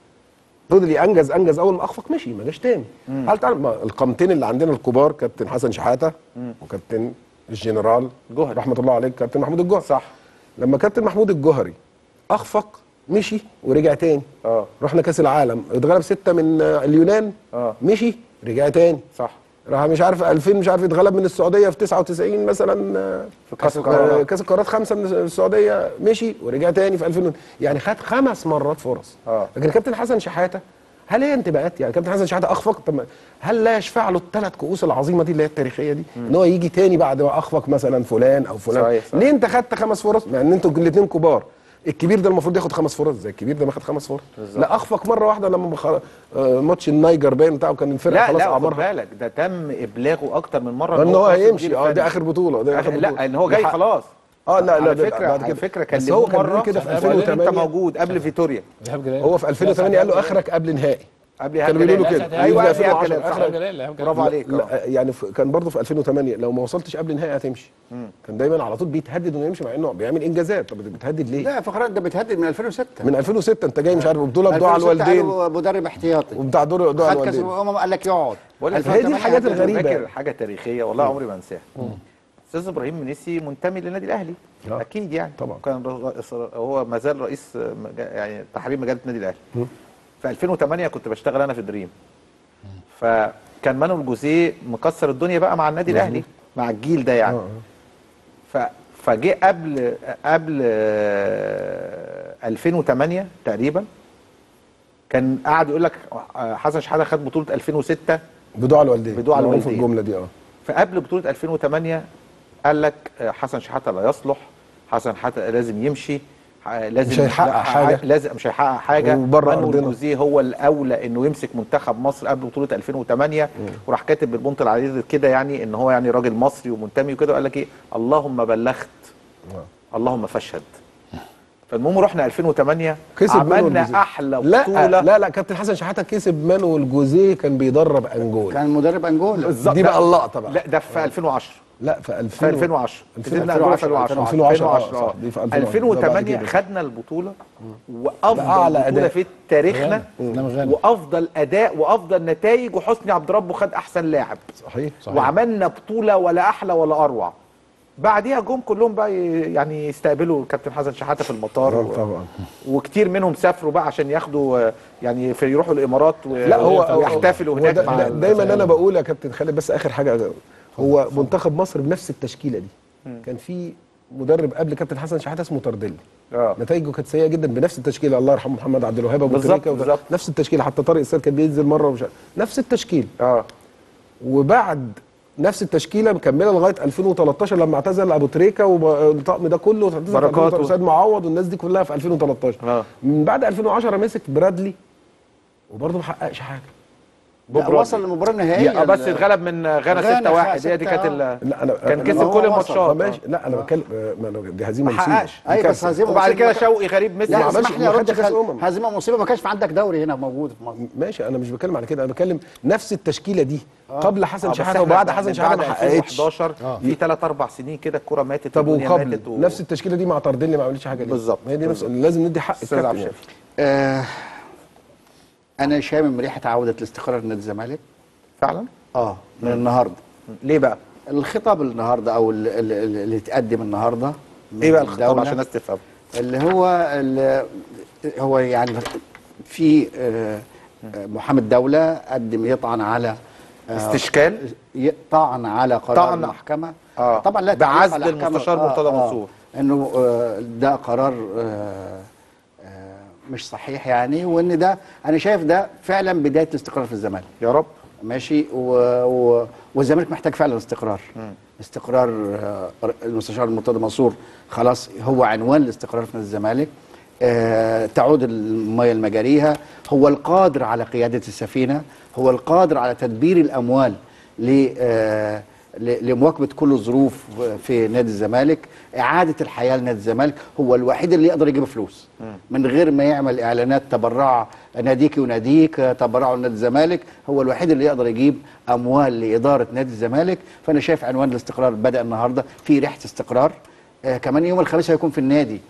فضل انجز انجز اول ما اخفق مشي ما جاش تاني هل تعرف ما القامتين اللي عندنا الكبار كابتن حسن شحاته وكابتن الجنرال جوهري. رحمه الله عليه كابتن محمود الجوهري صح لما كابتن محمود الجوهري اخفق مشي ورجع تاني اه رحنا كاس العالم اتغلب ستة من آه، اليونان اه مشي رجع تاني صح راح مش عارف 2000 مش عارف اتغلب من السعوديه في 99 مثلا آه، في كاس آه، القارات كاس القارات خمسه من السعوديه مشي ورجع تاني في 2000 يعني خد خمس مرات فرص اه لكن كابتن حسن شحاته هل هي انتباهات يعني كابتن حسن شحاته اخفق طب ما- هل لا يشفع له الثلاث كؤوس العظيمه دي اللي هي التاريخيه دي ان هو يجي تاني بعد ما اخفق مثلا فلان او فلان صحيح، صحيح. ليه انت خدت خمس فرص مع ان انتوا الاثنين كبار الكبير ده المفروض ياخد خمس فرص زي الكبير ده ما خد خمس فرص بالظبط. لا اخفق مره واحده لما بخ... آه، ماتش النايجر باين بتاعه كان الفرقه لا خلاص لا خد اعمارها بالك ده تم ابلاغه اكتر من مره ان هو خلاص هيمشي المدير اه الفني. ده اخر بطوله ده اخر بطوله لا ان هو جاي لحق- خلاص اه لا لا على ده فكره بعد على كده فكره بس هو كلموه كان مره بيقول كده في وقال له انت 2008 موجود قبل فيتوريا ذهاب جلال هو في 2008 قال له اخرك قبل نهائي قبل إيهاب كانوا بيقولوا له جلال. كده ايوه في قبل إيهاب 2010 جلال، صح. آخر- برافو لا- عليك آه. لا يعني في- كان برضه في 2008 لو ما وصلتش قبل النهائي هتمشي مم. كان دايما على طول بيتهدد انه يمشي مع انه بيعمل انجازات طب بتهدد ليه؟ لا فقرات ده بتهدد من 2006 من 2006 انت جاي مش عارف بطوله بدعاء 2006 الوالدين قالوا مدرب احتياطي وبتاع دور دعاء خد كاس الوالدين الامم قال لك يقعد بقول لك 2008 هي دي الحاجات هدد. الغريبه فاكر حاجه تاريخيه والله عمري ما انساها استاذ ابراهيم منيسي منتمي للنادي الاهلي اكيد يعني طبعا كان رئيس- هو ما زال رئيس مجا- يعني تحرير مجله النادي الاهلي في 2008 كنت بشتغل انا في دريم فكان مانويل جوزيه مكسر الدنيا بقى مع النادي مظبوط. الاهلي مع الجيل ده يعني ف فجه قبل قبل آه، 2008 تقريبا كان قاعد يقول لك آه، حسن شحاته خد بطوله 2006 بدعاء الوالدين بدعاء معروف الوالدين الجمله دي اه فقبل بطوله 2008 قال لك آه، حسن شحاته لا يصلح حسن شحاته لازم يمشي ح- لازم مش هيحقق لا، حاجة. لازم مش هيحقق حاجه وبره مانويل أرضنا. جوزيه هو الاولى انه يمسك منتخب مصر قبل بطوله 2008 وراح كاتب بالبنط العريض كده يعني ان هو يعني راجل مصري ومنتمي وكده وقال لك ايه اللهم بلغت اللهم فاشهد فالمهم رحنا 2008 كسب مانويل عملنا جوزيه. احلى لا بطوله لا لا كابتن حسن شحاته كسب مانويل جوزيه كان بيدرب انجولا كان مدرب انجولا بالظبط دي ده- بقى اللقطه بقى لا ده في 2010 لا في 2000 في 2010 2000 كسبنا أنجولا في 2010 2010 2010 اه صح، دي في 2010 ده بعد 2008 كده. خدنا البطوله بأعلى وافضل بطوله أداء. في تاريخنا غانا. غانا. وافضل اداء وافضل نتائج وحسني عبد ربه خد احسن لاعب صحيح صحيح وعملنا بطوله ولا احلى ولا اروع بعديها جم كلهم بقى ي- يعني يستقبلوا الكابتن حسن شحاته في المطار و... طبعا وكتير منهم سافروا بقى عشان ياخدوا آه، يعني في يروحوا الامارات و... لا هو ويحتفلوا هو هناك دا- مع دا- دايما الفريق. انا بقول يا كابتن خالد بس اخر حاجه هو منتخب مصر بنفس التشكيله دي مم. كان في مدرب قبل كابتن حسن شحاته اسمه تردلي اه نتائجه كانت سيئه جدا بنفس التشكيله الله يرحمه محمد عبد الوهاب ابو بالظبط، تريكه وده- بالظبط. نفس التشكيله حتى طارق السيد كان بينزل مره ومش عارف. نفس التشكيل اه وبعد نفس التشكيله مكمله لغايه 2013 لما اعتزل ابو تريكه والطقم ده كله اعتزل في بركات 2013 و- وسيد معوض والناس دي كلها في 2013 اه من بعد 2010 مسك برادلي وبرضه ما حققش حاجه لا وصل للمباراه النهائيه يا بس اتغلب من غانا 6 1 هي دي كانت ال- لا انا كان أنا- كسب هو كل وصل. الماتشات ماشي لا انا بتكلم ما أنا دي هزيمه ما مصيبة. حققش دي ايوه بس كارثة. هزيمه وبعد مصيبة. كده شوقي غريب مسك لا ما عملش- اسمح لي ما ارد خدش كأس خل- أمم. هزيمه مصيبه ما كانش في عندك دوري هنا موجود في مصر ماشي انا مش بتكلم على كده انا بتكلم نفس التشكيله دي قبل آه، حسن بس شحاته إحنا وبعد من حسن شحاته ما بعد حققتش 2011 في 3 4 سنين كده الكوره ماتت طب والدنيا وقبل ماتت و... نفس التشكيله دي مع طردلي ما عملتش حاجه ليه بالظبط، ما هي دي نفس بالظبط. لازم ندي حق أستاذ عبد الكابتن يعني. الشافي. آه انا شامم ريحه عوده الاستقرار نادي الزمالك فعلا اه من النهارده ليه بقى الخطاب النهارده او ال- ال- ال- اللي اتقدم النهارده من ايه بقى الخطاب الدولة، عشان الناس تفهم اللي هو اللي هو يعني في آه، آه، محامي الدوله قدم يطعن على آه، استشكال؟ ي- طعن على قرار طعن. المحكمه آه. طبعا لا تعريف بعزل على الأحكام. المستشار مرتضى منصور. انه آه، ده قرار آه، آه، مش صحيح يعني وان ده انا شايف ده فعلا بدايه الاستقرار في الزمالك يا رب ماشي و... و... والزمالك محتاج فعلا استقرار استقرار آه، المستشار المرتضى منصور خلاص هو عنوان الاستقرار في نادي الزمالك آه، تعود المياه لمجاريها هو القادر على قيادة السفينة هو القادر على تدبير الأموال ل آه، ل- لمواكبة كل الظروف في نادي الزمالك إعادة الحياة لنادي الزمالك هو الوحيد اللي يقدر يجيب فلوس من غير ما يعمل إعلانات تبرع ناديك وناديك تبرعوا لنادي الزمالك هو الوحيد اللي يقدر يجيب أموال لإدارة نادي الزمالك فأنا شايف عنوان الاستقرار بدأ النهاردة في ريحة استقرار آه كمان يوم الخميس هيكون في النادي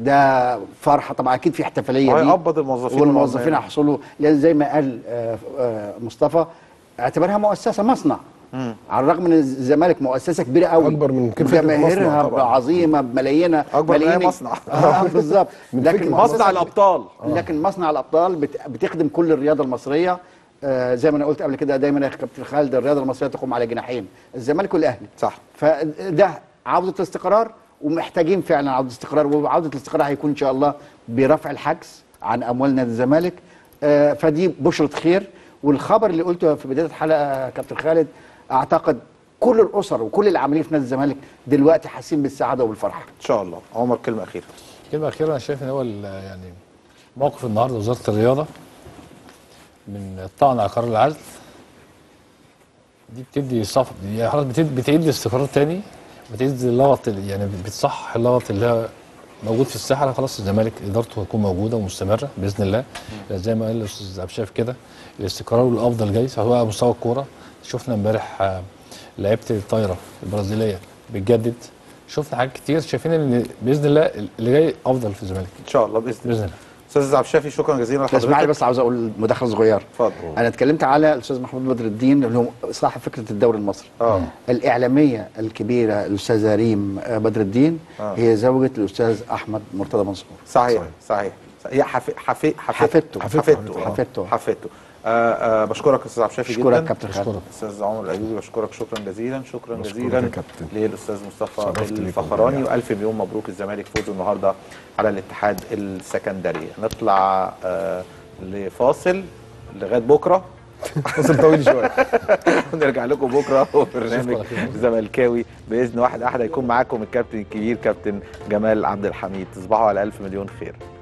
ده فرحه طبعا اكيد في احتفاليه بيه. وهيقبض الموظفين والموظفين والعمال. هيحصلوا لأن زي ما قال آه، آه، مصطفى اعتبرها مؤسسه مصنع على الرغم من الزمالك مؤسسه كبيره قوي أكبر من فكرة جماهيرها المصنع طبعاً. عظيمه بملايينها أكبر من أي ملايين- مصنع. آه بالظبط من لكن فكرة مصنع الابطال لكن مصنع الابطال بت- بتخدم كل الرياضه المصريه آه زي ما انا قلت قبل كده دايما يا كابتن خالد الرياضه المصريه تقوم على جناحين الزمالك والاهلي صح فده عوده الاستقرار ومحتاجين فعلا عوده استقرار وعوده الاستقرار هيكون ان شاء الله برفع الحجز عن اموال نادي الزمالك آه فدي بشره خير والخبر اللي قلته في بدايه الحلقه يا كابتن خالد اعتقد كل الاسر وكل العاملين في نادي الزمالك دلوقتي حاسين بالسعاده والفرحه ان شاء الله عمر كلمه اخيره كلمة أخيرة أنا شايف إن هو ال- يعني موقف النهارده وزارة الرياضة من الطعن على قرار العزل دي بتدي صف يعني خلاص بتدي, بتعيد الاستقرار تاني بتعيد اللغط ال- يعني بتصحح اللغط اللي هو موجود في الساحه خلاص الزمالك ادارته هتكون موجوده ومستمره باذن الله زي ما قال الاستاذ عبد الشافي كده الاستقرار والافضل جاي سواء على مستوى الكوره شفنا امبارح آه، لعيبه الطايره البرازيليه بتجدد شفنا حاجات كتير شايفين ان باذن الله اللي جاي افضل في الزمالك ان شاء الله باذن باذن الله استاذ عبد الشافي شكرا جزيلا اسمع لي لحضرتك بس عاوز اقول مداخله صغيره اتفضل انا اتكلمت على الاستاذ محمود بدر الدين اللي هو صاحب فكره الدوري المصري اه الاعلاميه الكبيره الاستاذه ريم بدر الدين آه. هي زوجة الاستاذ احمد مرتضى منصور صحيح صحيح هي حفي حفي حفيدته. حفيدته حفيدته. آه. حفيدته. حفيدته آه آه بشكرك يا استاذ عبد الشافي أشكرك جدا كابتن خالد. استاذ عمر الايوبي بشكرك شكرا جزيلا شكرا بشكرك جزيلا يا كابتن. للاستاذ مصطفى شرفت بيكم الفخراني جميعاً. والف مليون مبروك الزمالك فوزه النهارده على الاتحاد السكندري نطلع آه لفاصل لغايه بكره فاصل طويل شويه ونرجع لكم بكره وبرنامج زملكاوي باذن واحد احد هيكون معاكم الكابتن الكبير كابتن جمال عبد الحميد تصبحوا على الف مليون خير